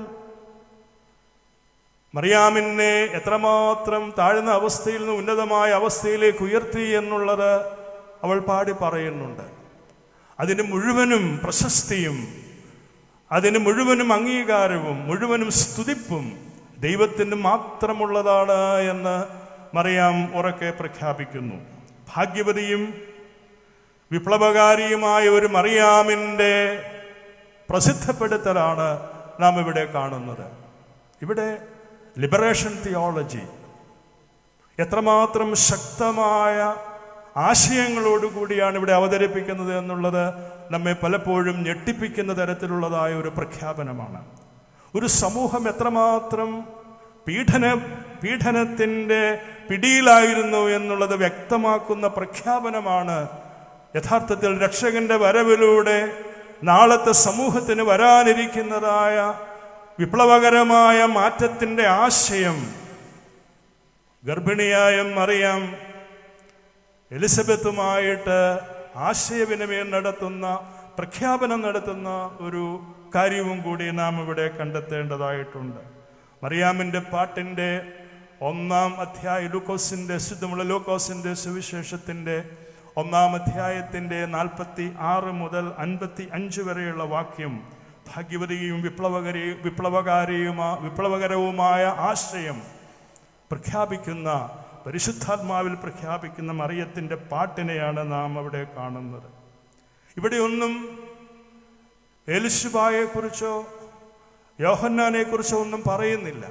മറിയാമിനെ എത്രമാത്രം താഴ്ന്ന അവസ്ഥയിൽ നിന്ന് ഉന്നതമായ അവസ്ഥയിലേക്ക് ഉയർത്തി എന്നുള്ളത് അവൾ പാടി പറയുന്നുണ്ട് അതിന് മുഴുവനും പ്രശസ്തിയും അതിന് മുഴുവനും അംഗീകാരവും മുഴുവനും സ്തുതിപ്പും ദൈവത്തിന് മാത്രമുള്ളതാണ് എന്ന് മറിയാം ഉറക്കെ പ്രഖ്യാപിക്കുന്നു ഭാഗ്യവതിയും വിപ്ലവകാരിയുമായ ഒരു മറിയാമിൻ്റെ പ്രസിദ്ധപ്പെടുത്തലാണ് നാം ഇവിടെ കാണുന്നത് ഇവിടെ ലിബറേഷൻ തിയോളജി എത്രമാത്രം ശക്തമായ ആശയങ്ങളോടുകൂടിയാണ് ഇവിടെ അവതരിപ്പിക്കുന്നത് എന്നുള്ളത് നമ്മെ പലപ്പോഴും ഞെട്ടിപ്പിക്കുന്ന തരത്തിലുള്ളതായ ഒരു പ്രഖ്യാപനമാണ് ഒരു സമൂഹം എത്രമാത്രം പീഡന പീഡനത്തിൻ്റെ പിടിയിലായിരുന്നു എന്നുള്ളത് വ്യക്തമാക്കുന്ന പ്രഖ്യാപനമാണ് യഥാർത്ഥത്തിൽ രക്ഷകന്റെ വരവിലൂടെ നാളത്തെ സമൂഹത്തിന് വരാനിരിക്കുന്നതായ വിപ്ലവകരമായ മാറ്റത്തിൻ്റെ ആശയം ഗർഭിണിയായ മറിയാം എലിസബത്തുമായിട്ട് ആശയവിനിമയം നടത്തുന്ന പ്രഖ്യാപനം നടത്തുന്ന ഒരു കാര്യവും കൂടി നാം ഇവിടെ കണ്ടെത്തേണ്ടതായിട്ടുണ്ട് മറിയാമിൻ്റെ പാട്ടിൻ്റെ ഒന്നാം അധ്യായ ലൂക്കോസിൻ്റെ ശുദ്ധമുള്ള ലൂക്കോസിൻ്റെ സുവിശേഷത്തിൻ്റെ ഒന്നാം അധ്യായത്തിൻ്റെ നാൽപ്പത്തി ആറ് മുതൽ അൻപത്തി അഞ്ച് വരെയുള്ള വാക്യം ഭാഗ്യവതിയും വിപ്ലവകരി വിപ്ലവകാരിയുമാ വിപ്ലവകരവുമായ ആശയം പ്രഖ്യാപിക്കുന്ന പരിശുദ്ധാത്മാവിൽ പ്രഖ്യാപിക്കുന്ന മറിയത്തിൻ്റെ പാട്ടിനെയാണ് നാം അവിടെ കാണുന്നത് ഇവിടെയൊന്നും എലിശുബായെക്കുറിച്ചോ യോഹന്നാനെക്കുറിച്ചോ ഒന്നും പറയുന്നില്ല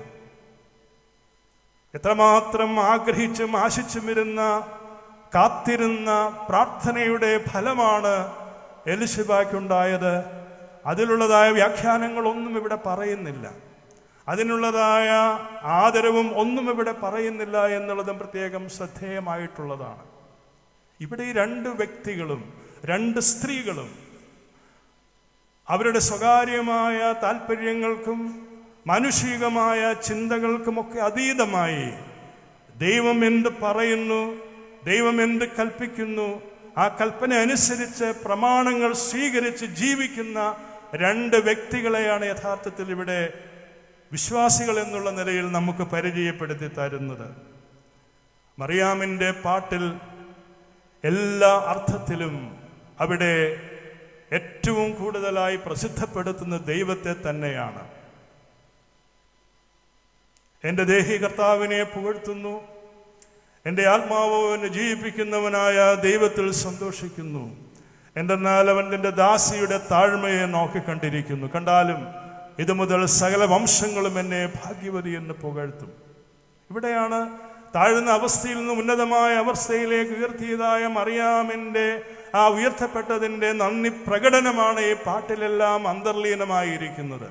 എത്രമാത്രം ആഗ്രഹിച്ചും ആശിച്ചും ഇരുന്ന കാത്തിരുന്ന പ്രാർത്ഥനയുടെ ഫലമാണ് എലിശുബായ്ക്കുണ്ടായത് അതിലുള്ളതായ വ്യാഖ്യാനങ്ങളൊന്നും ഇവിടെ പറയുന്നില്ല അതിനുള്ളതായ ആദരവും ഒന്നും ഇവിടെ പറയുന്നില്ല എന്നുള്ളതും പ്രത്യേകം ശ്രദ്ധേയമായിട്ടുള്ളതാണ് ഇവിടെ ഈ രണ്ട് വ്യക്തികളും രണ്ട് സ്ത്രീകളും അവരുടെ സ്വകാര്യമായ താല്പര്യങ്ങൾക്കും മാനുഷികമായ ചിന്തകൾക്കുമൊക്കെ അതീതമായി ദൈവം എന്ത് പറയുന്നു ദൈവം എന്ത് കൽപ്പിക്കുന്നു ആ കൽപ്പന അനുസരിച്ച് പ്രമാണങ്ങൾ സ്വീകരിച്ച് ജീവിക്കുന്ന രണ്ട് വ്യക്തികളെയാണ് യഥാർത്ഥത്തിൽ ഇവിടെ വിശ്വാസികൾ എന്നുള്ള നിലയിൽ നമുക്ക് പരിചയപ്പെടുത്തി തരുന്നത് മറിയാമിൻ്റെ പാട്ടിൽ എല്ലാ അർത്ഥത്തിലും അവിടെ ഏറ്റവും കൂടുതലായി പ്രസിദ്ധപ്പെടുത്തുന്ന ദൈവത്തെ തന്നെയാണ് എൻ്റെ ദേഹി കർത്താവിനെ പുകഴ്ത്തുന്നു എൻ്റെ ആത്മാവോ എന്നെ ജീവിപ്പിക്കുന്നവനായ ദൈവത്തിൽ സന്തോഷിക്കുന്നു എന്തെന്നാൽ അവൻ എൻ്റെ ദാസിയുടെ താഴ്മയെ നോക്കിക്കണ്ടിരിക്കുന്നു കണ്ടാലും ഇത് മുതൽ സകല വംശങ്ങളും എന്നെ ഭാഗ്യവതി എന്ന് പുകഴ്ത്തും ഇവിടെയാണ് താഴ്ന്ന അവസ്ഥയിൽ നിന്ന് ഉന്നതമായ അവസ്ഥയിലേക്ക് ഉയർത്തിയതായ മറിയാമിൻ്റെ ആ ഉയർത്തപ്പെട്ടതിൻ്റെ നന്ദി പ്രകടനമാണ് ഈ പാട്ടിലെല്ലാം അന്തർലീനമായിരിക്കുന്നത്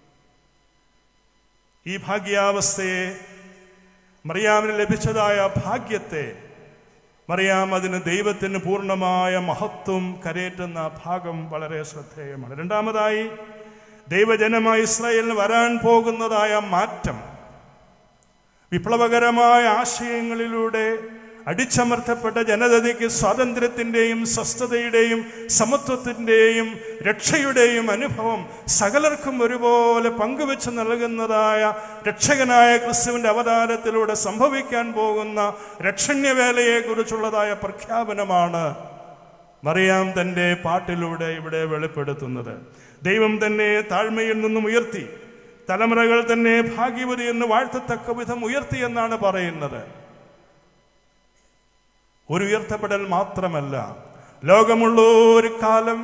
ഈ ഭാഗ്യാവസ്ഥയെ മറിയാമിന് ലഭിച്ചതായ ഭാഗ്യത്തെ മറിയാം അതിന് ദൈവത്തിന് പൂർണ്ണമായ മഹത്വം കരയേറ്റുന്ന ഭാഗം വളരെ ശ്രദ്ധേയമാണ് രണ്ടാമതായി ദൈവജനമായ ഇസ്രായേലിന് വരാൻ പോകുന്നതായ മാറ്റം വിപ്ലവകരമായ ആശയങ്ങളിലൂടെ അടിച്ചമർത്തപ്പെട്ട ജനതയ്ക്ക് സ്വാതന്ത്ര്യത്തിൻ്റെയും സ്വസ്ഥതയുടെയും സമത്വത്തിൻ്റെയും രക്ഷയുടെയും അനുഭവം സകലർക്കും ഒരുപോലെ പങ്കുവെച്ച് നൽകുന്നതായ രക്ഷകനായ ക്രിസ്തുവിൻ്റെ അവതാരത്തിലൂടെ സംഭവിക്കാൻ പോകുന്ന രക്ഷണ്യവേലയെക്കുറിച്ചുള്ളതായ പ്രഖ്യാപനമാണ് മറിയാം തൻ്റെ പാട്ടിലൂടെ ഇവിടെ വെളിപ്പെടുത്തുന്നത് ദൈവം തന്നെ താഴ്മയിൽ നിന്നും ഉയർത്തി തലമുറകൾ തന്നെ ഭാഗ്യവതി എന്ന് വാഴ്ത്തത്തക്ക വിധം ഉയർത്തി എന്നാണ് പറയുന്നത് ഒരു ഉയർത്തപ്പെടൽ മാത്രമല്ല ലോകമുള്ള ഒരു കാലം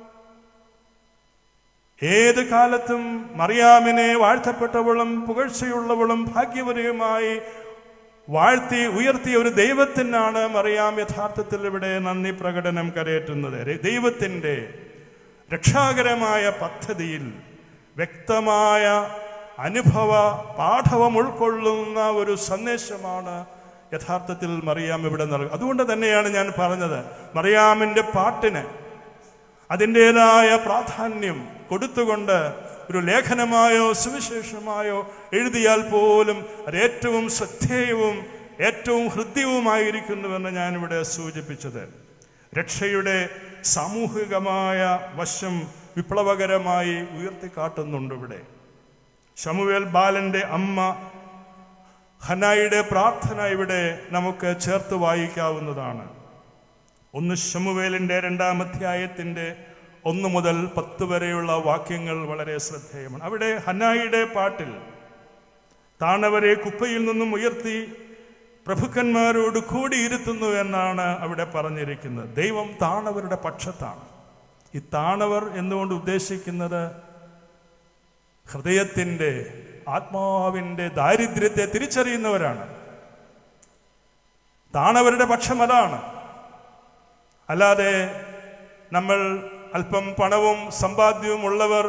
ഏത് കാലത്തും മറിയാമിനെ വാഴ്ത്തപ്പെട്ടവളും പുകഴ്ചയുള്ളവളും ഭാഗ്യവതിയുമായി വാഴ്ത്തി ഉയർത്തിയ ഒരു ദൈവത്തിനാണ് മറിയാം യഥാർത്ഥത്തിൽ ഇവിടെ നന്ദി പ്രകടനം കരയേറ്റുന്നത് ദൈവത്തിൻ്റെ രക്ഷാകരമായ പദ്ധതിയിൽ വ്യക്തമായ അനുഭവ പാഠവം ഉൾക്കൊള്ളുന്ന ഒരു സന്ദേശമാണ് യഥാർത്ഥത്തിൽ മറിയാം ഇവിടെ നൽകുക അതുകൊണ്ട് തന്നെയാണ് ഞാൻ പറഞ്ഞത് മറിയാമിൻ്റെ പാട്ടിന് അതിൻ്റെതായ പ്രാധാന്യം കൊടുത്തുകൊണ്ട് ഒരു ലേഖനമായോ സുവിശേഷമായോ എഴുതിയാൽ പോലും അത് ഏറ്റവും ശ്രദ്ധേയവും ഏറ്റവും ഹൃദ്യവുമായിരിക്കുന്നുവെന്ന് ഞാനിവിടെ സൂചിപ്പിച്ചത് രക്ഷയുടെ സാമൂഹികമായ വശം വിപ്ലവകരമായി ഉയർത്തിക്കാട്ടുന്നുണ്ട് ഇവിടെ ശമുവേൽ ബാലന്റെ അമ്മ ഹനായിയുടെ പ്രാർത്ഥന ഇവിടെ നമുക്ക് ചേർത്ത് വായിക്കാവുന്നതാണ് ഒന്ന് ശമുവേലിന്റെ രണ്ടാം അധ്യായത്തിന്റെ ഒന്ന് മുതൽ പത്ത് വരെയുള്ള വാക്യങ്ങൾ വളരെ ശ്രദ്ധേയമാണ് അവിടെ ഹനായിയുടെ പാട്ടിൽ താണവരെ കുപ്പയിൽ നിന്നും ഉയർത്തി പ്രഭുക്കന്മാരോട് കൂടിയിരുത്തുന്നു എന്നാണ് അവിടെ പറഞ്ഞിരിക്കുന്നത് ദൈവം താണവരുടെ പക്ഷത്താണ് ഈ താണവർ എന്നുകൊണ്ട് ഉദ്ദേശിക്കുന്നത് ഹൃദയത്തിൻ്റെ ആത്മാവിൻ്റെ ദാരിദ്ര്യത്തെ തിരിച്ചറിയുന്നവരാണ് താണവരുടെ പക്ഷം അതാണ് അല്ലാതെ നമ്മൾ അല്പം പണവും സമ്പാദ്യവും ഉള്ളവർ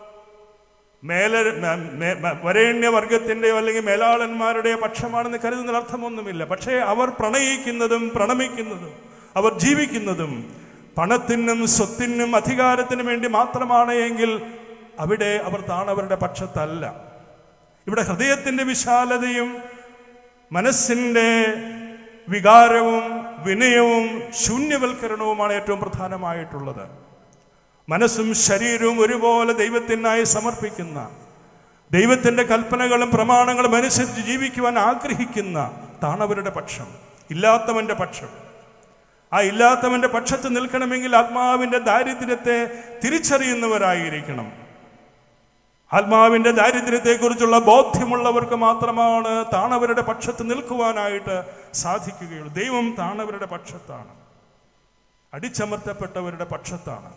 മേല വരേണ്യവർഗത്തിൻ്റെയോ അല്ലെങ്കിൽ മേലാളന്മാരുടെയോ പക്ഷമാണെന്ന് കരുതുന്ന അർത്ഥമൊന്നുമില്ല പക്ഷേ അവർ പ്രണയിക്കുന്നതും പ്രണമിക്കുന്നതും അവർ ജീവിക്കുന്നതും പണത്തിനും സ്വത്തിനും അധികാരത്തിനും വേണ്ടി മാത്രമാണ് എങ്കിൽ അവിടെ അവർ താണവരുടെ പക്ഷത്തല്ല ഇവിടെ ഹൃദയത്തിൻ്റെ വിശാലതയും മനസ്സിൻ്റെ വികാരവും വിനയവും ശൂന്യവൽക്കരണവുമാണ് ഏറ്റവും പ്രധാനമായിട്ടുള്ളത് മനസ്സും ശരീരവും ഒരുപോലെ ദൈവത്തിനായി സമർപ്പിക്കുന്ന ദൈവത്തിൻ്റെ കൽപ്പനകളും പ്രമാണങ്ങളും അനുസരിച്ച് ജീവിക്കുവാൻ ആഗ്രഹിക്കുന്ന താണവരുടെ പക്ഷം ഇല്ലാത്തവന്റെ പക്ഷം ആ ഇല്ലാത്തവന്റെ പക്ഷത്ത് നിൽക്കണമെങ്കിൽ ആത്മാവിന്റെ ദാരിദ്ര്യത്തെ തിരിച്ചറിയുന്നവരായിരിക്കണം ആത്മാവിന്റെ ദാരിദ്ര്യത്തെക്കുറിച്ചുള്ള ബോധ്യമുള്ളവർക്ക് മാത്രമാണ് താണവരുടെ പക്ഷത്ത് നിൽക്കുവാനായിട്ട് സാധിക്കുകയുള്ളൂ ദൈവം താണവരുടെ പക്ഷത്താണ് അടിച്ചമർത്തപ്പെട്ടവരുടെ പക്ഷത്താണ്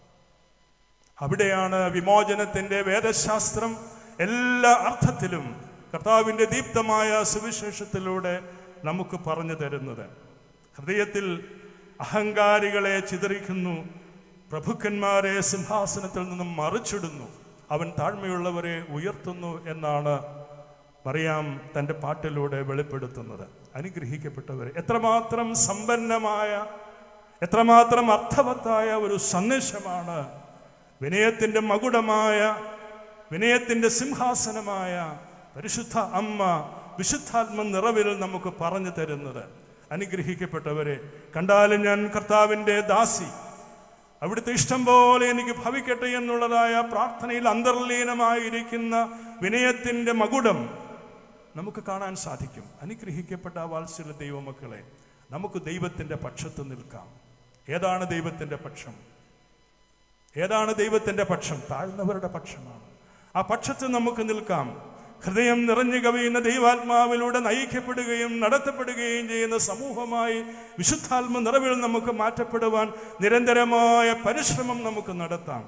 അവിടെയാണ് വിമോചനത്തിന്റെ വേദശാസ്ത്രം എല്ലാ അർത്ഥത്തിലും കർത്താവിന്റെ ദീപ്തമായ സുവിശേഷത്തിലൂടെ നമുക്ക് പറഞ്ഞു തരുന്നത് ഹൃദയത്തിൽ അഹങ്കാരികളെ ചിതറിക്കുന്നു പ്രഭുക്കന്മാരെ സിംഹാസനത്തിൽ നിന്നും മറിച്ചിടുന്നു അവൻ താഴ്മയുള്ളവരെ ഉയർത്തുന്നു എന്നാണ് മറിയാം തൻ്റെ പാട്ടിലൂടെ വെളിപ്പെടുത്തുന്നത് അനുഗ്രഹിക്കപ്പെട്ടവരെ എത്രമാത്രം സമ്പന്നമായ എത്രമാത്രം അർത്ഥവത്തായ ഒരു സന്ദേശമാണ് വിനയത്തിൻ്റെ മകുടമായ വിനയത്തിൻ്റെ സിംഹാസനമായ പരിശുദ്ധ അമ്മ വിശുദ്ധാത്മ നിറവിൽ നമുക്ക് പറഞ്ഞു തരുന്നത് അനുഗ്രഹിക്കപ്പെട്ടവരെ കണ്ടാലും ഞാൻ കർത്താവിൻ്റെ ദാസി അവിടുത്തെ ഇഷ്ടം പോലെ എനിക്ക് ഭവിക്കട്ടെ എന്നുള്ളതായ പ്രാർത്ഥനയിൽ അന്തർലീനമായിരിക്കുന്ന വിനയത്തിൻ്റെ മകുടം നമുക്ക് കാണാൻ സാധിക്കും അനുഗ്രഹിക്കപ്പെട്ട വാത്സല്യ ദൈവമക്കളെ നമുക്ക് ദൈവത്തിൻ്റെ പക്ഷത്ത് നിൽക്കാം ഏതാണ് ദൈവത്തിൻ്റെ പക്ഷം ഏതാണ് ദൈവത്തിൻ്റെ പക്ഷം താഴ്ന്നവരുടെ പക്ഷമാണ് ആ പക്ഷത്ത് നമുക്ക് നിൽക്കാം ഹൃദയം നിറഞ്ഞു കവിയുന്ന ദൈവാത്മാവിലൂടെ നയിക്കപ്പെടുകയും നടത്തപ്പെടുകയും ചെയ്യുന്ന സമൂഹമായി വിശുദ്ധാത്മ നിറവിൽ നമുക്ക് മാറ്റപ്പെടുവാൻ നിരന്തരമായ പരിശ്രമം നമുക്ക് നടത്താം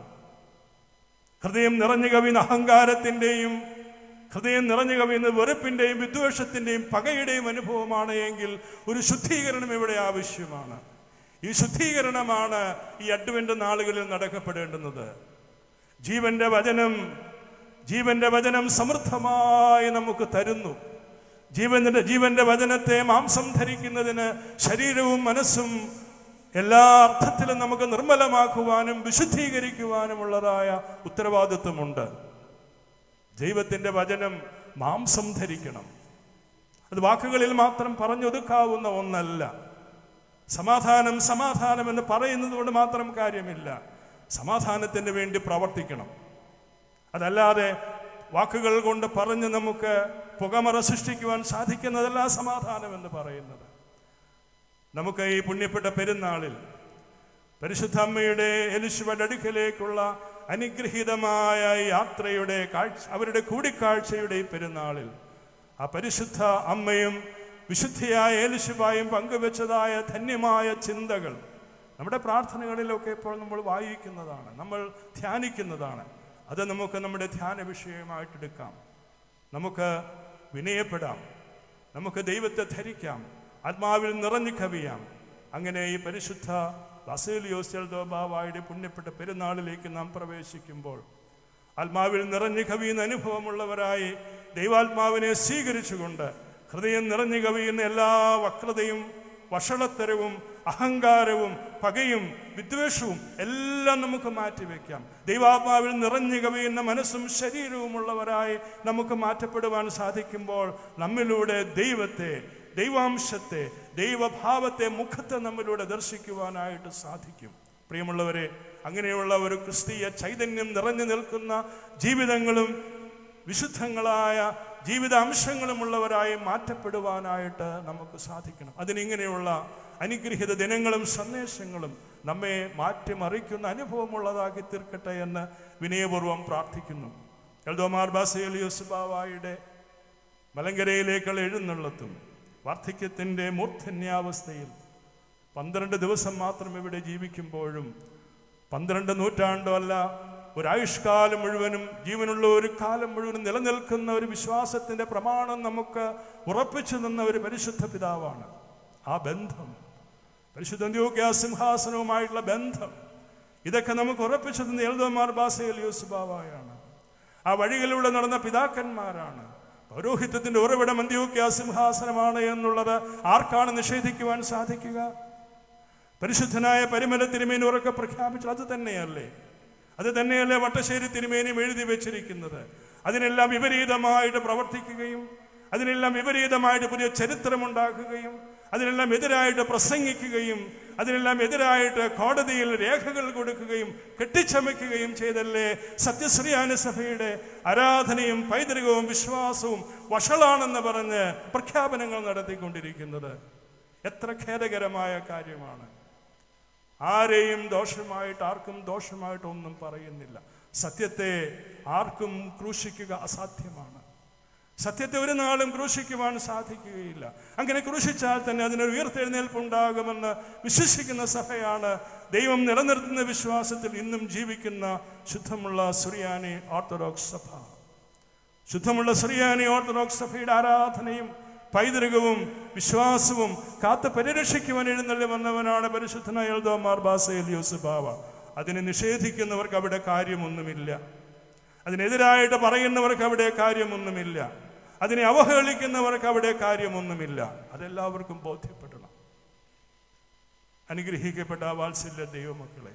ഹൃദയം നിറഞ്ഞു കവിയുന്ന അഹങ്കാരത്തിൻ്റെയും ഹൃദയം നിറഞ്ഞു കവിയുന്ന വെറുപ്പിൻ്റെയും വിദ്വേഷത്തിൻ്റെയും പകയുടെയും അനുഭവമാണ് എങ്കിൽ ഒരു ശുദ്ധീകരണം ഇവിടെ ആവശ്യമാണ് ഈ ശുദ്ധീകരണമാണ് ഈ അഡ്വന്റ് നാളുകളിൽ നടക്കപ്പെടേണ്ടുന്നത് ജീവന്റെ വചനം ജീവന്റെ വചനം സമൃദ്ധമായി നമുക്ക് തരുന്നു ജീവന്റെ ജീവന്റെ വചനത്തെ മാംസം ധരിക്കുന്നതിന് ശരീരവും മനസ്സും എല്ലാ അർത്ഥത്തിലും നമുക്ക് നിർമ്മലമാക്കുവാനും വിശുദ്ധീകരിക്കുവാനുമുള്ളതായ ഉത്തരവാദിത്വമുണ്ട് ദൈവത്തിന്റെ വചനം മാംസം ധരിക്കണം അത് വാക്കുകളിൽ മാത്രം പറഞ്ഞൊതുക്കാവുന്ന ഒന്നല്ല സമാധാനം സമാധാനം എന്ന് പറയുന്നത് കൊണ്ട് മാത്രം കാര്യമില്ല സമാധാനത്തിന് വേണ്ടി പ്രവർത്തിക്കണം അതല്ലാതെ വാക്കുകൾ കൊണ്ട് പറഞ്ഞ് നമുക്ക് പുകമറ സൃഷ്ടിക്കുവാൻ സാധിക്കുന്നതല്ല സമാധാനം എന്ന് പറയുന്നത് നമുക്ക് ഈ പുണ്യപ്പെട്ട പെരുന്നാളിൽ പരിശുദ്ധ അമ്മയുടെ എലിശുവയുടെ അടുക്കലേക്കുള്ള അനുഗ്രഹീതമായ യാത്രയുടെ കാഴ്ച അവരുടെ കൂടിക്കാഴ്ചയുടെ ഈ പെരുന്നാളിൽ ആ പരിശുദ്ധ അമ്മയും വിശുദ്ധിയായ ഏലിശുബായും പങ്കുവെച്ചതായ ധന്യമായ ചിന്തകൾ നമ്മുടെ പ്രാർത്ഥനകളിലൊക്കെ ഇപ്പോൾ നമ്മൾ വായിക്കുന്നതാണ് നമ്മൾ ധ്യാനിക്കുന്നതാണ് അത് നമുക്ക് നമ്മുടെ ധ്യാന വിഷയമായിട്ടെടുക്കാം നമുക്ക് വിനയപ്പെടാം നമുക്ക് ദൈവത്തെ ധരിക്കാം ആത്മാവിൽ നിറഞ്ഞു കവിയാം അങ്ങനെ ഈ പരിശുദ്ധ ബാബാവായുടെ പുണ്യപ്പെട്ട പെരുന്നാളിലേക്ക് നാം പ്രവേശിക്കുമ്പോൾ ആത്മാവിൽ നിറഞ്ഞു കവിയുന്ന അനുഭവമുള്ളവരായി ദൈവാത്മാവിനെ സ്വീകരിച്ചുകൊണ്ട് ഹൃദയം നിറഞ്ഞു കവിയുന്ന എല്ലാ വക്രതയും വഷളത്തരവും അഹങ്കാരവും പകയും വിദ്വേഷവും എല്ലാം നമുക്ക് മാറ്റിവെക്കാം ദൈവാത്മാവിൽ നിറഞ്ഞു കവിയുന്ന മനസ്സും ശരീരവുമുള്ളവരായി നമുക്ക് മാറ്റപ്പെടുവാൻ സാധിക്കുമ്പോൾ നമ്മിലൂടെ ദൈവത്തെ ദൈവാംശത്തെ ദൈവഭാവത്തെ മുഖത്തെ നമ്മിലൂടെ ദർശിക്കുവാനായിട്ട് സാധിക്കും പ്രിയമുള്ളവരെ അങ്ങനെയുള്ള ഒരു ക്രിസ്തീയ ചൈതന്യം നിറഞ്ഞു നിൽക്കുന്ന ജീവിതങ്ങളും വിശുദ്ധങ്ങളായ ജീവിത അംശങ്ങളുമുള്ളവരായി മാറ്റപ്പെടുവാനായിട്ട് നമുക്ക് സാധിക്കണം അതിനിങ്ങനെയുള്ള അനുഗ്രഹീത ദിനങ്ങളും സന്ദേശങ്ങളും നമ്മെ മാറ്റിമറിക്കുന്ന അനുഭവമുള്ളതാക്കി തീർക്കട്ടെ എന്ന് വിനയപൂർവ്വം പ്രാർത്ഥിക്കുന്നു എൽദോമാർ ബാസേലിയോസ് ബാവായുടെ മലങ്കരയിലേക്കുള്ള എഴുന്നള്ളത്തും വാർദ്ധക്യത്തിൻ്റെ മൂർധന്യാവസ്ഥയിൽ പന്ത്രണ്ട് ദിവസം മാത്രം ഇവിടെ ജീവിക്കുമ്പോഴും പന്ത്രണ്ട് നൂറ്റാണ്ടോ അല്ല ഒരായുഷ്കാലം മുഴുവനും ജീവനുള്ള ഒരു കാലം മുഴുവനും നിലനിൽക്കുന്ന ഒരു വിശ്വാസത്തിന്റെ പ്രമാണം നമുക്ക് ഉറപ്പിച്ചു നിന്ന ഒരു പരിശുദ്ധ പിതാവാണ് ആ ബന്ധം പരിശുദ്ധ അന്ത്യോക്യ സിംഹാസനവുമായിട്ടുള്ള ബന്ധം ഇതൊക്കെ നമുക്ക് ഉറപ്പിച്ചു തന്ന എൽദോമാർ ബാസയിൽ യൂസുബാവായാണ് ആ വഴികളിലൂടെ നടന്ന പിതാക്കന്മാരാണ് പൗരോഹിത്യത്തിന്റെ ഉറവിടം അന്ത്യോക്യ സിംഹാസനമാണ് എന്നുള്ളത് ആർക്കാണ് നിഷേധിക്കുവാൻ സാധിക്കുക പരിശുദ്ധനായ പരിമല തിരുമേനി ഉറക്കെ പ്രഖ്യാപിച്ചു അത് തന്നെയല്ലേ അത് തന്നെയല്ലേ വട്ടശ്ശേരി തിരുമേനിയും എഴുതി വെച്ചിരിക്കുന്നത് അതിനെല്ലാം വിപരീതമായിട്ട് പ്രവർത്തിക്കുകയും അതിനെല്ലാം വിപരീതമായിട്ട് പുതിയ ചരിത്രമുണ്ടാക്കുകയും അതിനെല്ലാം എതിരായിട്ട് പ്രസംഗിക്കുകയും അതിനെല്ലാം എതിരായിട്ട് കോടതിയിൽ രേഖകൾ കൊടുക്കുകയും കെട്ടിച്ചമയ്ക്കുകയും ചെയ്തല്ലേ സത്യശ്രീയാന സഭയുടെ ആരാധനയും പൈതൃകവും വിശ്വാസവും വഷളാണെന്ന് പറഞ്ഞ് പ്രഖ്യാപനങ്ങൾ നടത്തിക്കൊണ്ടിരിക്കുന്നത് എത്ര ഖേദകരമായ കാര്യമാണ് ആരെയും ദോഷമായിട്ട് ആർക്കും ദോഷമായിട്ട് ഒന്നും പറയുന്നില്ല സത്യത്തെ ആർക്കും ക്രൂശിക്കുക അസാധ്യമാണ് സത്യത്തെ ഒരു നാളും ക്രൂശിക്കുവാൻ സാധിക്കുകയില്ല അങ്ങനെ ക്രൂശിച്ചാൽ തന്നെ അതിനൊരു ഉയർത്തെഴുന്നേൽപ്പുണ്ടാകുമെന്ന് വിശ്വസിക്കുന്ന സഭയാണ് ദൈവം നിലനിർത്തുന്ന വിശ്വാസത്തിൽ ഇന്നും ജീവിക്കുന്ന ശുദ്ധമുള്ള സുറിയാനി ഓർത്തഡോക്സ് സഭ ശുദ്ധമുള്ള സുറിയാനി ഓർത്തഡോക്സ് സഭയുടെ ആരാധനയും പൈതൃകവും വിശ്വാസവും കാത്ത് പരിരക്ഷിക്കുവാൻ എഴുന്നള്ളി വന്നവനാണ് പരിശുദ്ധനായ എൽദോമാർ ബാസയിൽ യൂസുബാവ അതിനെ നിഷേധിക്കുന്നവർക്ക് അവിടെ കാര്യമൊന്നുമില്ല അതിനെതിരായിട്ട് പറയുന്നവർക്ക് അവിടെ കാര്യമൊന്നുമില്ല അതിനെ അവഹേളിക്കുന്നവർക്ക് അവിടെ കാര്യമൊന്നുമില്ല അതെല്ലാവർക്കും ബോധ്യപ്പെടണം അനുഗ്രഹിക്കപ്പെട്ട ആ വാത്സല്യ ദൈവമക്കളെ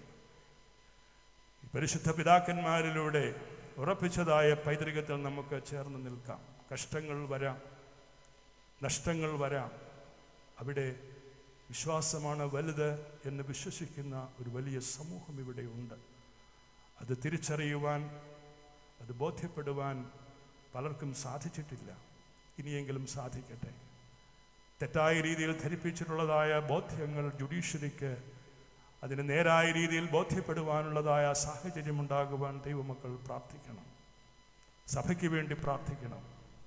ഈ പരിശുദ്ധ പിതാക്കന്മാരിലൂടെ ഉറപ്പിച്ചതായ പൈതൃകത്തിൽ നമുക്ക് ചേർന്ന് നിൽക്കാം കഷ്ടങ്ങൾ വരാം നഷ്ടങ്ങൾ വരാം അവിടെ വിശ്വാസമാണ് വലുത് എന്ന് വിശ്വസിക്കുന്ന ഒരു വലിയ സമൂഹം ഇവിടെ ഉണ്ട് അത് തിരിച്ചറിയുവാൻ അത് ബോധ്യപ്പെടുവാൻ പലർക്കും സാധിച്ചിട്ടില്ല ഇനിയെങ്കിലും സാധിക്കട്ടെ തെറ്റായ രീതിയിൽ ധരിപ്പിച്ചിട്ടുള്ളതായ ബോധ്യങ്ങൾ ജുഡീഷ്യറിക്ക് അതിന് നേരായ രീതിയിൽ ബോധ്യപ്പെടുവാനുള്ളതായ സാഹചര്യം ഉണ്ടാകുവാൻ ദൈവമക്കൾ പ്രാർത്ഥിക്കണം സഭയ്ക്ക് വേണ്ടി പ്രാർത്ഥിക്കണം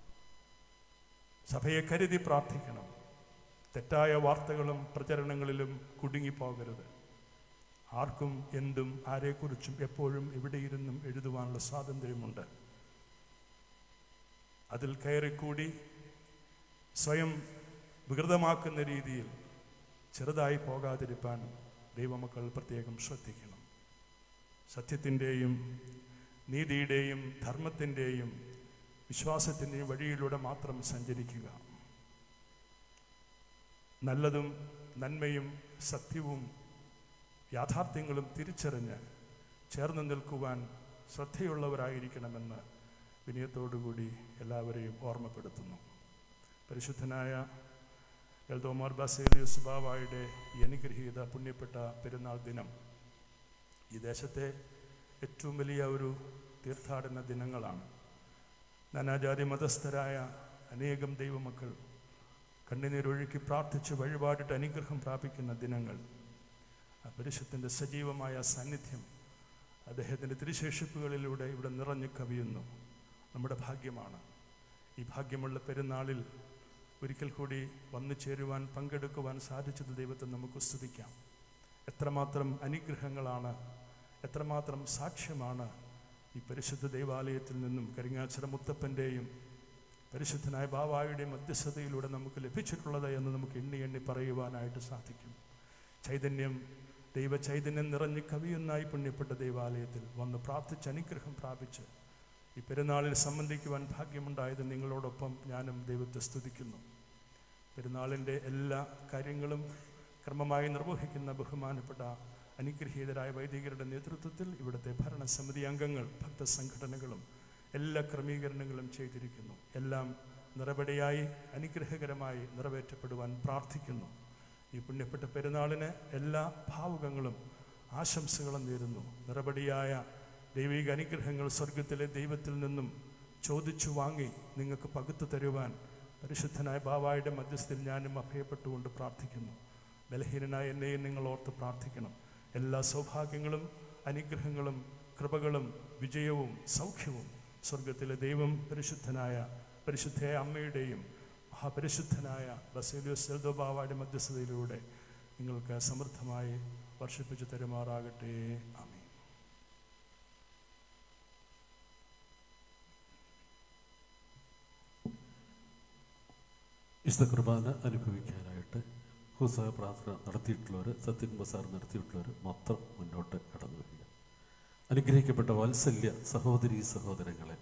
സഭയെ കരുതി പ്രാർത്ഥിക്കണം തെറ്റായ വാർത്തകളും പ്രചരണങ്ങളിലും കുടുങ്ങിപ്പോകരുത് ആർക്കും എന്തും ആരെക്കുറിച്ചും എപ്പോഴും എവിടെയിരുന്നും എഴുതുവാനുള്ള സ്വാതന്ത്ര്യമുണ്ട് അതിൽ കയറിക്കൂടി സ്വയം വികൃതമാക്കുന്ന രീതിയിൽ ചെറുതായി പോകാതിരിക്കാൻ ദൈവമക്കൾ പ്രത്യേകം ശ്രദ്ധിക്കണം സത്യത്തിൻ്റെയും നീതിയുടെയും ധർമ്മത്തിൻ്റെയും വിശ്വാസത്തിൻ്റെയും വഴിയിലൂടെ മാത്രം സഞ്ചരിക്കുക നല്ലതും നന്മയും സത്യവും യാഥാർത്ഥ്യങ്ങളും തിരിച്ചറിഞ്ഞ് ചേർന്ന് നിൽക്കുവാൻ ശ്രദ്ധയുള്ളവരായിരിക്കണമെന്ന് വിനയത്തോടുകൂടി എല്ലാവരെയും ഓർമ്മപ്പെടുത്തുന്നു പരിശുദ്ധനായ എൽദോമാർ ബസേലിയസ് ബാവായുടെ ഈ അനുഗ്രഹീത പുണ്യപ്പെട്ട പെരുന്നാൾ ദിനം ഈ ദേശത്തെ ഏറ്റവും വലിയ ഒരു തീർത്ഥാടന ദിനങ്ങളാണ് നാനാജാതി മതസ്ഥരായ അനേകം ദൈവമക്കൾ കണ്ണുനീരൊഴുക്കി പ്രാർത്ഥിച്ച് വഴിപാടിട്ട് അനുഗ്രഹം പ്രാപിക്കുന്ന ദിനങ്ങൾ ആ പരിശുദ്ധൻ്റെ സജീവമായ സാന്നിധ്യം അദ്ദേഹത്തിൻ്റെ തിരുശേഷിപ്പുകളിലൂടെ ഇവിടെ നിറഞ്ഞു കവിയുന്നു നമ്മുടെ ഭാഗ്യമാണ് ഈ ഭാഗ്യമുള്ള പെരുന്നാളിൽ ഒരിക്കൽ കൂടി വന്നു ചേരുവാൻ പങ്കെടുക്കുവാൻ സാധിച്ചത് ദൈവത്തെ നമുക്ക് സ്തുതിക്കാം എത്രമാത്രം അനുഗ്രഹങ്ങളാണ് എത്രമാത്രം സാക്ഷ്യമാണ് ഈ പരിശുദ്ധ ദൈവാലയത്തിൽ നിന്നും കരിങ്ങാച്ചിറ മുത്തപ്പൻ്റെയും പരിശുദ്ധനായ ബാവായുടെ മധ്യസ്ഥതയിലൂടെ നമുക്ക് ലഭിച്ചിട്ടുള്ളത് എന്ന് നമുക്ക് എണ്ണി എണ്ണി പറയുവാനായിട്ട് സാധിക്കും ചൈതന്യം ദൈവ ചൈതന്യം നിറഞ്ഞ് കവിയുന്നായി പുണ്യപ്പെട്ട ദൈവാലയത്തിൽ വന്ന് പ്രാർത്ഥിച്ച് അനുഗ്രഹം പ്രാപിച്ച് ഈ പെരുന്നാളിൽ സംബന്ധിക്കുവാൻ ഭാഗ്യമുണ്ടായത് നിങ്ങളോടൊപ്പം ഞാനും ദൈവത്തെ സ്തുതിക്കുന്നു പെരുന്നാളിൻ്റെ എല്ലാ കാര്യങ്ങളും ക്രമമായി നിർവഹിക്കുന്ന ബഹുമാനപ്പെട്ട അനുഗ്രഹീതരായ വൈദികരുടെ നേതൃത്വത്തിൽ ഇവിടുത്തെ ഭരണസമിതി അംഗങ്ങൾ ഭക്തസംഘടനകളും എല്ലാ ക്രമീകരണങ്ങളും ചെയ്തിരിക്കുന്നു എല്ലാം നിറപടിയായി അനുഗ്രഹകരമായി നിറവേറ്റപ്പെടുവാൻ പ്രാർത്ഥിക്കുന്നു ഈ പുണ്യപ്പെട്ട പെരുന്നാളിന് എല്ലാ ഭാവുകങ്ങളും ആശംസകളും നേരുന്നു നിറപടിയായ ദൈവിക അനുഗ്രഹങ്ങൾ സ്വർഗത്തിലെ ദൈവത്തിൽ നിന്നും ചോദിച്ചു വാങ്ങി നിങ്ങൾക്ക് പകുത്തു തരുവാൻ പരിശുദ്ധനായ ബാവായുടെ മധ്യസ്ഥയിൽ ഞാനും അഭയപ്പെട്ടുകൊണ്ട് പ്രാർത്ഥിക്കുന്നു ബലഹീനനായ എന്നെയും നിങ്ങൾ ഓർത്ത് പ്രാർത്ഥിക്കണം എല്ലാ സൗഭാഗ്യങ്ങളും അനുഗ്രഹങ്ങളും കൃപകളും വിജയവും സൗഖ്യവും സ്വർഗത്തിലെ ദൈവം പരിശുദ്ധനായ പരിശുദ്ധയായ അമ്മയുടെയും മഹാപരിശുദ്ധനായ ബസേലിയോസ് സെൽദോ ബാവായുടെ മധ്യസ്ഥതയിലൂടെ നിങ്ങൾക്ക് സമൃദ്ധമായി വർഷിപ്പിച്ചു തരുമാറാകട്ടെ ആമീൻ
വിശുദ്ധ കുർബാന അനുഭവിക്കാനായിട്ട് ഹുസ പ്രാർത്ഥന നടത്തിയിട്ടുള്ളവർ സത്യൻ ബസാർ നടത്തിയിട്ടുള്ളവർ മാത്രം മുന്നോട്ട് കടന്നു വരിക അനുഗ്രഹിക്കപ്പെട്ട വാത്സല്യ സഹോദരി സഹോദരങ്ങളെ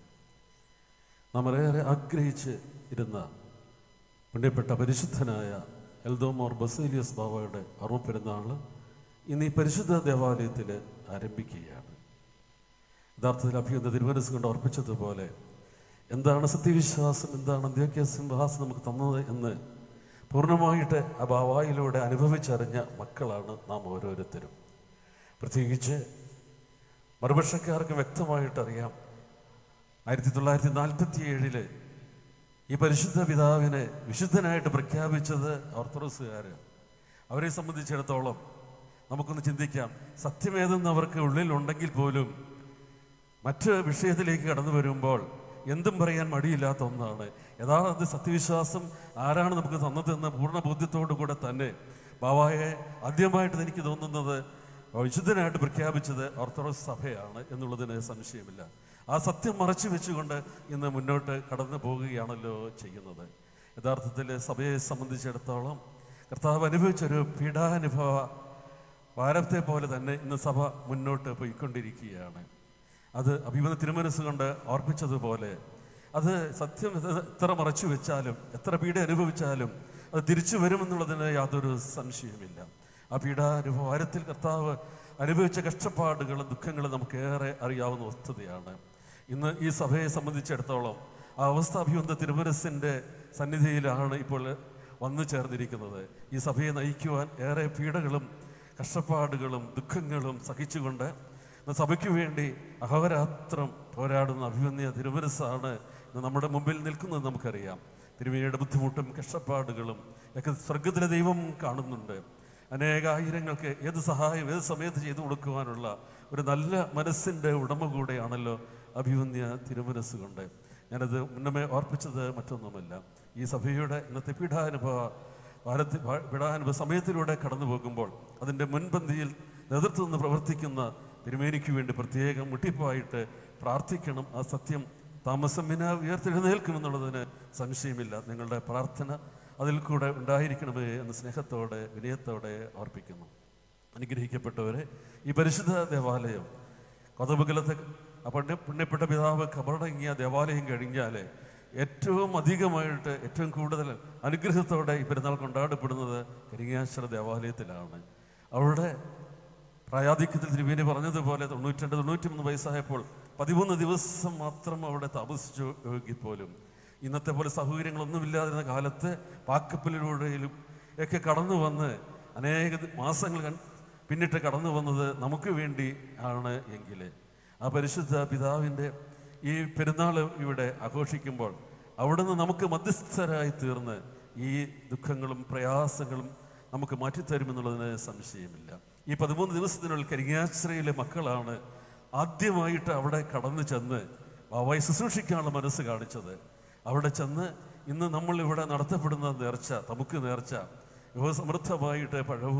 നാം ഏറെ ആഗ്രഹിച്ച് ഇരുന്ന പുണ്യപ്പെട്ട പരിശുദ്ധനായ എൽദോമോർ ബസേലിയസ് ബാബയുടെ അറുപ പെരുന്നാൾ ഇന്ന് ഈ പരിശുദ്ധ ദേവാലയത്തിൽ ആരംഭിക്കുകയാണ് യഥാർത്ഥത്തിൽ അഭിയുന്ന തിരുമനസ് കൊണ്ട് ഓർപ്പിച്ചതുപോലെ എന്താണ് സത്യവിശ്വാസം എന്താണ് അന്ത്യോക്യ സിംഹാസം നമുക്ക് തന്നത് എന്ന് പൂർണ്ണമായിട്ട് ആ ബാവായിലൂടെ അനുഭവിച്ചറിഞ്ഞ മക്കളാണ് നാം ഓരോരുത്തരും പ്രത്യേകിച്ച് മറുപക്ഷക്കാർക്ക് വ്യക്തമായിട്ട് അറിയാം ആയിരത്തി തൊള്ളായിരത്തി നാൽപ്പത്തി ഏഴില് ഈ പരിശുദ്ധ പിതാവിനെ വിശുദ്ധനായിട്ട് പ്രഖ്യാപിച്ചത് ഓർത്തഡോക്സുകാർ അവരെ സംബന്ധിച്ചിടത്തോളം നമുക്കൊന്ന് ചിന്തിക്കാം സത്യമേതെന്ന് അവർക്ക് ഉള്ളിലുണ്ടെങ്കിൽ പോലും മറ്റ് വിഷയത്തിലേക്ക് കടന്നു വരുമ്പോൾ എന്തും പറയാൻ മടിയില്ലാത്ത ഒന്നാണ് യഥാർത്ഥ സത്യവിശ്വാസം ആരാണ് നമുക്ക് തന്നതെന്ന പൂർണ്ണ ബോധ്യത്തോടു കൂടെ തന്നെ ബാബായെ ആദ്യമായിട്ട് എനിക്ക് തോന്നുന്നത് വിശുദ്ധനായിട്ട് പ്രഖ്യാപിച്ചത് ഓർത്തഡോക്സ് സഭയാണ് എന്നുള്ളതിന് സംശയമില്ല ആ സത്യം മറച്ചു വെച്ചുകൊണ്ട് ഇന്ന് മുന്നോട്ട് കടന്നു പോവുകയാണല്ലോ ചെയ്യുന്നത് യഥാർത്ഥത്തിൽ സഭയെ സംബന്ധിച്ചിടത്തോളം കർത്താവ് അനുഭവിച്ചൊരു പീഡാനുഭവ ഭാരത്തെ പോലെ തന്നെ ഇന്ന് സഭ മുന്നോട്ട് പോയിക്കൊണ്ടിരിക്കുകയാണ് അത് അഭിമന തിരുമനസ് കൊണ്ട് ഓർപ്പിച്ചതുപോലെ അത് സത്യം ഇത് എത്ര മറച്ചു വെച്ചാലും എത്ര പീഡ അനുഭവിച്ചാലും അത് തിരിച്ചു വരുമെന്നുള്ളതിന് യാതൊരു സംശയവുമില്ല ആ പീഡാനുഭവത്തിൽ കർത്താവ് അനുഭവിച്ച കഷ്ടപ്പാടുകളും ദുഃഖങ്ങളും നമുക്ക് ഏറെ അറിയാവുന്ന വസ്തുതയാണ് ഇന്ന് ഈ സഭയെ സംബന്ധിച്ചിടത്തോളം ആ അവസ്ഥ അഭിവന്ത തിരുമനസിൻ്റെ സന്നിധിയിലാണ് ഇപ്പോൾ വന്നു ചേർന്നിരിക്കുന്നത് ഈ സഭയെ നയിക്കുവാൻ ഏറെ പീഡകളും കഷ്ടപ്പാടുകളും ദുഃഖങ്ങളും സഹിച്ചുകൊണ്ട് ഇന്ന് സഭയ്ക്ക് വേണ്ടി അഹോരാത്രം പോരാടുന്ന അഭിമന്യ തിരുമനസ്സാണ് ഇന്ന് നമ്മുടെ മുമ്പിൽ നിൽക്കുന്നത് നമുക്കറിയാം തിരുമേനിയുടെ ബുദ്ധിമുട്ടും കഷ്ടപ്പാടുകളും ഒക്കെ സ്വർഗത്തിലെ ദൈവം കാണുന്നുണ്ട് അനേകായിരങ്ങൾക്ക് ഏത് സഹായം ഏത് സമയത്ത് ചെയ്തു കൊടുക്കുവാനുള്ള ഒരു നല്ല മനസ്സിൻ്റെ ഉടമ കൂടെയാണല്ലോ അഭിമന്യ തിരുമനസ് കൊണ്ട് ഞാനത് മുന്നമേ ഓർപ്പിച്ചത് മറ്റൊന്നുമല്ല ഈ സഭയുടെ ഇന്നത്തെ പീഠാനുഭവ ഭാരത പീഠാനുഭവ സമയത്തിലൂടെ കടന്നു പോകുമ്പോൾ അതിൻ്റെ മുൻപന്തിയിൽ നേതൃത്വം നിന്ന് പ്രവർത്തിക്കുന്ന തിരുമേനിക്ക് വേണ്ടി പ്രത്യേകം മുട്ടിപ്പായിട്ട് പ്രാർത്ഥിക്കണം ആ സത്യം താമസം വിന ഉയർത്തെഴുന്നേൽക്കുമെന്നുള്ളതിന് സംശയമില്ല നിങ്ങളുടെ പ്രാർത്ഥന അതിൽ കൂടെ ഉണ്ടായിരിക്കണമേ എന്ന് സ്നേഹത്തോടെ വിനയത്തോടെ ഓർപ്പിക്കുന്നു അനുഗ്രഹിക്കപ്പെട്ടവരെ ഈ പരിശുദ്ധ ദേവാലയം കൊതബുകലത്തെ പണ്യ പുണ്യപ്പെട്ട പിതാവ് കബറടങ്ങിയ ദേവാലയം കഴിഞ്ഞാൽ ഏറ്റവും അധികമായിട്ട് ഏറ്റവും കൂടുതൽ അനുഗ്രഹത്തോടെ ഈ പെരുന്നാൾ കൊണ്ടാടപ്പെടുന്നത് കരിങ്ങാശ്വര ദേവാലയത്തിലാണ് അവിടെ പ്രായാധിക്യത്തിൽ തിരുവേനി പറഞ്ഞതുപോലെ തൊണ്ണൂറ്റി തൊണ്ണൂറ്റി മൂന്ന് വയസ്സായപ്പോൾ പതിമൂന്ന് ദിവസം മാത്രം അവിടെ താമസിച്ചു എങ്കിൽ പോലും ഇന്നത്തെ പോലെ സൗകര്യങ്ങളൊന്നുമില്ലാതിരുന്ന കാലത്ത് പാക്കപ്പലിലൂടെയും ഒക്കെ കടന്നു വന്ന് അനേക മാസങ്ങൾ കൺ- പിന്നിട്ട് കടന്നു വന്നത് നമുക്ക് വേണ്ടി ആണ് എങ്കിൽ ആ പരിശുദ്ധ പിതാവിൻ്റെ ഈ പെരുന്നാൾ ഇവിടെ ആഘോഷിക്കുമ്പോൾ അവിടുന്ന് നമുക്ക് മധ്യസ്ഥരായി തീർന്ന് ഈ ദുഃഖങ്ങളും പ്രയാസങ്ങളും നമുക്ക് മാറ്റിത്തരുമെന്നുള്ളതിന് സംശയമില്ല ഈ പതിമൂന്ന് ദിവസത്തിനുള്ളിൽ കരിങ്ങാശ്രയിലെ മക്കളാണ് ആദ്യമായിട്ട് അവിടെ കടന്നു ചെന്ന് ബാബായി ശുശ്രൂഷിക്കാനുള്ള മനസ്സ് കാണിച്ചത് അവിടെ ചെന്ന് ഇന്ന് നമ്മൾ ഇവിടെ നടത്തപ്പെടുന്ന നേർച്ച നമുക്ക് നേർച്ച യുവസമൃദ്ധമായിട്ട് പഴവും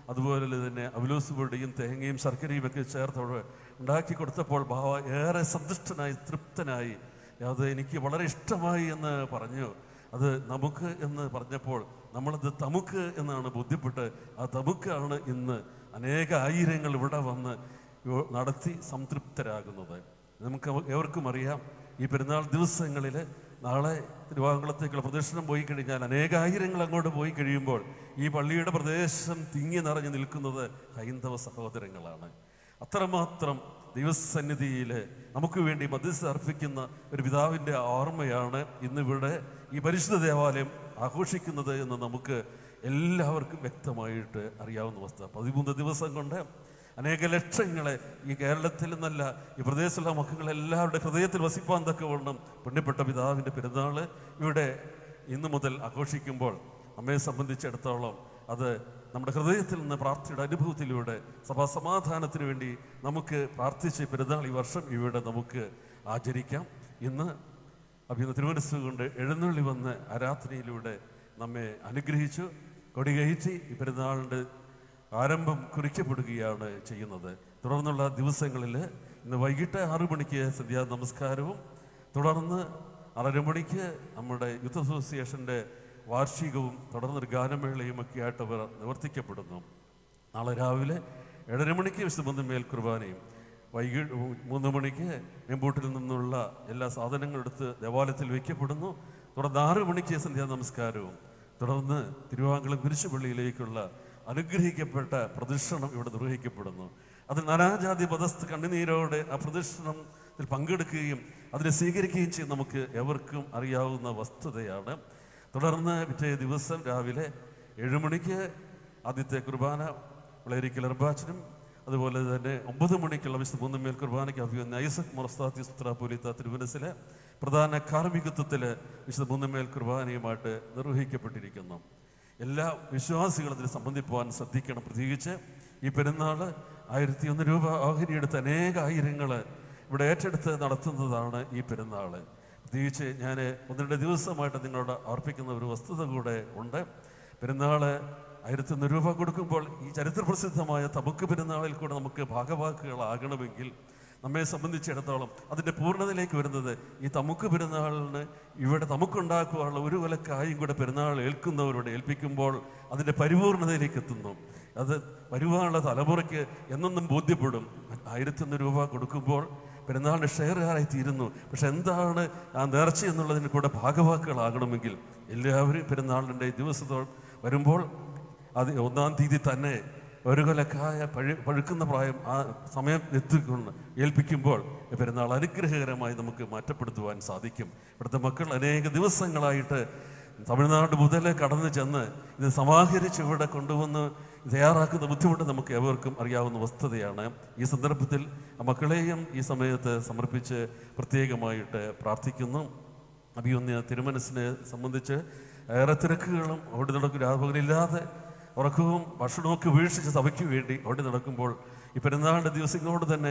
അതുപോലെ തന്നെ അവലോസ് പൊടിയും തേങ്ങയും ശർക്കരയും ഒക്കെ ചേർത്തോട് ഉണ്ടാക്കി കൊടുത്തപ്പോൾ ബാവ ഏറെ സന്തുഷ്ടനായി തൃപ്തനായി അത് എനിക്ക് വളരെ ഇഷ്ടമായി എന്ന് പറഞ്ഞു അത് നമുക്ക് എന്ന് പറഞ്ഞപ്പോൾ നമ്മളത് തമുക്ക് എന്നാണ് ബോധ്യപ്പെട്ട് ആ തമുക്കാണ് ഇന്ന് അനേക ആയിരങ്ങൾ ഇവിടെ വന്ന് യോ- നടത്തി സംതൃപ്തരാകുന്നത് നമുക്ക് ഏവർക്കും അറിയാം ഈ പെരുന്നാൾ ദിവസങ്ങളിൽ നാളെ തിരുവാങ്കുളത്തേക്കുള്ള പ്രദർശനം പോയി കഴിഞ്ഞാൽ അനേകായിരങ്ങൾ അങ്ങോട്ട് പോയി കഴിയുമ്പോൾ ഈ പള്ളിയുടെ പ്രദേശം തിങ്ങി നിറഞ്ഞു നിൽക്കുന്നത് ഹൈന്ദവ സഹോദരങ്ങളാണ് അത്രമാത്രം ദൈവസന്നിധിയിൽ നമുക്ക് വേണ്ടി മധ്യസ്ഥ അർപ്പിക്കുന്ന ഒരു പിതാവിൻ്റെ ഓർമ്മയാണ് ഇന്നിവിടെ ഈ പരിശുദ്ധ ദേവാലയം ആഘോഷിക്കുന്നത് എന്ന് നമുക്ക് എല്ലാവർക്കും വ്യക്തമായിട്ട് അറിയാവുന്ന വസ്തുത പതിമൂന്ന് ദിവസം കൊണ്ട് അനേക ലക്ഷങ്ങളെ ഈ കേരളത്തിൽ നിന്നല്ല ഈ പ്രദേശത്തുള്ള മക്കളെല്ലാവരുടെ ഹൃദയത്തിൽ വസിപ്പാൻ തക്കവണ്ണം പുണ്യപ്പെട്ട പിതാവിൻ്റെ പെരുന്നാൾ ഇവിടെ ഇന്നു മുതൽ ആഘോഷിക്കുമ്പോൾ നമ്മെ സംബന്ധിച്ചിടത്തോളം അത് നമ്മുടെ ഹൃദയത്തിൽ നിന്ന് പ്രാർത്ഥനയുടെ അനുഭവത്തിലൂടെ സഭാ സമാധാനത്തിന് വേണ്ടി നമുക്ക് പ്രാർത്ഥിച്ച് പെരുന്നാൾ ഈ വർഷം ഇവിടെ നമുക്ക് ആചരിക്കാം ഇന്ന് അഭിനന്ദ തിരുവനന്തപുരം കൊണ്ട് എഴുന്നള്ളി വന്ന് ആരാധനയിലൂടെ നമ്മെ അനുഗ്രഹിച്ചു കൊടികയറ്റി ഈ പെരുന്നാളിൻ്റെ ആരംഭം കുറിക്കപ്പെടുകയാണ് ചെയ്യുന്നത് തുടർന്നുള്ള ദിവസങ്ങളിൽ ഇന്ന് വൈകിട്ട് ആറു മണിക്ക് സന്ധ്യാ നമസ്കാരവും തുടർന്ന് ആറര മണിക്ക് നമ്മുടെ യൂത്ത് അസോസിയേഷൻ്റെ വാർഷികവും തുടർന്നൊരു ഗാനമേളയും ഒക്കെ ആയിട്ട് അവർ നിവർത്തിക്കപ്പെടുന്നു നാളെ രാവിലെ ഏഴര മണിക്ക് വിശുദ്ധ മേൽ കുർബാനയും വൈകിട്ട് മൂന്ന് മണിക്ക് മെമ്പൂട്ടിൽ നിന്നുള്ള എല്ലാ സാധനങ്ങളും എടുത്ത് ദേവാലയത്തിൽ വയ്ക്കപ്പെടുന്നു തുടർന്ന് ആറ് മണിക്ക് സന്ധ്യാ നമസ്കാരവും തുടർന്ന് തിരുവാങ്കുളം കുരിശുപള്ളിയിലേക്കുള്ള അനുഗ്രഹിക്കപ്പെട്ട പ്രദക്ഷിണം ഇവിടെ നിർവഹിക്കപ്പെടുന്നു അത് നാനാജാതി മതസ്ഥ കണ്ണുനീരോടെ ആ പ്രദക്ഷിണത്തിൽ പങ്കെടുക്കുകയും അതിനെ സ്വീകരിക്കുകയും ചെയ്യും നമുക്ക് എവർക്കും അറിയാവുന്ന വസ്തുതയാണ് തുടർന്ന് പിറ്റേ ദിവസം രാവിലെ ഏഴ് മണിക്ക് ആദ്യത്തെ കുർബാന വളരിക്കൽ അർബാച്ചനും അതുപോലെ തന്നെ ഒമ്പത് മണിക്കുള്ള വിശുദ്ധ മൂന്ന് മേൽ കുർബാനയ്ക്ക് അഭിവന്ന ഐസക് മൊറസ്താത്തി സുത്രാപൂലിത്ത തിരുവനസിലെ പ്രധാന കാർമ്മികത്വത്തിൽ വിശുദ്ധ മൂന്ന് മേൽ കുർബാനയുമായിട്ട് നിർവഹിക്കപ്പെട്ടിരിക്കുന്നു എല്ലാ വിശ്വാസികളും ഇതിൽ സംബന്ധിക്കുവാൻ ശ്രദ്ധിക്കണം പ്രത്യേകിച്ച് ഈ പെരുന്നാൾ ആയിരത്തി ഒന്ന് രൂപ ഓഹരിയെടുത്ത് അനേക ആയിരങ്ങൾ ഇവിടെ ഏറ്റെടുത്ത് നടത്തുന്നതാണ് ഈ പെരുന്നാൾ പ്രത്യേകിച്ച് ഞാൻ ഒന്ന് രണ്ട് ദിവസമായിട്ട് നിങ്ങളോട് അർപ്പിക്കുന്ന ഒരു വസ്തുത കൂടെ ഉണ്ട് പെരുന്നാൾ ആയിരത്തി ഒന്ന് രൂപ കൊടുക്കുമ്പോൾ ഈ ചരിത്രപ്രസിദ്ധമായ തമുക്ക് പെരുന്നാളിൽ കൂടെ നമുക്ക് ഭാഗവാക്കുകളാകണമെങ്കിൽ നമ്മെ സംബന്ധിച്ചിടത്തോളം അതിൻ്റെ പൂർണ്ണതയിലേക്ക് വരുന്നത് ഈ തമുക്ക് പെരുന്നാളിന് ഇവിടെ തമുക്കുണ്ടാക്കുവാനുള്ള ഒരു കൊല കായും കൂടെ പെരുന്നാൾ ഏൽക്കുന്നവരോട് ഏൽപ്പിക്കുമ്പോൾ അതിൻ്റെ പരിപൂർണതയിലേക്ക് എത്തുന്നു അത് വരുവാനുള്ള തലമുറയ്ക്ക് എന്നെന്നും ബോധ്യപ്പെടും ആയിരത്തി ഒന്ന് രൂപ കൊടുക്കുമ്പോൾ പെരുന്നാളിന് ഷെയറുകാരായി തീരുന്നു പക്ഷെ എന്താണ് ആ നേർച്ച എന്നുള്ളതിന് കൂടെ ഭാഗവാക്കുകളാകണമെങ്കിൽ എല്ലാവരും പെരുന്നാളിൻ്റെ ദിവസത്തോൾ വരുമ്പോൾ അത് ഒന്നാം തീയതി തന്നെ ഒരു കൊലക്കായ പഴു പഴുക്കുന്ന പ്രായം ആ സമയം എത്തിക്കൊണ്ട് ഏൽപ്പിക്കുമ്പോൾ ഈ പെരുന്നാൾ അനുഗ്രഹകരമായി നമുക്ക് മാറ്റപ്പെടുത്തുവാൻ സാധിക്കും ഇവിടുത്തെ മക്കൾ അനേക ദിവസങ്ങളായിട്ട് തമിഴ്നാട് മുതൽ കടന്നു ചെന്ന് ഇത് സമാഹരിച്ച് ഇവിടെ കൊണ്ടുവന്ന് തയ്യാറാക്കുന്ന ബുദ്ധിമുട്ട് നമുക്ക് ഏവർക്കും അറിയാവുന്ന വസ്തുതയാണ് ഈ സന്ദർഭത്തിൽ ആ മക്കളെയും ഈ സമയത്ത് സമർപ്പിച്ച് പ്രത്യേകമായിട്ട് പ്രാർത്ഥിക്കുന്നു അഭിയൊന്നിയ തിരുമനസിനെ സംബന്ധിച്ച് ഏറെ തിരക്കുകളും ഓടി നടക്കും രാപകലില്ലാതെ ഉറക്കവും ഭക്ഷണവും ഒക്കെ വീഴ്ചിച്ച് സഭയ്ക്ക് വേണ്ടി ഓടി നടക്കുമ്പോൾ ഈ പെരുന്നാളിൻ്റെ ദിവസം ഇങ്ങോട്ട് തന്നെ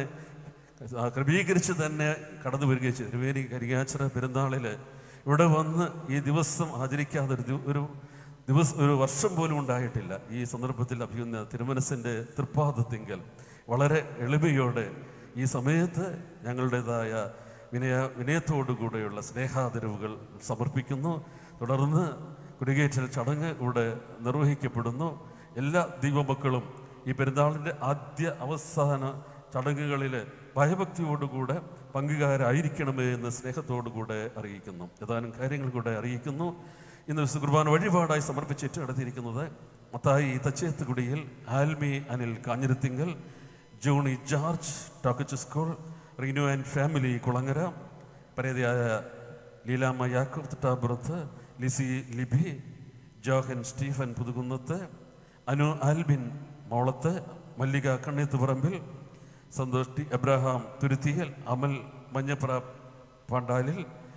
ആ, ക്രമീകരിച്ച് തന്നെ കടന്നു വരികയും ചെയ്തു തിരുവേനി കരിങ്ങാച്ചിറ പെരുന്നാളിൽ ഇവിടെ വന്ന് ഈ ദിവസം ആചരിക്കാതെ ഒരു ദിവ- ഒരു ദിവസം ഒരു വർഷം പോലും ഉണ്ടായിട്ടില്ല ഈ സന്ദർഭത്തിൽ അഭിയുന്ന തിരുമനസിൻ്റെ തൃപ്പാദത്തിങ്കൽ വളരെ എളിമയോടെ ഈ സമയത്ത് ഞങ്ങളുടേതായ വിനയ വിനയത്തോടു കൂടെയുള്ള സ്നേഹാദരവുകൾ സമർപ്പിക്കുന്നു തുടർന്ന് കുടികേറ്റൽ ചടങ്ങ് ഇവിടെ നിർവഹിക്കപ്പെടുന്നു എല്ലാ ദൈവമക്കളും ഈ പെരുന്നാളിൻ്റെ ആദ്യ അവസാന ചടങ്ങുകളിൽ ഭയഭക്തിയോടുകൂടെ പങ്കുകാരായിരിക്കണമേ എന്ന് സ്നേഹത്തോടുകൂടെ അറിയിക്കുന്നു ഏതാനും കാര്യങ്ങൾ കൂടെ അറിയിക്കുന്നു ഇന്ന് വിശുദ്ധ കുർബാന വഴിപാടായി സമർപ്പിച്ചിട്ട് നടത്തിയിരിക്കുന്നത് മത്തായി തച്ചേത്തുകുടിയിൽ ആൽമി അനിൽ കാഞ്ഞിരത്തിങ്കൽ ജോണി ജോർജ് ടോക്കച്ച് school Reenu and family Kulangara പരേതയായ Leelamma Yakob Thittapurath Lizy Libi Johan Stephen Puthukunnath Anu Albin Molath Mallika Kanneethuparambil Santhosh T Abraham Thuruthiyil Amal Manjapra Pandalil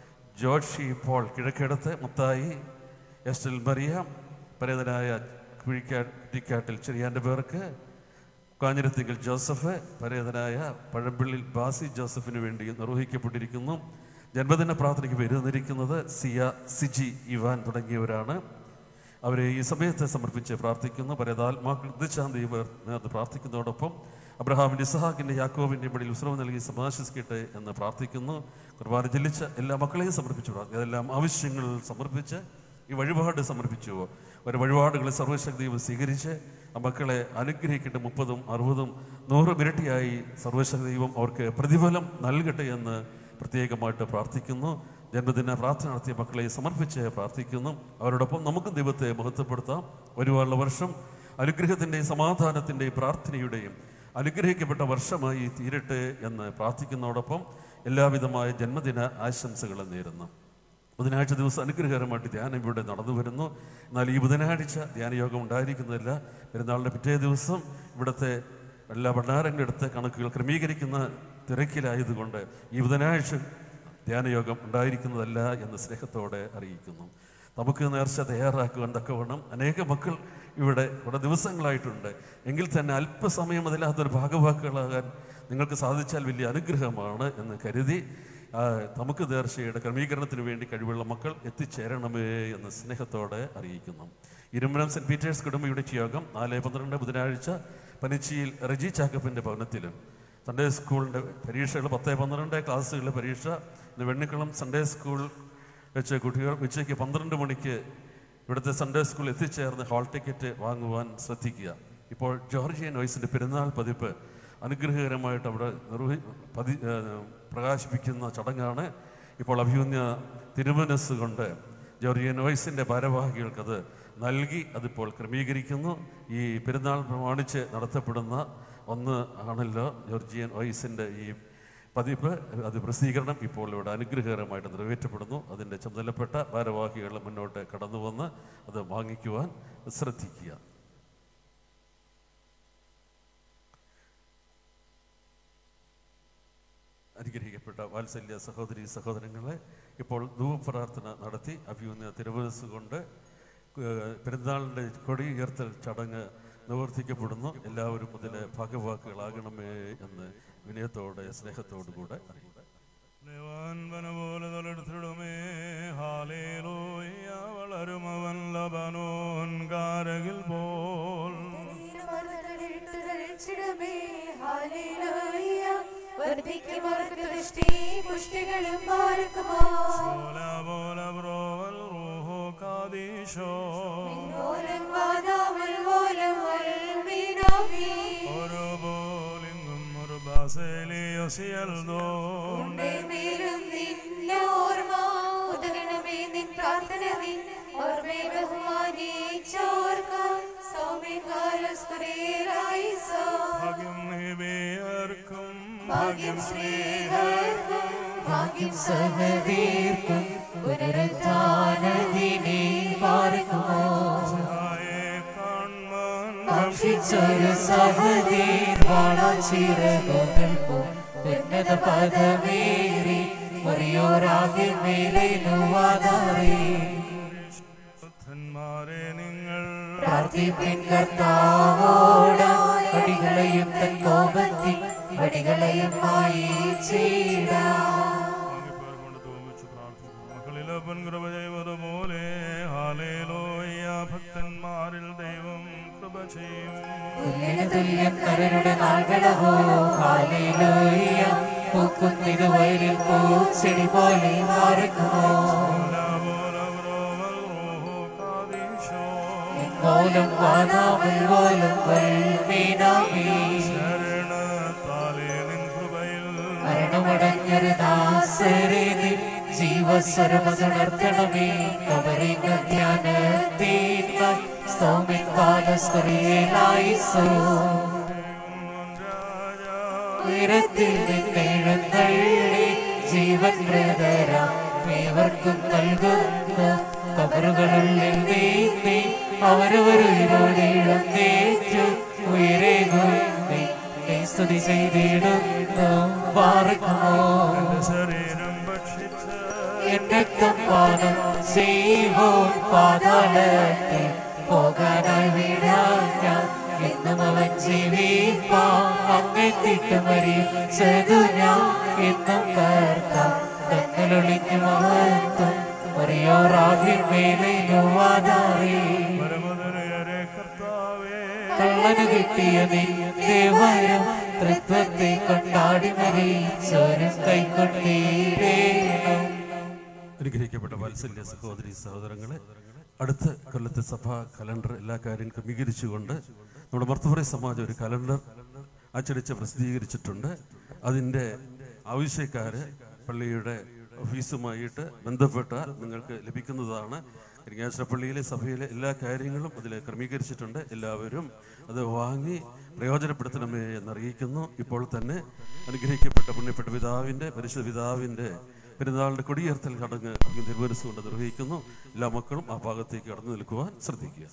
Joshy Paul Kizhakkedath Muthai Estel Maria പരേതനായ കുഴിക്കാട്ടിൽ ചെറിയാൻ്റെ പേർക്ക് കാഞ്ഞിരത്തിങ്കൽ ജോസഫ് പരേതനായ പഴമ്പിള്ളിൽ ബാസി ജോസഫിന് വേണ്ടി നിർവഹിക്കപ്പെട്ടിരിക്കുന്നു ജന്മദിന പ്രാർത്ഥനയ്ക്ക് വരുന്നിരിക്കുന്നത് സിയ സിജി ഇവാൻ തുടങ്ങിയവരാണ് അവരെ ഈ സമയത്തെ സമർപ്പിച്ച് പ്രാർത്ഥിക്കുന്നു പരതാത്മാക്കൾ ദശാന്തി നേർന്ന് പ്രാർത്ഥിക്കുന്നതോടൊപ്പം അബ്രഹാമിൻ്റെ ഇസഹാക്കിൻ്റെ യാക്കോവിൻ്റെ ഇടയിൽ ഉത്സവം നൽകി സമാശ്വസിക്കട്ടെ എന്ന് പ്രാർത്ഥിക്കുന്നു കുർബാന ചെല്ലിച്ച എല്ലാ മക്കളെയും സമർപ്പിച്ചു പ്രാർത്ഥിക്കുന്നു അതെല്ലാം ആവശ്യങ്ങൾ സമർപ്പിച്ച് ഈ വഴിപാട് സമർപ്പിച്ചു ഒരു വഴിപാടുകളെ സർവശക്തിയും സ്വീകരിച്ച് ആ മക്കളെ അനുഗ്രഹിക്കട്ടെ മുപ്പതും അറുപതും നൂറും ഇരട്ടിയായി സർവശക്തി ദൈവം അവർക്ക് പ്രതിഫലം നൽകട്ടെ എന്ന് പ്രത്യേകമായിട്ട് പ്രാർത്ഥിക്കുന്നു ജന്മദിന പ്രാർത്ഥന നടത്തിയ മക്കളെ സമർപ്പിച്ച് പ്രാർത്ഥിക്കുന്നു അവരോടൊപ്പം നമുക്ക് ദൈവത്തെ മഹത്വപ്പെടുത്താം ഒരുപാടുള്ള വർഷം അനുഗ്രഹത്തിൻ്റെയും സമാധാനത്തിൻ്റെയും പ്രാർത്ഥനയുടെയും അനുഗ്രഹിക്കപ്പെട്ട വർഷമായി തീരട്ടെ എന്ന് പ്രാർത്ഥിക്കുന്നതോടൊപ്പം എല്ലാവിധമായ ജന്മദിന ആശംസകളും നേരുന്നു ബുധനാഴ്ച ദിവസം അനുഗ്രഹകരമായിട്ട് ധ്യാനം ഇവിടെ നടന്നു വരുന്നു എന്നാൽ ഈ ബുധനാഴ്ച ധ്യാനയോഗം ഉണ്ടായിരിക്കുന്നില്ല പെരുന്നാളിൻ്റെ പിറ്റേ ദിവസം ഇവിടുത്തെ എല്ലാ ഭണ്ഡാരങ്ങളെടുത്ത് കണക്കുകൾ ക്രമീകരിക്കുന്ന തിരക്കിലായതുകൊണ്ട് ഈ ബുധനാഴ്ച ധ്യാനയോഗം ഉണ്ടായിരിക്കുന്നതല്ല എന്ന് സ്നേഹത്തോടെ അറിയിക്കുന്നു നമുക്ക് നേർച്ച തയ്യാറാക്കുവാൻ തക്കവണ്ണം അനേക മക്കൾ ഇവിടെ ഇവിടെ ദിവസങ്ങളായിട്ടുണ്ട് എങ്കിൽ തന്നെ അല്പസമയം അതിനകത്തൊരു ഭാഗവാക്കുകളാകാൻ നിങ്ങൾക്ക് സാധിച്ചാൽ വലിയ അനുഗ്രഹമാണ് എന്ന് കരുതി ആ, നമുക്ക് നേർച്ചയുടെ ക്രമീകരണത്തിന് വേണ്ടി കഴിവുള്ള മക്കൾ എത്തിച്ചേരണമേ എന്ന് സ്നേഹത്തോടെ അറിയിക്കുന്നു ഇരുമനം സെൻറ്റ് പീറ്റേഴ്സ് കുടുംബയുടെ യോഗം നാല് പന്ത്രണ്ട് ബുധനാഴ്ച പനിച്ചിയിൽ റജി ചാക്കപ്പിൻ്റെ ഭവനത്തിലും സൺഡേ സ്കൂളിൻ്റെ പരീക്ഷകൾ പത്ത് പന്ത്രണ്ട് ക്ലാസ്സുകളിലെ പരീക്ഷ ഇന്ന് വെണ്ണിക്കുളം സൺഡേ സ്കൂൾ വെച്ച് കുട്ടികൾ ഉച്ചയ്ക്ക് പന്ത്രണ്ട് മണിക്ക് ഇവിടുത്തെ സൺഡേ സ്കൂളിൽ എത്തിച്ചേർന്ന് ഹാൾ ടിക്കറ്റ് വാങ്ങുവാൻ ശ്രദ്ധിക്കുക ഇപ്പോൾ ജോർജിയൻ വോയിസിൻ്റെ പെരുന്നാൾ പതിപ്പ് അനുഗ്രഹകരമായിട്ട് അവിടെ നിർവഹി പതി ഏ, പ്രകാശിപ്പിക്കുന്ന ചടങ്ങാണ് ഇപ്പോൾ അഭിമന്യ തിരുമനസ് കൊണ്ട് ജോർജിയൻ വോയിസിൻ്റെ ഭാരവാഹികൾക്കത് നൽകി അതിപ്പോൾ ക്രമീകരിക്കുന്നു ഈ പെരുന്നാൾ പ്രമാണിച്ച് നടത്തപ്പെടുന്ന ഒന്ന് ആണല്ലോ ജോർജിയൻ വോയിസിൻ്റെ ഈ പതിപ്പ് അത് പ്രസിദ്ധീകരണം ഇപ്പോൾ ഇവിടെ അനുഗ്രഹകരമായിട്ട് നിറവേറ്റപ്പെടുന്നു അതിൻ്റെ ചുമതലപ്പെട്ട ഭാരവാഹികൾ മുന്നോട്ട് കടന്നു വന്ന് അത് വാങ്ങിക്കുവാൻ ശ്രദ്ധിക്കുക അനുഗ്രഹിക്കപ്പെട്ട വാത്സല്യ സഹോദരി സഹോദരങ്ങളെ ഇപ്പോൾ ധൂപപ്രാർത്ഥന നടത്തി അഭിമന്യ തിരുവനസ് കൊണ്ട് ഏഹ്, പെരുന്നാളിൻ്റെ കൊടി ഉയർത്തൽ ചടങ്ങ് നിവർത്തിക്കപ്പെടുന്നു എല്ലാവരും അതിലെ ഭാഗവാക്കുകളാകണമേ എന്ന് വിനയത്തോടെ സ്നേഹത്തോടു കൂടെ അറിയുക
ദേവാൻ വനപോലെ തളർത്തിടുമേ ഹാലേലൂയ വളരുമവൻ ലബനോൻ കാരകിൽ പോൽ
പുഷ്ടികളും പാർക്കുമോ
പോല പോല ബ്രോവൽ റൂഹോ കാദീശോ
പോലും വാദാമൽ പോലും വൽമീനാമി
ഒരു പോലിങ്ങും ഒരു ബാസേലിയൊസിയൽദോ
ഉണ്ടേ മേലും നിന്നെ ഓർമ്മ ഉദകണമേ നിൻ പ്രാർത്ഥന നിൻ ഓർമ്മയെ ബഹുമാനിച്ചോർക്കാൻ സൗമ്യ കാലസ്തുരേരായിസോ
ഭാഗ്യം നിബിയർക്കും
ഭാഗ്യം ശ്രീഹർക്കും ഭാഗ്യം
സഹവീർക്കും പുനരുദ്ധാനദിനെ പാർക്കുമോ ഭക്ഷിച്ചൊരു സഹതീർ വാളച്ചിറകുകൾ ഉന്നത പദമേറി മുറിയോരാകെ മേലേനുവാതാറേ
ഭക്തന്മാരെ നിങ്ങൾ
പ്രാർത്ഥിപ്പിൻ കർത്താവോട് അടികളെയും തൻ കോപത്തിൽ വടികളെയും മായിച്ചിടാം
മക്കളിലപ്പൻ കൃപ ചെയ്തതുപോലെ ഹാലേലോയ ഭക്തന്മാരിൽ ദൈവം കൃപ ചെയ്യും
തുല്യന് തുല്യം നരരുടെ നാൾകളഹോ ഹാലേലൂയ പൂക്കുന്നിത് വയലിൽ പൂച്ചെടി പോലെ മാറുക്കുമോ കോലം വാതാമൽ പോലും വൽമീനാമീ മരണമടഞ്ഞൊരു ദാസരെ നിൻ ജീവസ്വരമതുണർത്തണമേ കവറിംഗ ധ്യാനത്തീർന്നായി സൗമ്യകാലസ്തുറിയേലായിസോ ഉയരത്തിൽ നിന്നെഴുന്നള്ളി ജീവൻ പ്രതരാ ഏവർക്കും നൽകുന്ന കബറുകളുള്ളിൽ നീന്തി അവരവരുയിരോടെഴുന്നേറ്റു ഉയരെ നീ സ്തുതി ചെയ്തിടുന്നു പാർക്കുമോ
ശരീരം ഭക്ഷിച്ച്
എന്റെ പാനം ചെയ്വോ പാതാളത്തിൽ പോകാനായി വീഴാൻ ഞാൻ എന്നും അവൻ ജീവിപ്പാൻ അങ്ങെത്തിട്ട് മരിച്ചതു ഞാൻ എന്നും കർത്ത തന്നിലൊളിഞ്ഞു മഹത്വം ഒറിയോറാകിൽ മേലെ നുവാതാറേ കിട്ടിയ നിന്റെ വരം തൃത്വത്തെ കൊണ്ടാടി മരിച്ചോരും കൈക്കൊണ്ടീരേണം
അനുഗ്രഹിക്കപ്പെട്ട വാത്സല്യ സഹോദരി സഹോദരങ്ങളെ അടുത്ത കൊല്ലത്തെ സഭാ കലണ്ടർ എല്ലാ കാര്യം ക്രമീകരിച്ചുകൊണ്ട് നമ്മുടെ മർത്തപുറ സമാജം ഒരു കലണ്ടർ അച്ചടിച്ച് പ്രസിദ്ധീകരിച്ചിട്ടുണ്ട് അതിൻ്റെ ആവശ്യക്കാര് പള്ളിയുടെ ഓഫീസുമായിട്ട് ബന്ധപ്പെട്ടാൽ നിങ്ങൾക്ക് ലഭിക്കുന്നതാണ് കരിങ്ങാശ്ശേരി പള്ളിയിലെ സഭയിലെ എല്ലാ കാര്യങ്ങളും അതിൽ ക്രമീകരിച്ചിട്ടുണ്ട് എല്ലാവരും അത് വാങ്ങി പ്രയോജനപ്പെടുത്തണമേ എന്നറിയിക്കുന്നു ഇപ്പോൾ തന്നെ അനുഗ്രഹിക്കപ്പെട്ട പുണ്യപ്പെട്ട പിതാവിൻ്റെ പരിശുദ്ധ പിതാവിൻ്റെ പെരുന്നാളിൻ്റെ കൊടിയേർത്തൽ ചടങ്ങ് തിരുവനന്തപുരം കൊണ്ട് നിർവഹിക്കുന്നു എല്ലാ മക്കളും ആ ഭാഗത്തേക്ക് കടന്നു നിൽക്കുവാൻ ശ്രദ്ധിക്കുക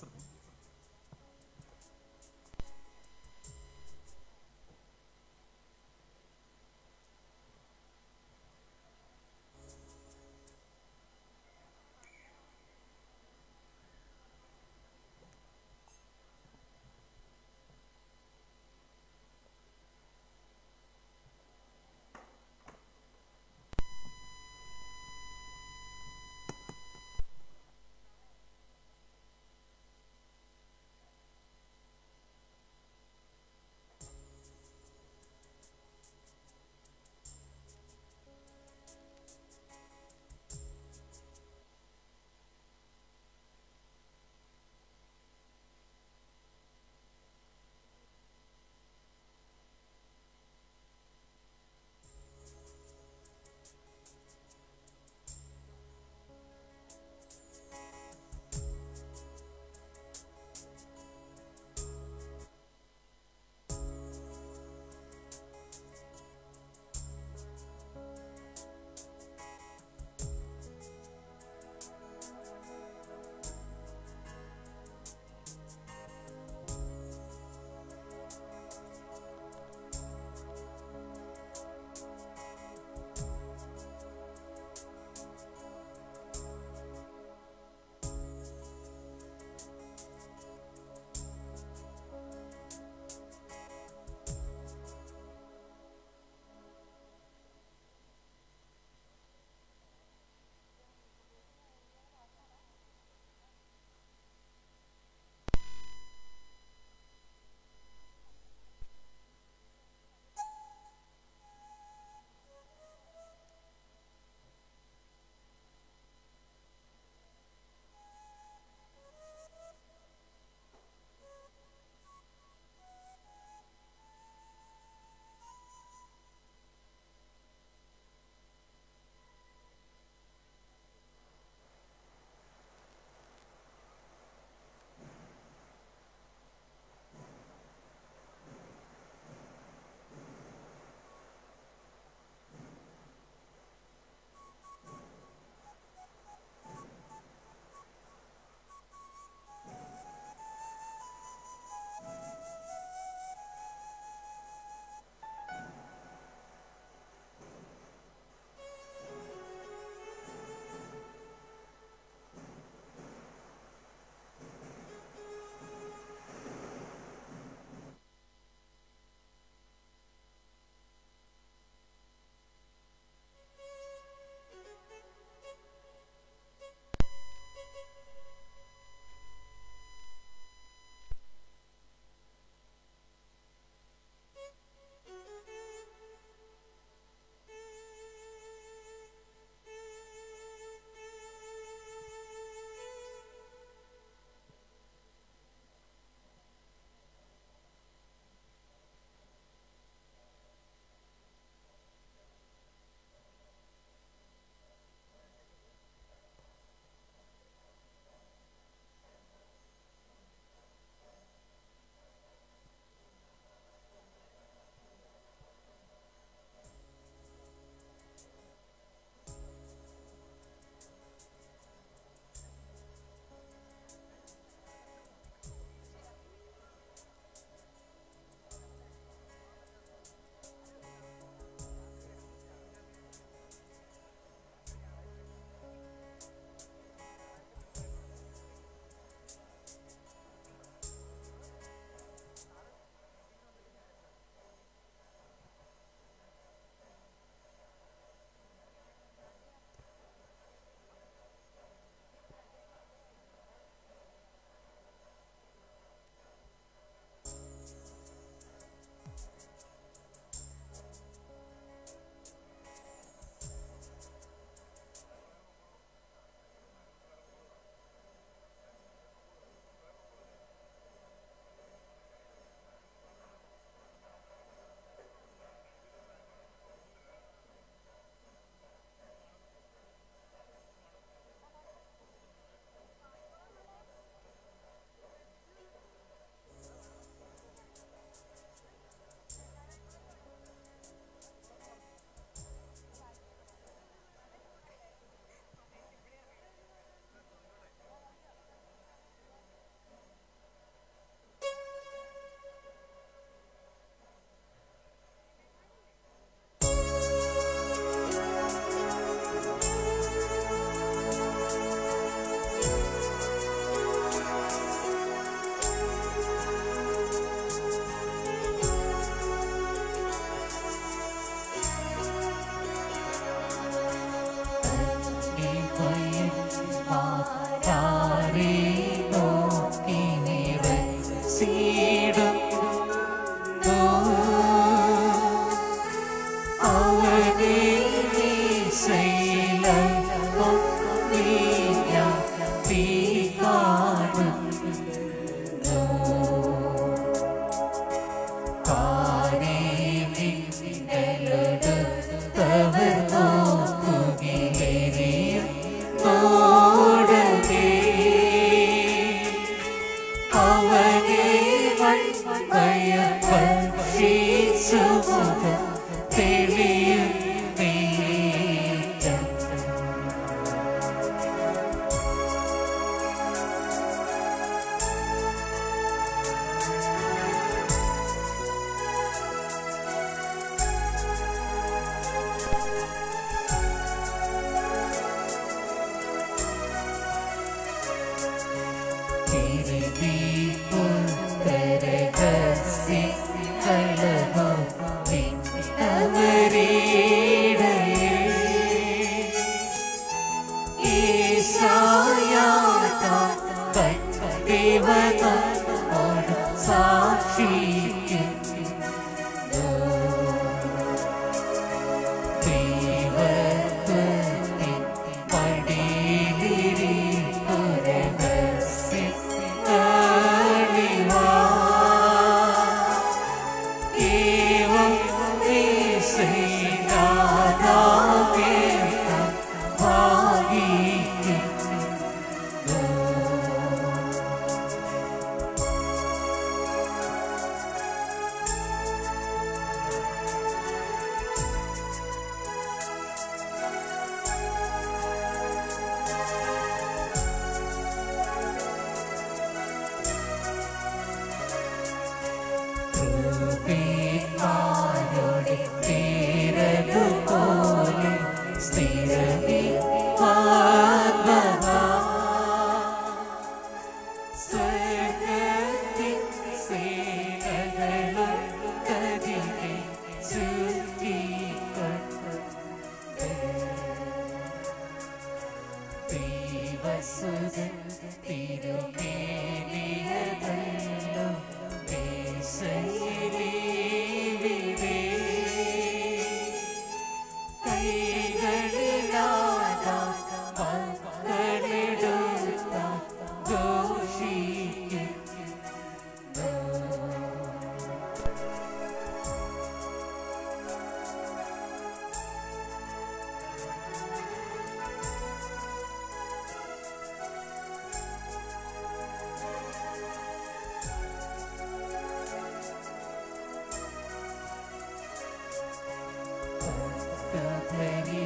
Very